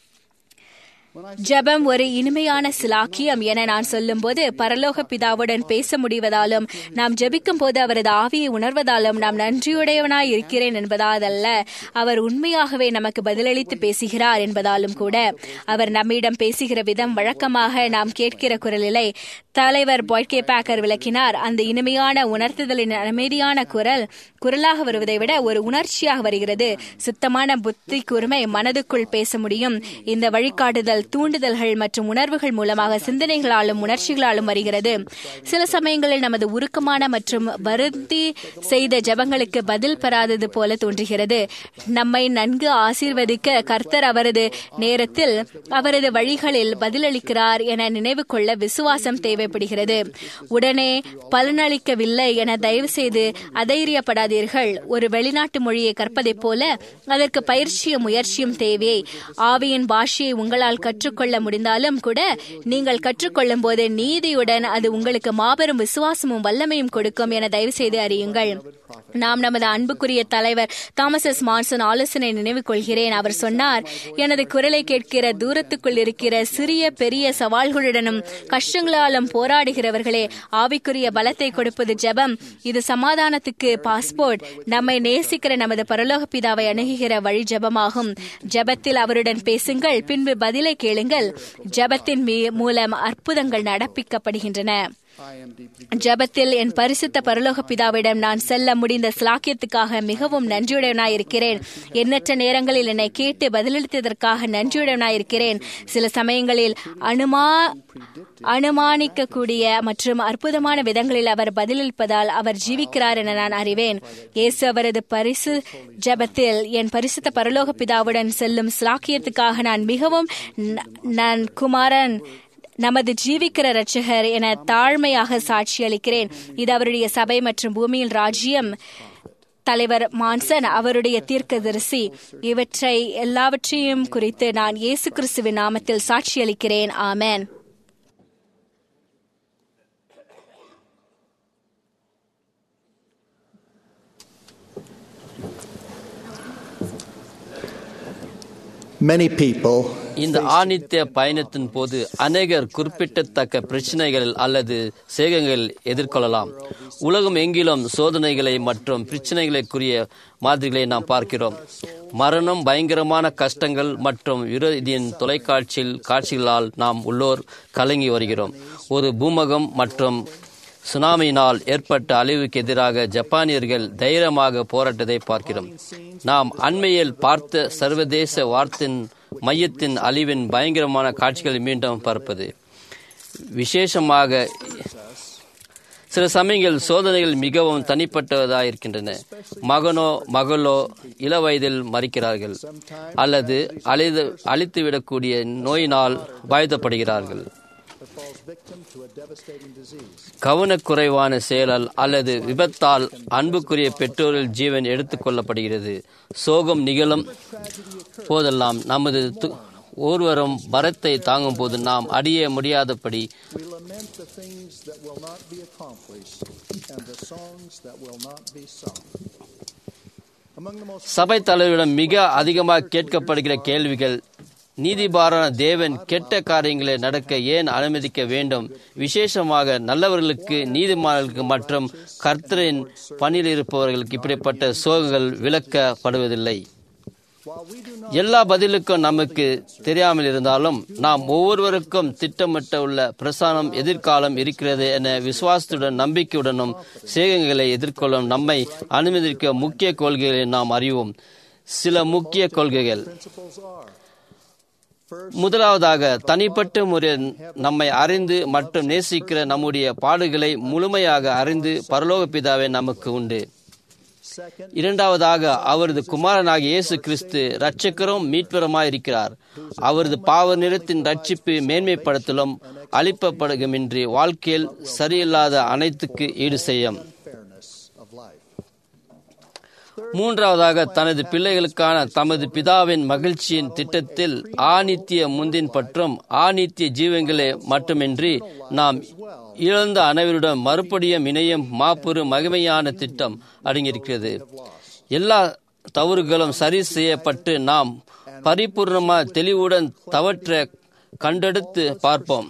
ஜெபம் ஒரு இனிமையான சிலாக்கியம் என நான் சொல்லும்போது பரலோக பிதாவுடன் பேச முடிவதாலும் நாம் ஜெபிக்கும் போது அவரது ஆவியை உணர்வதாலும் நாம் நன்றியுடையவனாய் இருக்கிறேன் என்பதாதல்ல அவர் உண்மையாகவே நமக்கு பதிலளித்து பேசுகிறார் என்பதாலும் கூட அவர் நம்மிடம் பேசுகிற விதம் வழக்கமாக நாம் கேட்கிற குரலிலை தலைவர் பாய்கே பேக்கர் விளக்கினார் அந்த இனிமையான உணர்த்துதலின் அமைதியான குரல் குரலாக வருவதை விட ஒரு உணர்ச்சியாக வருகிறது சுத்தமான புத்தி கூர்மை மனதுக்குள் பேச முடியும் இந்த வழிகாட்டுதல் தூண்டுதல்கள் மற்றும் உணர்வுகள் மூலமாக சிந்தனைகளாலும் உணர்ச்சிகளாலும் வருகிறது சில சமயங்களில் நமது உருக்கமான மற்றும் வருந்தி செய்த ஜபங்களுக்கு பதில் பெறாதது போல தோன்றுகிறது நம்மை நன்கு ஆசீர்வதிக்க கர்த்தர் அவரது நேரத்தில் அவரது வழிகளில் பதிலளிக்கிறார் என நினைவு கொள்ள விசுவாசம் தேவைப்படுகிறது உடனே பலனளிக்கவில்லை என தயவு செய்து அதைரியப்படாதீர்கள் ஒரு வெளிநாட்டு மொழியை கற்பதைப் போல அதற்கு பயிற்சியும் முயற்சியும் தேவை ஆவியின் பாஷையை உங்களால் கற்றுக்கொள்ள முடிந்தாலும் கூட நீங்கள் கற்றுக்கொள்ளும் போது நீதியுடன் அது உங்களுக்கு மாபெரும் விசுவாசமும் வல்லமையும் கொடுக்கும் என தயவு செய்து அறியுங்கள் நாம் நமது அன்புக்குரிய தலைவர் தாமஸ் எஸ் மான்சன் ஆலோசனை நினைவு கொள்கிறேன் அவர் சொன்னார் எனது குரலை கேட்கிற தூரத்துக்குள் இருக்கிற சிறிய பெரிய சவால்களுடனும் கஷ்டங்களாலும் போராடுகிறவர்களே ஆவிக்குரிய பலத்தை கொடுப்பது ஜெபம் இது சமாதானத்துக்கு பாஸ்போர்ட் நம்மை நேசிக்கிற நமது பரலோக பிதாவை அணுகுகிற வழி ஜெபமாகும் ஜெபத்தில் அவருடன் பேசுங்கள் பின்பு பதிலை கேளுங்கள் ஜெபத்தின் மூலம் அற்புதங்கள் நடப்பிக்கப்படுகின்றன ஜபத்தில் என் பரிசுத்த பரலோக பிதாவிடம் நான் செல்ல முடிந்த சிலாக்கியத்துக்காக மிகவும் நன்றியுடையவனாயிருக்கிறேன் எண்ணற்ற நேரங்களில் என்னை கேட்டு பதிலளித்ததற்காக நன்றியுடையவனாயிருக்கிறேன் சில சமயங்களில் அனுமா அனுமானிக்கக்கூடிய மற்றும் அற்புதமான விதங்களில் அவர் பதிலளிப்பதால் அவர் ஜீவிக்கிறார் என நான் அறிவேன் இயேசு அவரது பரிசு ஜபத்தில் என் பரிசுத்த பரலோக பிதாவுடன் செல்லும் சிலாக்கியத்துக்காக நான் மிகவும் நான் குமாரன் நமது ஜீவிக்கிற இரட்சகர் என தாழ்மையாக சாட்சியளிக்கிறேன் இது அவருடைய சபை மற்றும் பூமியில் ராஜ்யம் தலைவர் மான்சன் அவருடைய தீர்க்கதரிசி இவற்றை எல்லாவற்றையும் குறித்து நான் இயேசு கிறிஸ்துவின் நாமத்தில் சாட்சியளிக்கிறேன் ஆமேன் Many people இந்த ஆணித்திய பயணத்தின் போது அநேகர் குறிப்பிடத்தக்க பிரச்சனைகள் அல்லது சேகங்கள் எதிர்கொள்ளலாம் உலகம் எங்கிலும் சோதனைகளை மற்றும் பிரச்சனைகளுக்குரிய மாதிரிகளை நாம் பார்க்கிறோம் மரணம் பயங்கரமான கஷ்டங்கள் மற்றும் விரோதியின் தொலைக்காட்சியில் காட்சிகளால் நாம் உள்ளோர் கலங்கி வருகிறோம் ஒரு பூமகம் மற்றும் சுனாமியினால் ஏற்பட்ட அழிவுக்கு எதிராக ஜப்பானியர்கள் தைரியமாக போராட்டத்தை பார்க்கிறோம் நாம் அண்மையில் பார்த்த சர்வதேச வார்த்தின் மையத்தின் அழிவின் பயங்கரமான காட்சிகளை மீண்டும் பார்ப்பது விசேஷமாக சில சமயங்கள் சோதனைகள் மிகவும் தனிப்பட்டதாக இருக்கின்றன மகனோ மகளோ இள வயதில் மறிக்கிறார்கள் அல்லது அழிது அழித்துவிடக்கூடிய நோயினால் பாதிக்கப்படுகிறார்கள் கவனக்குறைவான செயலால் அல்லது விபத்தால் அன்புக்குரிய பெற்றோரில் ஜீவன் எடுத்துக் கொள்ளப்படுகிறது சோகம் நிகழும் போதெல்லாம் நமது ஒருவரும் பரத்தை தாங்கும் போது நாம் அடிய முடியாதபடி சபை தலைவரிடம் மிக அதிகமாக கேட்கப்படுகிற கேள்விகள் நீதிபாரான தேவன் கெட்ட காரியங்களை நடக்க ஏன் அனுமதிக்க வேண்டும் விசேஷமாக நல்லவர்களுக்கு நீதிமான்களுக்கு மற்றும் கர்த்தரின் பணியில் இருப்பவர்களுக்கு இப்படிப்பட்ட சோகங்கள் விளக்கப்படுவதில்லை எல்லா பதிலுக்கும் நமக்கு தெரியாமல் இருந்தாலும் நாம் ஒவ்வொருவருக்கும் திட்டமிட்ட உள்ள பிரசானம் எதிர்காலம் இருக்கிறது என விசுவாசத்துடன் நம்பிக்கையுடனும் சேகங்களை எதிர்கொள்ளும் நம்மை அனுமதிக்க முக்கிய கொள்கைகளை நாம் அறிவோம் சில முக்கிய கொள்கைகள் முதலாவதாக தனிப்பட்ட முறையில் நம்மை அறிந்து மற்றும் நேசிக்கிற நம்முடைய பாடுகளை முழுமையாக அறிந்து பரலோக பிதாவே நமக்கு உண்டு இரண்டாவதாக அவரது குமாரனாக இயேசு கிறிஸ்து இரட்சகரும் மீட்பருமாய் இருக்கிறார் அவரது பாவ நிறத்தின் ரட்சிப்பு மேன்மைப்படுத்தலும் அளிப்பப்படுகமின்றி வாழ்க்கையில் சரியில்லாத அனைத்துக்கு ஈடு செய்யும் மூன்றாவதாக தனது பிள்ளைகளுக்கான தமது பிதாவின் மகிழ்ச்சியின் திட்டத்தில் ஆநித்திய முந்தின் பற்றும் ஆநித்திய ஜீவங்களே மட்டுமின்றி நாம் இழந்த அனைவருடன் மறுபடியும் இணையும் மாப்பெரு மகிமையான திட்டம் அடங்கியிருக்கிறது எல்லா தவறுகளும் சரி செய்யப்பட்டு நாம் பரிபூர்ணமாக தெளிவுடன் தவற்ற கண்டெடுத்து பார்ப்போம்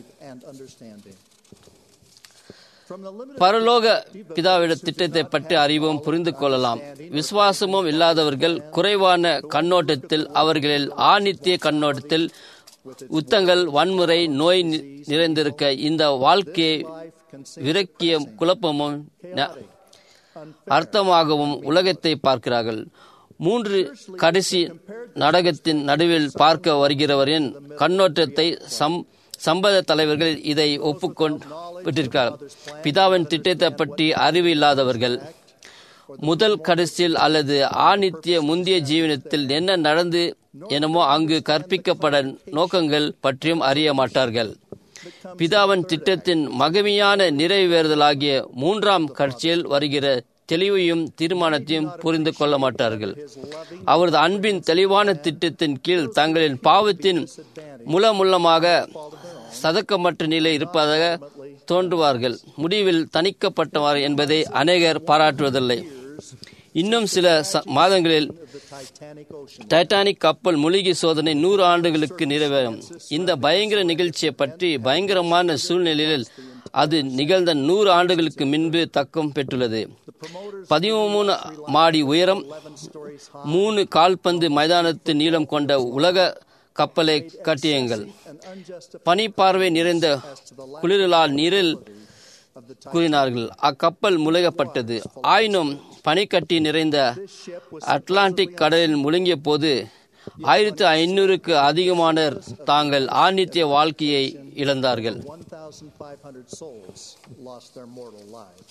பரலோக பிதாவிட திட்டத்தை பற்றி அறிவும் புரிந்து கொள்ளலாம் விசுவாசமும் இல்லாதவர்கள் குறைவான கண்ணோட்டத்தில் அவர்களில் ஆணித்திய கண்ணோட்டத்தில் உத்தங்கள் வன்முறை நோய் நிறைந்திருக்க இந்த வாழ்க்கையை விரக்கிய குழப்பமும் அர்த்தமாகவும் உலகத்தை பார்க்கிறார்கள் மூன்று கடைசி நாடகத்தின் நடுவில் பார்க்க வருகிறவரின் கண்ணோட்டத்தை சம் சம்பத தலைவர்கள் இதை ஒப்புக்கொண்டிருக்கிறார் பிதாவின் திட்டத்தை பற்றி அறிவு இல்லாதவர்கள் முதல் கடைசியில் அல்லது ஆணித்திய முந்தைய ஜீவனத்தில் என்ன நடந்து எனமோ அங்கு கற்பிக்கப்பட நோக்கங்கள் பற்றியும் அறிய மாட்டார்கள் பிதாவின் திட்டத்தின் மகிமையான நிறைவேறுதலாகிய மூன்றாம் கட்சியில் வருகிற தெளிவையும் தீர்மானத்தையும் புரிந்து கொள்ள மாட்டார்கள் அவரது அன்பின் தெளிவான திட்டத்தின் கீழ் தங்களின் பாவத்தின் முலமுள்ளமாக சதக்கமற்ற நிலை இருப்பதாக தோன்றுவார்கள் முடிவில் தணிக்கப்பட்டவர் என்பதை அநேகர் பாராட்டுவதில்லை இன்னும் சில மாதங்களில் டைட்டானிக் கப்பல் மூலிகை சோதனை நூறு ஆண்டுகளுக்கு நிறைவேறும் இந்த பயங்கர நிகழ்ச்சியை பற்றி பயங்கரமான சூழ்நிலையில் அது நிகழ்ந்த நூறு ஆண்டுகளுக்கு முன்பு தக்கம் பெற்றுள்ளது பதிமூணு மாடி உயரம் மூணு கால்பந்து மைதானத்து நீளம் கொண்ட உலக கப்பலை கட்டியுங்கள் பனிப்பார்வை நிறைந்த குளிரலால் நீரில் கூறினார்கள் அக்கப்பல் முழுகப்பட்டது ஆயினும் பனிக்கட்டி நிறைந்த அட்லாண்டிக் கடலில் முழுங்கிய போது ஆயிரத்தி ஐநூறுக்கு அதிகமானர் தாங்கள் ஆணித்திய வாழ்க்கையை இழந்தார்கள் 1,500 souls lost their mortal lives.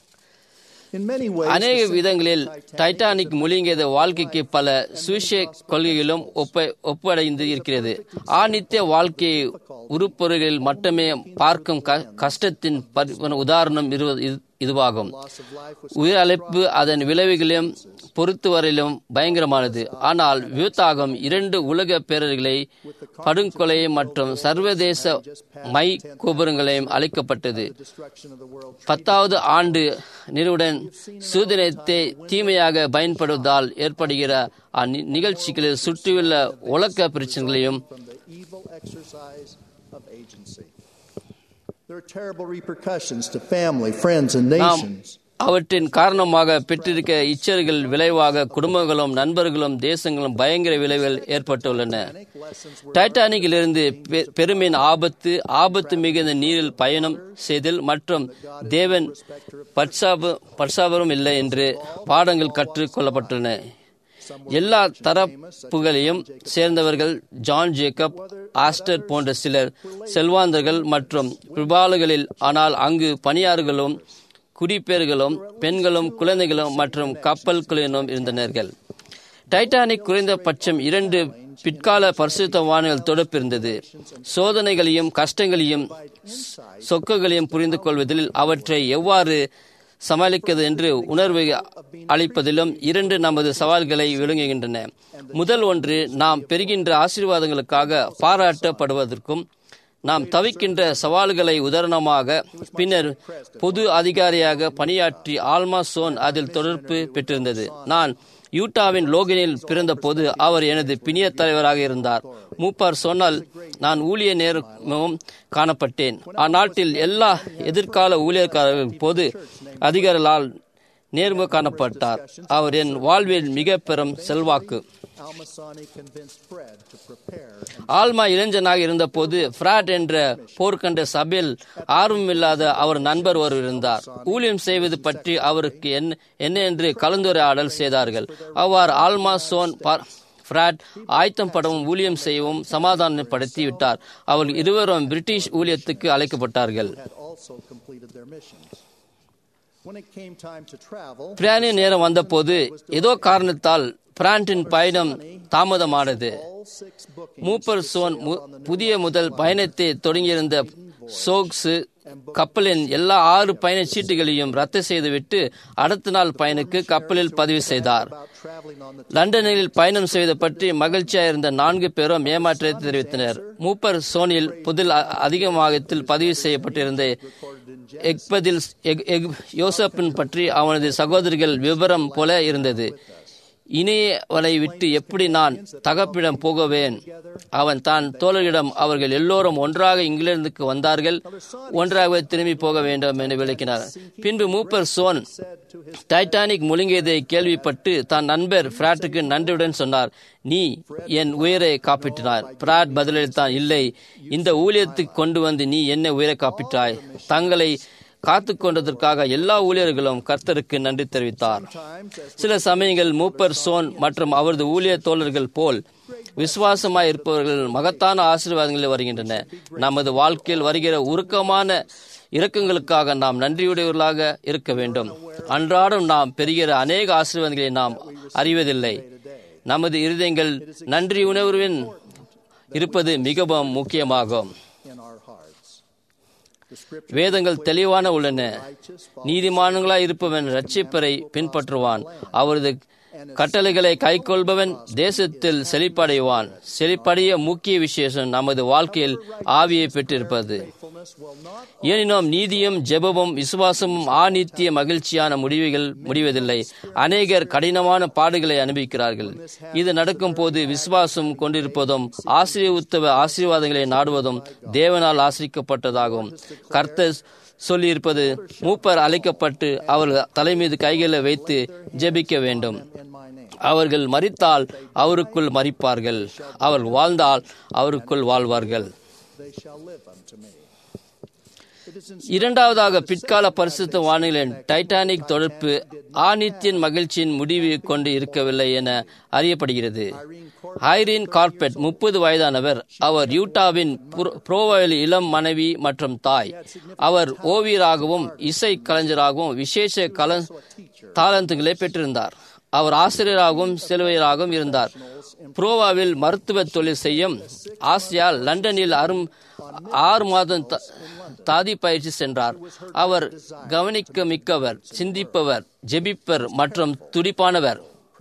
In many ways, அநேக the sinking விதங்களில் Titanic டைட்டானிக் முழுங்கியது வாழ்க்கைக்கு பல சுவிசே கொள்கைகளும் ஒப்ப ஒப்படைந்து இருக்கிறது ஆணித்திய வாழ்க்கையை உருப்பொருளில் மட்டுமே பார்க்கும் க- கஷ்டத்தின் பரி- உதாரணம் இரு- இது- இதுவாகும் உயிரழைப்பு அதன் விளைவுகளையும் பொறுத்துவரையிலும் பயங்கரமானது ஆனால் வியூத்தாகம் இரண்டு உலக பேரர்களை படுகொலை மற்றும் சர்வதேச மை கோபுரங்களையும் அளிக்கப்பட்டது destruction of the world பத்தாவது ஆண்டு நிறைவுடன் சூதனத்தை தீமையாக பயன்படுவதால் ஏற்படுகிற அந்நி- நிகழ்ச்சிகளில் சுற்றியுள்ள உலக பிரச்சனைகளையும் from the evil exercise of agency. There are terrible repercussions to family, friends, and நாம் nations. அவற்றின் காரணமாக பெற்றிருக்க இச்சர்கள் விளைவாக குடும்பங்களும் நண்பர்களும் தேசங்களும் பயங்கர விளைவுகள் ஏற்பட்டுள்ளன டைட்டானிக்கிலிருந்து பெ- பெருமின் ஆபத்து ஆபத்து மிகுந்த நீரில் பயணம் செய்தல் மற்றும் தேவன் பட்சாப பட்சாபரும் இல்லை என்று பாடங்கள் கற்றுக் கொள்ளப்பட்டுள்ளன எல்லா தரப்புகளையும் சேர்ந்தவர்கள் ஜான் ஜேக்கப் ஆஸ்டர் போன்ற சிலர் செல்வாந்தர்கள் மற்றும் பிற்பாலுகளில் ஆனால் அங்கு பணியாளர்களும் குடிப்பேர்களும் பெண்களும் குழந்தைகளும் மற்றும் கப்பல் குழுவினரும் இருந்தனர்கள் டைட்டானிக் குறைந்தபட்சம் இரண்டு பிற்கால பரிசுத்தவான்கள் தொடுப்பிருந்தது சோதனைகளையும் கஷ்டங்களையும் சொக்குகளையும் புரிந்து கொள்வதில் அவற்றை எவ்வாறு சமாளிக்கிறது என்று உணர்வை அளிப்பதிலும் இரண்டு நமது சவால்களை விளங்குகின்றன முதல் ஒன்று நாம் பெறுகின்ற ஆசீர்வாதங்களுக்காக பாராட்டப்படுவதற்கும் நாம் தவிக்கின்ற சவால்களை உதாரணமாக பின்னர் பொது அதிகாரியாக பணியாற்றி ஆல்மா சோன் அதில் தொடர்பு பெற்றிருந்தது நான் யூட்டாவின் லோகனில் பிறந்தபோது அவர் எனது பிணிய தலைவராக இருந்தார் மூப்பார் சொன்னால் நான் ஊழிய நேரமும் காணப்பட்டேன் அந்நாட்டில் எல்லா எதிர்கால ஊழியர்காரர்கள் போது அதிகாரிகளால் நேர்மு காணப்பட்டார் அவர் என் வாழ்வில் மிக பெரும் செல்வாக்கு Almasani convinced Fred to prepare and ஆல்மா இளைஞனாக இருந்தபோது ஃப்ராட் என்ற போர்க்கண்ட சபையில் ஆர்வமில்லாத அவர் நண்பர் ஒருவர் இருந்தார் ஊழியம் செய்வது பற்றி அவருக்கு என்ன என்ன என்று கலந்துரையாடல் செய்தார்கள் அவ்வாறு ஆல்மா சோன் பா- ஃப்ராட் ஆயத்தம் படவும் ஊழியம் செய்யவும் சமாதானப்படுத்தி விட்டார் அவர்கள் இருவரும் பிரிட்டிஷ் ஊழியத்துக்கு அழைக்கப்பட்டார்கள் had also completed their missions. When it came time to travel, பிரயாண நேரம் வந்தபோது ஏதோ காரணத்தால் பிராண்டின் பயணம் தாமதமானது all six bookings மூப்பர் சோன் மு- புதிய முதல் பயணத்தை தொடங்கியிருந்த சோக்ஸ் கப்பலின் எல்லா ஆறு பயணச் சீட்டுகளையும் ரத்து செய்துவிட்டு அடுத்த நாள் பயனுக்கு கப்பலில் பதிவு செய்தார் about traveling on the லண்டனில் பயணம் செய்வது பற்றி மகிழ்ச்சியாக இருந்த நான்கு பேரும் ஏமாற்றத்தை தெரிவித்தனர் மூப்பர் சோனில் புதில் அ- அதிகமாகத்தில் பதிவு செய்யப்பட்டிருந்த எக்பதில் எக்- எக்- யோசப்பின் பற்றி அவனது சகோதரிகள் விவரம் போல இருந்தது இணையவனை விட்டு எப்படி நான் தகப்பிடம் போகவேன் அவன் தான் தோழர்களிடம் அவர்கள் எல்லோரும் ஒன்றாக இங்கிலாந்துக்கு வந்தார்கள் ஒன்றாகவே திரும்பி போக வேண்டும் என்று விளக்கினார் பின்பு மூப்பர் சோன் டைட்டானிக் முழுங்கியதை கேள்விப்பட்டு தன் நண்பர் பிராட்டுக்கு நன்றியுடன் சொன்னார் நீ என் உயிரை காப்பிட்டார் பிராட் பதிலளித்தான் இல்லை இந்த ஊழியத்துக்கு கொண்டு வந்து நீ என்ன உயிரை காப்பிட்டாய் தங்களை காத்து கொண்டதற்காக எல்லா ஊழியர்களும் கர்த்தருக்கு நன்றி தெரிவித்தார் சில சமயங்கள் மூப்பர் சோன் மற்றும் அவரது ஊழியர் தோழர்கள் போல் விசுவாசமாய் இருப்பவர்கள் மகத்தான ஆசீர்வாதங்களில் வருகின்றன நமது வாழ்க்கையில் வருகிற உருக்கமான இரக்கங்களுக்காக நாம் நன்றியுடையவர்களாக இருக்க வேண்டும் அன்றாடம் நாம் பெறுகிற அநேக ஆசீர்வாதங்களை நாம் அறிவதில்லை நமது இருதயங்கள் நன்றி உணர்வின் இருப்பது மிகவும் முக்கியமாகும் in our hearts. The scripture வேதங்கள் தெளிவான உள்ளன நீதிமான்களாய் இருப்பவன் ரட்சிப்பரை பின்பற்றுவான் அவரது கட்டளைகளை கைக்கொள்பவன் தேசத்தில் செழிப்படைவான் செழிப்படைய முக்கிய விசேஷம் நமது வாழ்க்கையில் ஆவியை பெற்றிருப்பது faithfulness will not எனினும் நீதியும் ஜெபமும் விசுவாசமும் ஆநித்திய மகிழ்ச்சியான முடிவுகள் முடிவதில்லை அநேகர் கடினமான பாடுகளை அனுபவிக்கிறார்கள் இது நடக்கும் போது விசுவாசம் கொண்டிருப்பதும் ஆசீர்வத்துவ ஆசீர்வாதங்களை நாடுவதும் தேவனால் ஆசிரிக்கப்பட்டதாகும் கர்த்தர் சொல்லியிருப்பது மூப்பர் அழைக்கப்பட்டு அவர்கள் தலைமீது கைகளை வைத்து ஜெபிக்க வேண்டும் in my name. அவர்கள் மரித்தால் அவருக்குள் மரிப்பார்கள் அவர்கள் வாழ்ந்தால் அவருக்குள் வாழ்வார்கள் They shall live unto me. இரண்டாவதாக பிற்கால பரிசுத்த வானிகளின் டைட்டானிக் தொடர்பு ஆனித்தியன் மகிழ்ச்சியின் முடிவு கொண்டு இருக்கவில்லை என அறியப்படுகிறது ஐரின் கார்பெட் முப்பது வயதானவர் அவர் யூட்டாவின் புரோவல் இளம் மனைவி மற்றும் தாய் அவர் ஓவியராகவும் இசை கலைஞராகவும் விசேஷ கல தாளந்துகளை பெற்றிருந்தார் அவர் ஆசிரியராகவும் செல்வையராகவும் இருந்தார் புரோவாவில் மருத்துவ தொழில் செய்யும் ஆசியால் லண்டனில் அரும் ஆறு மாதம் தாதி பயிற்சி சென்றார் அவர் கவனிக்க மிக்கவர் சிந்திப்பவர் ஜெபிப்பர் மற்றும் துடிப்பானவர்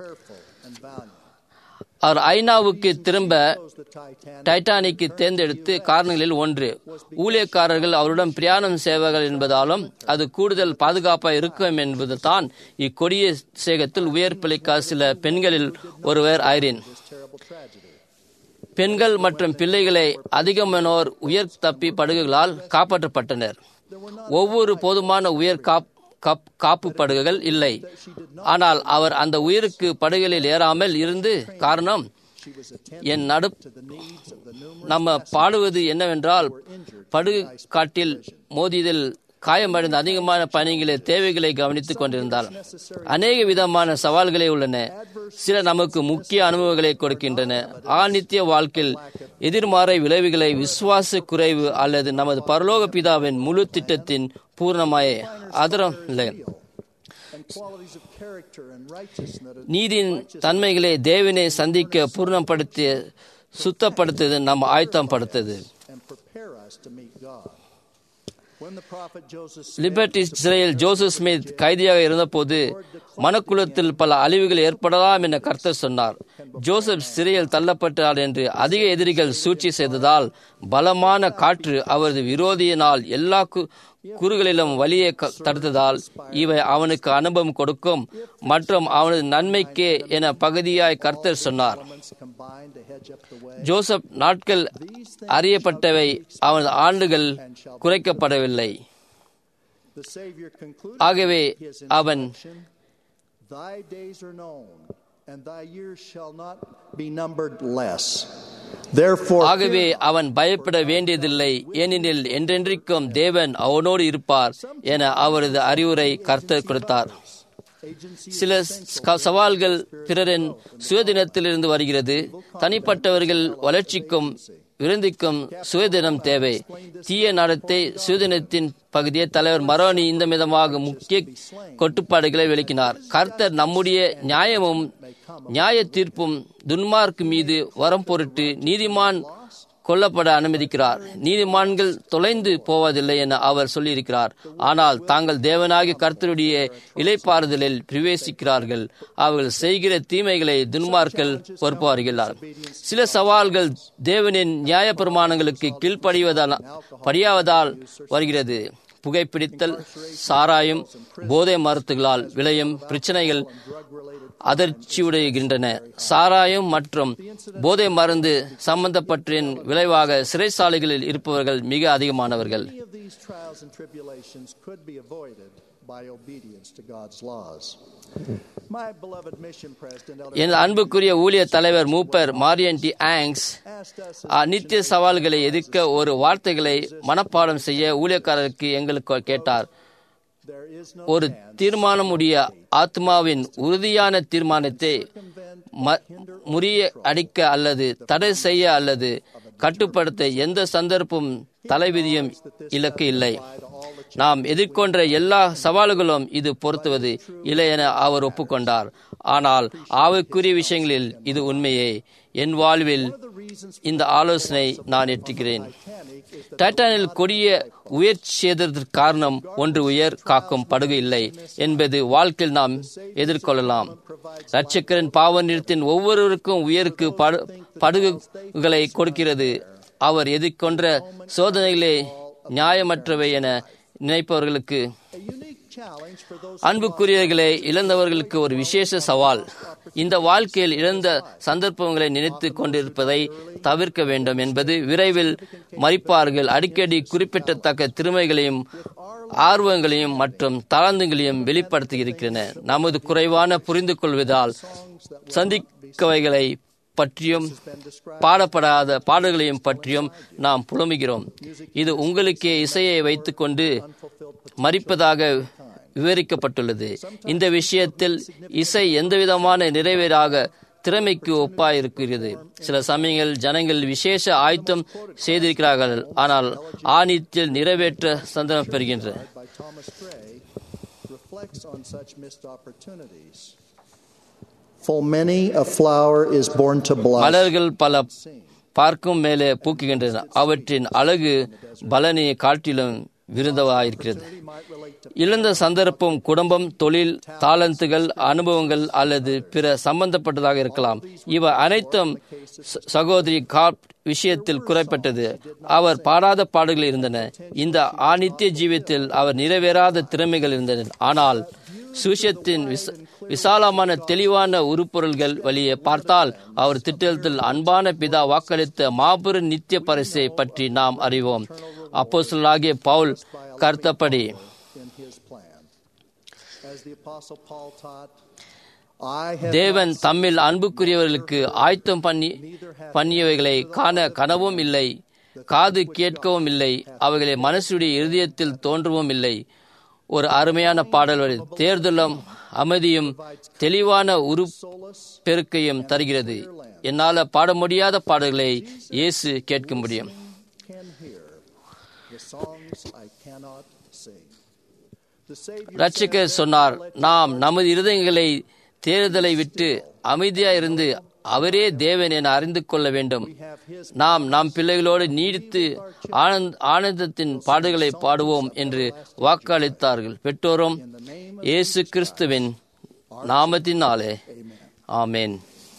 அவர் ஐநாவுக்கு திரும்ப டைட்டானிக்கு தேர்ந்தெடுத்து காரணங்களில் ஒன்று ஊழியக்காரர்கள் அவருடன் பிரயாணம் செய்வார்கள் என்பதாலும் அது கூடுதல் பாதுகாப்பாக இருக்கும் என்பது தான் இக்கொடிய சேகத்தில் உயர் பிழைக்கா சில பெண்களில் ஒருவர் ஐரின் பெண்கள் மற்றும் பிள்ளைகளை அதிகமானோர் உயர் தப்பி படகுகளால் காப்பாற்றப்பட்டனர் ஒவ்வொரு போதுமான உயர் காப் காப்பு படகுகள் இல்லை ஆனால் அவர் அந்த உயிருக்கு படகுகளில் ஏறாமல் இருந்து காரணம் என் நடு நம்ம பாடுவது என்னவென்றால் படகு காட்டில் மோதியதில் காயமடைந்த அதிகமான பயணிகளை தேவைகளை கவனித்துக் கொண்டிருந்தார் அநேக விதமான சவால்களே உள்ளன சில நமக்கு முக்கிய அனுபவங்களை கொடுக்கின்றன ஆநித்திய வாழ்க்கையில் எதிர்மாறை விளைவுகளை விசுவாச குறைவு அல்லது நமது பரலோக பிதாவின் முழு திட்டத்தின் பூர்ணமாய அதரம் இல்லை நீதியின் தன்மைகளை தேவனை சந்திக்க பூர்ணப்படுத்திய சுத்தப்படுத்துது நம்ம ஆயத்தம் படுத்தது லிபர்டி சிறையில் ஜோசப் ஸ்மித் கைதியாக இருந்தபோது மனக்குலத்தில் பல அழிவுகள் ஏற்படலாம் என கர்த்தர் சொன்னார் ஜோசப் சிறையில் தள்ளப்பட்டார் என்று அதிக எதிரிகள் சூழ்ச்சி செய்ததால் பலமான காற்று அவரது விரோதியினால் எல்லா குறுகளிலும் வழியை தடுத்ததால் இவை அவனுக்கு அனுபவம் கொடுக்கும் மற்றும் அவனது நன்மைக்கே என பகுதியாய் கர்த்தர் சொன்னார் ஜோசப் நாட்கள் அறியப்பட்டவை அவனது ஆண்டுகள் குறைக்கப்படவில்லை ஆகவே அவன் Thy days are known, and thy years shall not be numbered less. Therefore, ஆகவே அவன் பயப்பட வேண்டியதில்லை ஏனெனில் என்றென்றைக்கும் தேவன் அவனோடு இருப்பார் என அவரது அறிவுரை கர்த்தர் கொடுத்தார் சில சவால்கள் பிறரின் சுயதினத்திலிருந்து வருகிறது தனிப்பட்டவர்கள் வளர்ச்சிக்கும் விருந்திக்கும் சுயதினம் தேவை தீய நடத்தை சுயதினத்தின் பகுதியை தலைவர் மரோனி இந்த விதமாக முக்கிய கட்டுப்பாடுகளை விளக்கினார் கர்த்தர் நம்முடைய நியாயமும் நியாய தீர்ப்பும் துன்மார்க்கு மீது வரம் பொருட்டு நீதிமான் கொல்லப்பட அனுமதிக்கிறார் நீதிமான்கள் தொலைந்து போவதில்லை என அவர் சொல்லியிருக்கிறார் ஆனால் தாங்கள் தேவனாகிய கர்த்தருடைய இலைப்பாறுதலில் பிரவேசிக்கிறார்கள் அவர்கள் செய்கிற தீமைகளை துன்மார்கள் பொறுப்பார்கள் சில சவால்கள் தேவனின் நியாய பிரமாணங்களுக்கு கீழ்ப்படிவதால் படியாவதால் வருகிறது புகைப்பிடித்தல் சாராயம் போதை மருத்துகளால் விளையும் பிரச்சனைகள் அதிர்ச்சியுடைகின்றன சாராயம் மற்றும் போதை மருந்து சம்பந்தப்பற்றின் விளைவாக சிறைசாலைகளில் இருப்பவர்கள் மிக அதிகமானவர்கள் என் அன்புக்குரிய ஊழிய தலைவர் மூப்பர் மாரியன் டி ஆங்ஸ் நித்திய சவால்களை எதிர்க்க ஒரு வார்த்தைகளை மனப்பாடம் செய்ய ஊழியக்காரருக்கு எங்களுக்கு கேட்டார் ஒரு தீர்மானம் உடைய ஆத்மாவின் உறுதியான தீர்மானத்தை முறிய அடிக்க அல்லது தடை செய்ய அல்லது கட்டுப்படுத்த எந்த சந்தர்ப்பம் தலைவிதியும் இலக்கு இல்லை நாம் எதிர்கொண்ட எல்லா சவால்களும் இது பொருத்துவது இல்லை என அவர் ஒப்புக்கொண்டார் ஆனால் ஆவைக்குரிய விஷயங்களில் இது உண்மையே என் வாழ்வில் இந்த ஆலோசனை நான் எட்டுகிறேன் டைட்டானில் கொடிய உயர் செய்ததற்கு காரணம் ஒன்று உயர் காக்கும் படகு இல்லை என்பது வாழ்க்கையில் நாம் எதிர்கொள்ளலாம் ரட்சக்கரின் பாவ நிறுத்தின் ஒவ்வொருவருக்கும் உயருக்கு படகுகளை கொடுக்கிறது அவர் எதிர்கொண்ட சோதனைகளே நியாயமற்றவை என நினைப்பவர்களுக்கு அன்புக்குரியவர்களை இழந்தவர்களுக்கு ஒரு விசேஷ சவால் இந்த வாழ்க்கையில் இழந்த சந்தர்ப்பங்களை நினைத்து கொண்டிருப்பதை தவிர்க்க வேண்டும் என்பது விரைவில் மறிப்பார்கள் அடிக்கடி குறிப்பிடத்தக்க திறமைகளையும் ஆர்வங்களையும் மற்றும் தளர்ந்துகளையும் வெளிப்படுத்தி இருக்கின்றன நமது குறைவான புரிந்து கொள்வதால் சந்திக்கவைகளை பற்றியும் பாடப்படாத பாடல்களையும் பற்றியும் நாம் புலம்புகிறோம் இது உங்களுக்கே இசையை வைத்துக்கொண்டு மறிப்பதாக விவரிக்கப்பட்டுள்ளது இந்த விஷயத்தில் இசை எந்தவிதமான நிறைவேறாக திறமைக்கு ஒப்பாயிருக்கிறது சில சமயங்கள் ஜனங்கள் விசேஷ ஆயத்தம் செய்திருக்கிறார்கள் ஆனால் ஆணித்தில் நிறைவேற்ற சந்தனம் பெறுகின்ற by Thomas Gray reflects on such missed opportunities. Full many a flower is born to blush. மலர்கள் பல பார்க்கும் மேலே பூக்குகின்றன அவற்றின் அழகு பலனை காட்டிலும் விருந்தவாயிருக்கிறது இழந்த சந்தர்ப்பம் குடும்பம் தொழில் தாளந்துகள் அனுபவங்கள் அல்லது பிற சம்பந்தப்பட்டதாக இருக்கலாம் இவை அனைத்தும் ச- சகோதரி காப் விஷயத்தில் குறைப்பட்டது அவர் பாடாத பாடல்கள் இருந்தன இந்த ஆணித்திய ஜீவியத்தில் அவர் நிறைவேறாத திறமைகள் இருந்தன ஆனால் சுஷத்தின் விச விசாலமான தெளிவான உருப்பொருள்கள் வழியே பார்த்தால் அவர் திட்டத்தில் அன்பான பிதா வாக்களித்த மாபெரும் நித்திய பரிசை பற்றி நாம் அறிவோம் அப்போஸ்தலனாகிய Pavul கருத்தப்படி in his plan. As the Apostle Paul taught, I have தேவன் தம்மில் அன்புக்குரியவர்களுக்கு ஆயத்தம் பண்ணி பண்ணியவைகளை காண கனவும் இல்லை காது கேட்கவும் இல்லை அவைகளை மனசுடைய இருதயத்தில் தோன்றவும் இல்லை ஒரு அருமையான பாடல் வரி தேர்தலும் அமைதியும் தெளிவான உரு பெருக்கையும் தருகிறது என்னால் பாட முடியாத பாடல்களை இயேசு கேட்க முடியும் can hear the songs I cannot sing. The Savior ரட்சிக்கர் சொன்னார் நாம் நமது இருதயங்களை தேர்தலை விட்டு அமைதியா இருந்து அவரே தேவன் என அறிந்து கொள்ள வேண்டும் நாம் நம் பிள்ளைகளோடு நீடித்து ஆனந்த் ஆனந்தத்தின் பாடுகளை பாடுவோம் என்று வாக்களித்தார்கள் பெற்றோரும் இயேசு கிறிஸ்துவின் நாமத்தினாலே ஆமென்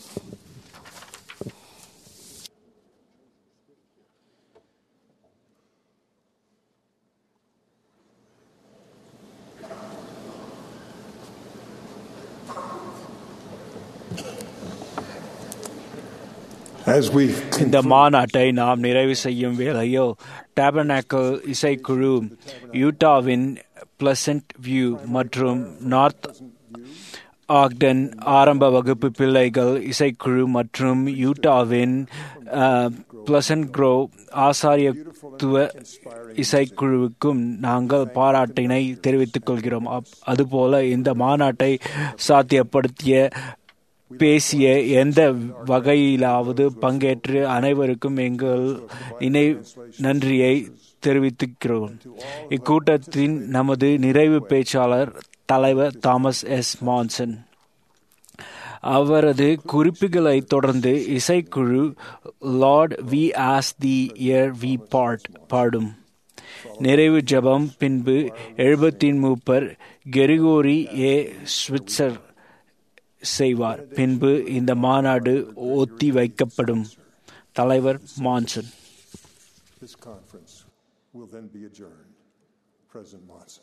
As we இந்த மாநாட்டை நாம் நிறைவு செய்யும் வேளையோ டேபர்னாக்கல் இசைக்குழு யூட்டாவின் பிளசன்ட் வியூ மற்றும் நார்த் ஆக்டன் ஆரம்ப வகுப்பு பிள்ளைகள் இசைக்குழு மற்றும் யூட்டாவின் பிளசன்ட் க்ரோ ஆசாரியத்துவ இசைக்குழுவுக்கும் நாங்கள் பாராட்டினை தெரிவித்துக் கொள்கிறோம் அப்- அதுபோல இந்த மாநாட்டை சாத்தியப்படுத்திய பேசிய எந்த வகையிலாவது பங்கேற்று அனைவருக்கும் எங்கள் நினை நன்றியை தெரிவித்துக்கிறோம் இக்கூட்டத்தின் நமது நிறைவு பேச்சாளர் தலைவர் தாமஸ் எஸ் மான்சன் அவரது குறிப்புகளை தொடர்ந்து இசைக்குழு Lord we ask thee ere we part பாடும் நிறைவு ஜெபம் பின்பு எழுபத்தின் மூப்பர் கெரிகோரி ஏ ஸ்விட்சர் செய்வார் பின்பு இந்த மாநாடு ஒத்தி வைக்கப்படும் தலைவர் Monson this conference will then be adjourned. President Monson.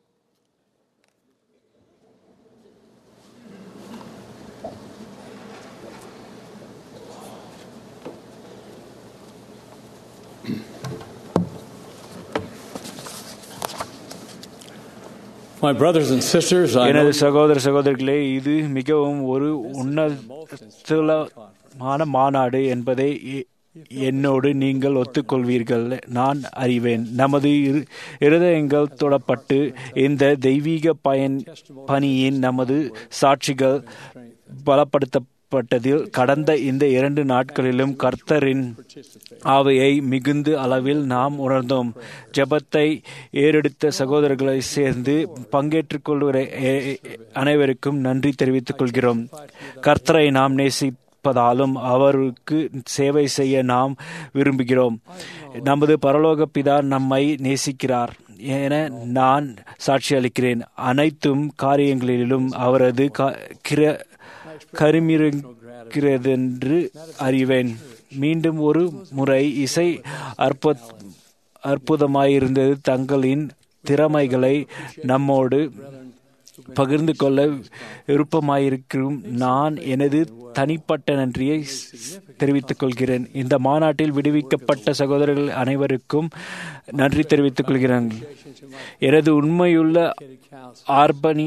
My brothers and sisters, I know எனது சகோதர சகோதரிகளே இது மிகவும் ஒரு உன்னதமான மாநாடு என்பதை எ- என்னோடு நீங்கள் ஒத்துக்கொள்வீர்கள் நான் அறிவேன் நமது இரு- இருதயங்கள் தொடப்பட்டு இந்த தெய்வீக பயன் பணியின் நமது சாட்சிகள் பலப்படுத்தப்பட்டதில் கடந்த இந்த இரண்டு நாட்களிலும் கர்த்தரின் ஆவையை மிகுந்த அளவில் நாம் உணர்ந்தோம் ஜெபத்தை ஏறெடுத்த சகோதரர்களை சேர்ந்து பங்கேற்றுக் கொள்கிற எ- எ- அனைவருக்கும் நன்றி தெரிவித்துக் கொள்கிறோம் கர்த்தரை நாம் நேசிப்பதாலும் அவருக்கு சேவை செய்ய நாம் விரும்புகிறோம் நமது பரலோக பிதா நம்மை நேசிக்கிறார் என நான் சாட்சி அளிக்கிறேன் அனைத்தும் காரியங்களிலும் அவரது கா- கிர- கருமிருக்கிறதென்று அறிவேன் மீண்டும் ஒரு முறை இசை அற்ப அற்புதமாயிருந்தது தங்களின் திறமைகளை நம்மோடு பகிர்ந்து கொள்ள விருப்பமாயிருக்கும் நான் எனது தனிப்பட்ட நன்றியை ஸ்- தெரிவித்துக் கொள்கிறேன் இந்த மாநாட்டில் விடுவிக்கப்பட்ட சகோதரர்கள் அனைவருக்கும் நன்றி தெரிவித்துக் கொள்கிறேன் எனது உண்மையுள்ள ஆர்ப்பணி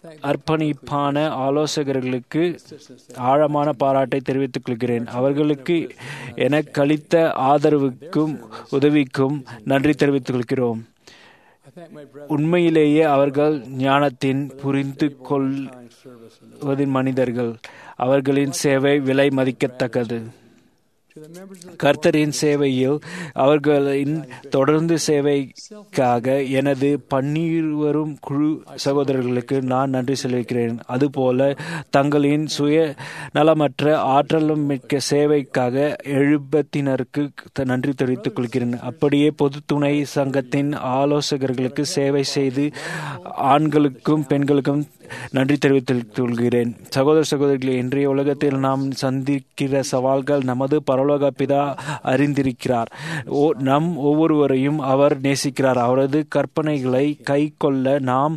அர்ப்பணிப்பான ஆலோசகர்களுக்கு ஆழமான பாராட்டை தெரிவித்துக் கொள்கிறேன் அவர்களுக்கு எனக்கு அளித்த ஆதரவுக்கும் உதவிக்கும் நன்றி தெரிவித்துக் கொள்கிறோம் உண்மையிலேயே அவர்கள் ஞானத்தின் புரிந்து கொள்வதின் மனிதர்கள் அவர்களின் சேவை விலை மதிக்கத்தக்கது கர்த்தரின் சேவையில் அவர்களின் தொடர்ந்து சேவைக்காக எனது பன்னீர்வரும் குழு சகோதரர்களுக்கு நான் நன்றி செலுத்துகிறேன் அதுபோல தங்களின் சுய நலமற்ற ஆற்றலும் மிக்க சேவைக்காக எழுபத்தினருக்கு நன்றி தெரிவித்துக் கொள்கிறேன் அப்படியே பொது துணை சங்கத்தின் ஆலோசகர்களுக்கு சேவை செய்து ஆண்களுக்கும் பெண்களுக்கும் நன்றி தெரிவித்துக் கொள்கிறேன் சகோதர சகோதரிகளே இன்றைய உலகத்தில் நாம் சந்திக்கிற சவால்கள் நமது பரலோக பிதா அறிந்திருக்கிறார் நம் ஒவ்வொருவரையும் அவர் நேசிக்கிறார் அவரது கற்பனைகளை கை கொள்ள நாம்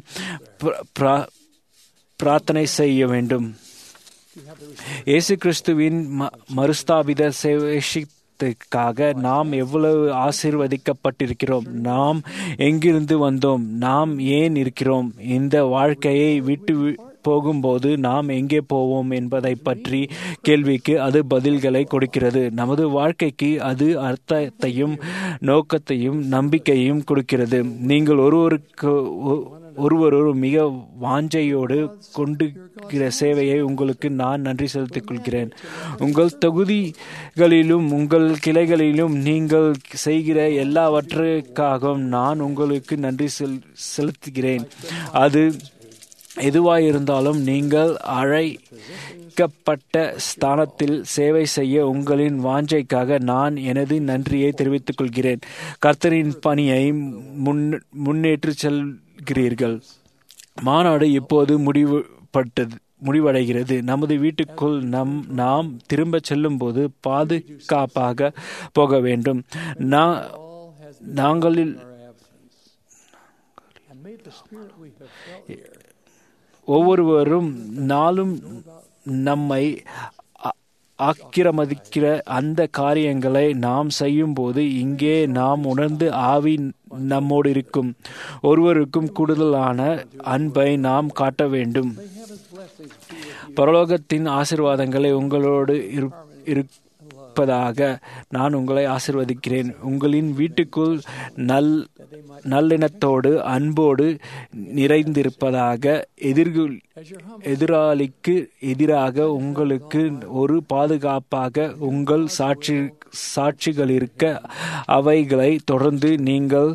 பிரார்த்தனை செய்ய வேண்டும் இயேசு கிறிஸ்துவின் மறுஸ்தாபித சேவேஷி க்காக நாம் எவ்வளவு ஆசீர்வதிக்கப்பட்டிருக்கிறோம் நாம் எங்கிருந்து வந்தோம் நாம் ஏன் இருக்கிறோம் இந்த வாழ்க்கையை விட்டு போகும்போது நாம் எங்கே போவோம் என்பதை பற்றி கேள்விக்கு அது பதில்களை கொடுக்கிறது நமது வாழ்க்கைக்கு அது அர்த்தத்தையும் நோக்கத்தையும் நம்பிக்கையும் கொடுக்கிறது நீங்கள் ஒருவருக்கு ஒருவரோடு மிக வாஞ்சையோடு கொண்டுகிற சேவையை உங்களுக்கு நான் நன்றி செலுத்திக் கொள்கிறேன் உங்கள் தொகுதிகளிலும் உங்கள் கிளைகளிலும் நீங்கள் செய்கிற எல்லாவற்றுக்காகவும் நான் உங்களுக்கு நன்றி செலுத்துகிறேன் அது எதுவாயிருந்தாலும் நீங்கள் அழைக்கப்பட்ட ஸ்தானத்தில் சேவை செய்ய உங்களின் வாஞ்சைக்காக நான் எனது நன்றியை தெரிவித்துக் கொள்கிறேன் கர்த்தரின் பணியை முன் முன்னேற்று செல்கிறீர்கள் மாநாடு இப்போது முடிவுபட்டது முடிவடைகிறது நமது வீட்டுக்குள் நம் நாம் திரும்ப செல்லும் போது பாதுகாப்பாக போக வேண்டும் நாங்களில் ஒவ்வொருவரும் நாளும் நம்மை ஆக்கிரமதிக்கிற அந்த காரியங்களை நாம் செய்யும்போது இங்கே நாம் உணர்ந்து ஆவி நம்மோடு இருக்கும் ஒருவருக்கும் கூடுதலான அன்பை நாம் காட்ட வேண்டும் பரலோகத்தின் ஆசிர்வாதங்களை உங்களோடு இருப்பதாக நான் உங்களை ஆசிர்வதிக்கிறேன் உங்களின் வீட்டுக்குள் நல் நல்லினத்தோடு அன்போடு நிறைந்திருப்பதாக எதிர்கு எதிராளிக்கு எதிராக உங்களுக்கு ஒரு பாதுகாப்பாக உங்கள் சாட்சி சாட்சிகள் இருக்க அவைகளை தொடர்ந்து நீங்கள்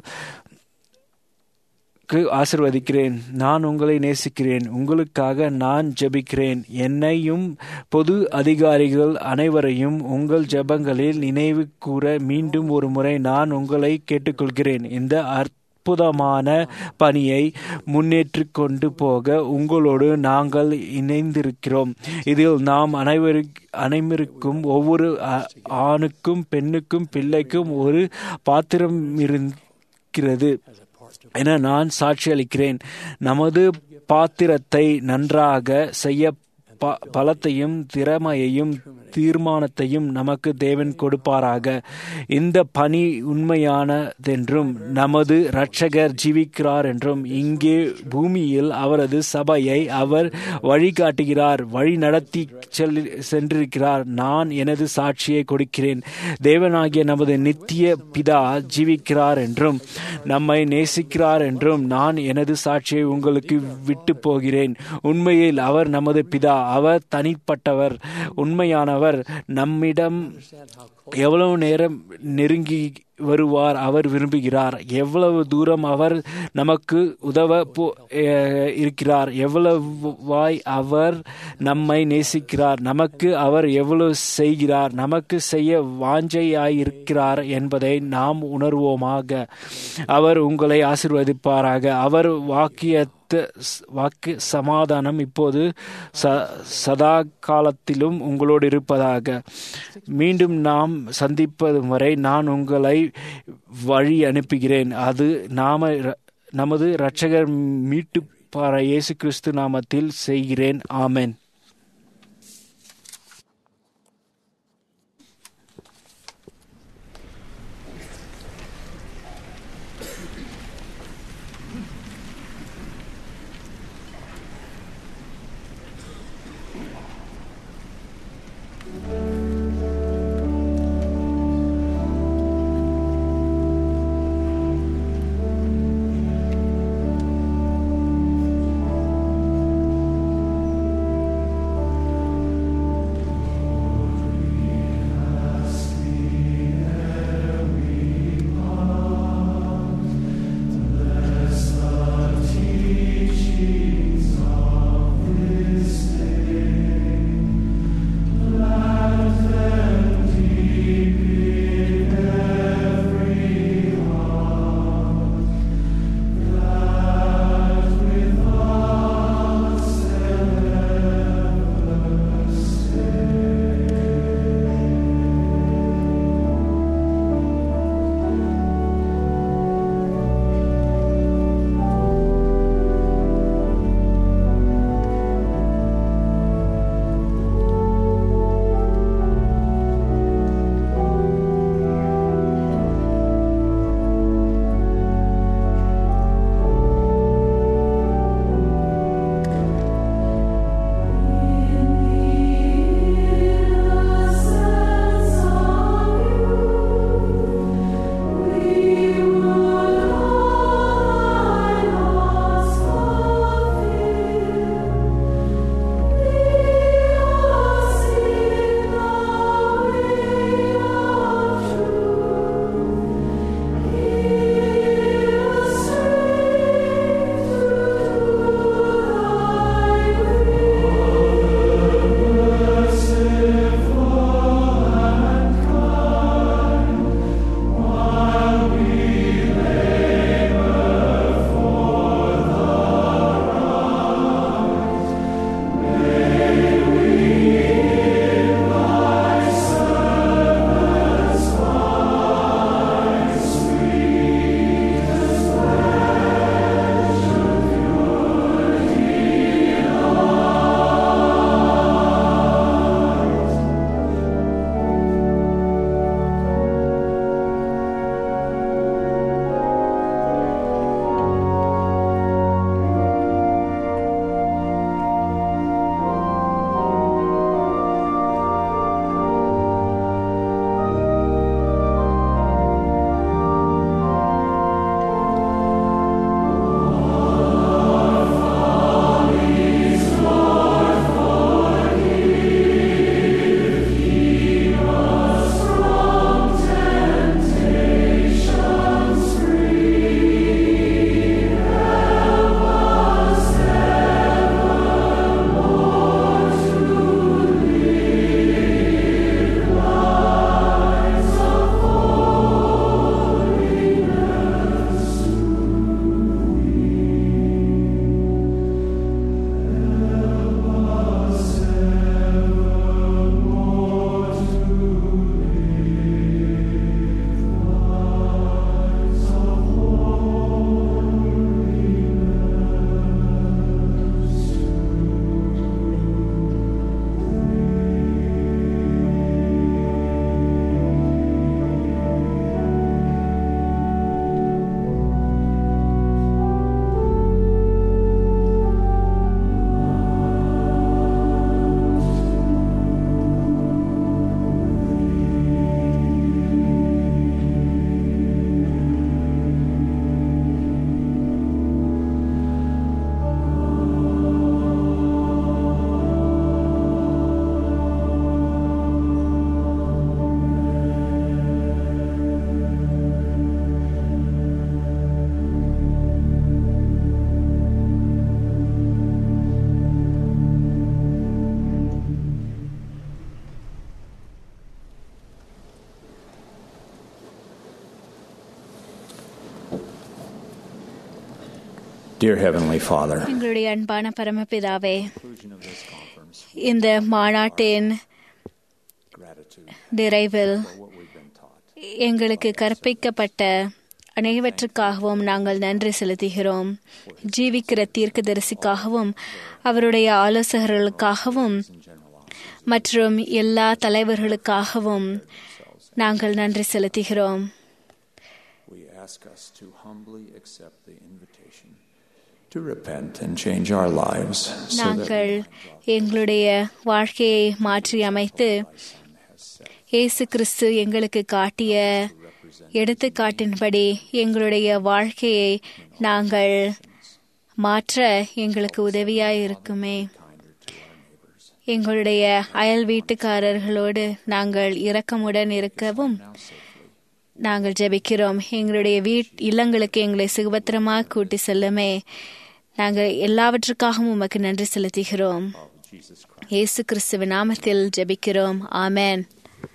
ஆசிர்வதிக்கிறேன் நான் உங்களை நேசிக்கிறேன் உங்களுக்காக நான் ஜெபிக்கிறேன் என்னையும் பொது அதிகாரிகள் அனைவரையும் உங்கள் ஜெபங்களில் நினைவு கூற மீண்டும் ஒரு முறை நான் உங்களை கேட்டுக்கொள்கிறேன் இந்த அற்புதமான பணியை முன்னேற்றி கொண்டு போக உங்களோடு நாங்கள் இணைந்திருக்கிறோம் இதில் நாம் அனைவரு அனைவருக்கும் ஒவ்வொரு ஆணுக்கும் பெண்ணுக்கும் பிள்ளைக்கும் ஒரு பாத்திரம் இருக்கிறது என நான் சாட்சி அளிக்கிறேன் நமது பாத்திரத்தை நன்றாக செய்ய பலத்தையும் திறமையையும் தீர்மானத்தையும் நமக்கு தேவன் கொடுப்பாராக இந்த பணி உண்மையானதென்றும் நமது இரட்சகர் ஜீவிக்கிறார் என்றும் இங்கே பூமியில் அவரது சபையை அவர் வழிகாட்டுகிறார் வழி நடத்தி சென்றிருக்கிறார் நான் எனது சாட்சியை கொடுக்கிறேன் தேவனாகிய நமது நித்திய பிதா ஜீவிக்கிறார் என்றும் நம்மை நேசிக்கிறார் என்றும் நான் எனது சாட்சியை உங்களுக்கு விட்டு போகிறேன் உண்மையில் அவர் நமது பிதா அவர் தனிப்பட்டவர் உண்மையானவர் நம்மிடம் எவ்வளவு நேரம் நெருங்கி வருவார் அவர் விரும்புகிறார் எவ்வளவு தூரம் அவர் நமக்கு உதவ இருக்கிறார் எவ்வளவாய் அவர் நம்மை நேசிக்கிறார் நமக்கு அவர் எவ்வளவு செய்கிறார் நமக்கு செய்ய வாஞ்சையாயிருக்கிறார் என்பதை நாம் உணர்வோமாக அவர் உங்களை ஆசிர்வதிப்பாராக அவர் வாக்கிய வாக்கு சமாதானம் இப்போது சதா காலத்திலும் உங்களோடு இருப்பதாக மீண்டும் நாம் சந்திப்பது வரை நான் உங்களை வழி அனுப்புகிறேன் அது நாம நமது இரட்சகர் மீட்டு பார இயேசு கிறிஸ்து நாமத்தில் செய்கிறேன் ஆமேன் Dear Heavenly Father, எங்களுடைய அன்பான பரமபிதாவே இந்த மாநாட்டின் நிறைவில் எங்களுக்கு கற்பிக்கப்பட்ட அனைவற்றுக்காகவும் நாங்கள் நன்றி செலுத்துகிறோம் ஜீவிக்கிற தீர்க்கதரிசிக்காகவும் அவருடைய ஆலோசகர்களுக்காகவும் மற்றும் எல்லா தலைவர்களுக்காகவும் நாங்கள் நன்றி செலுத்துகிறோம் we ask us to humbly accept the invitation to repent and change our lives so that நாங்கள் எங்களுடைய வாழ்க்கையை மாற்றி அமைத்து இயேசு கிறிஸ்து எங்களுக்கு காட்டிய எடுத்துக்காட்டின்படி எங்களுடைய வாழ்க்கையை நாங்கள் மாற்ற எங்களுக்கு உதவியாய் இருக்குமே எங்களுடைய அயல் வீட்டுக்காரர்களோடு நாங்கள் இரக்கமுடன் இருக்கவும் நாங்கள் ஜெபிக்கிறோம் எங்களுடைய வீட் இல்லங்களுக்கு எங்களை சுகபத்திரமாக கூட்டி செல்லுமே நாங்கள் எல்லாவற்றுக்காகவும் உமக்கு நன்றி செலுத்துகிறோம் இயேசு கிறிஸ்துவின் நாமத்தில் ஜெபிக்கிறோம் ஆமென்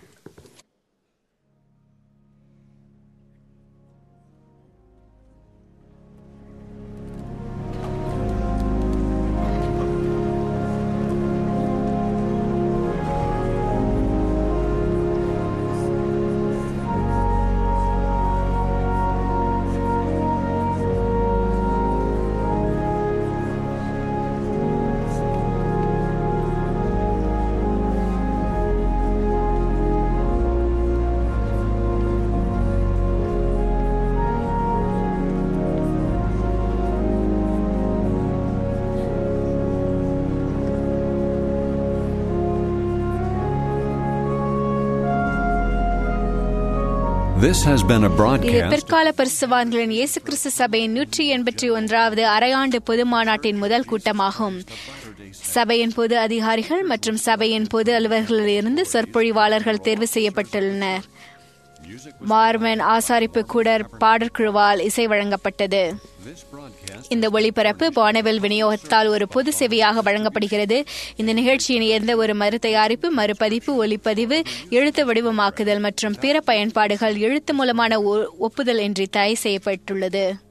This has been a இது broadcast. பிற்கால பரிசுவான்களின் இயேசு கிறிஸ்து சபையின் நூற்றி எண்பத்தி ஒன்றாவது அரையாண்டு பொது மாநாட்டின் முதல் கூட்டமாகும் சபையின் பொது அதிகாரிகள் மற்றும் சபையின் பொது அலுவலர்களிலிருந்து சொற்பொழிவாளர்கள் தேர்வு செய்யப்பட்டுள்ளனர் மார்மன் ஆசாரிப்பு கூடர் பாடற்குழுவால் இசை வழங்கப்பட்டது இந்த ஒளிபரப்பு வானவில் விநியோகத்தால் ஒரு பொது சேவையாக வழங்கப்படுகிறது இந்த நிகழ்ச்சியின் எந்த ஒரு மறு தயாரிப்பு மறுபதிப்பு ஒளிப்பதிவு எழுத்து வடிவமாக்குதல் மற்றும் பிற பயன்பாடுகள் எழுத்து மூலமான ஒ- ஒப்புதல் இன்றி தடை செய்யப்பட்டுள்ளது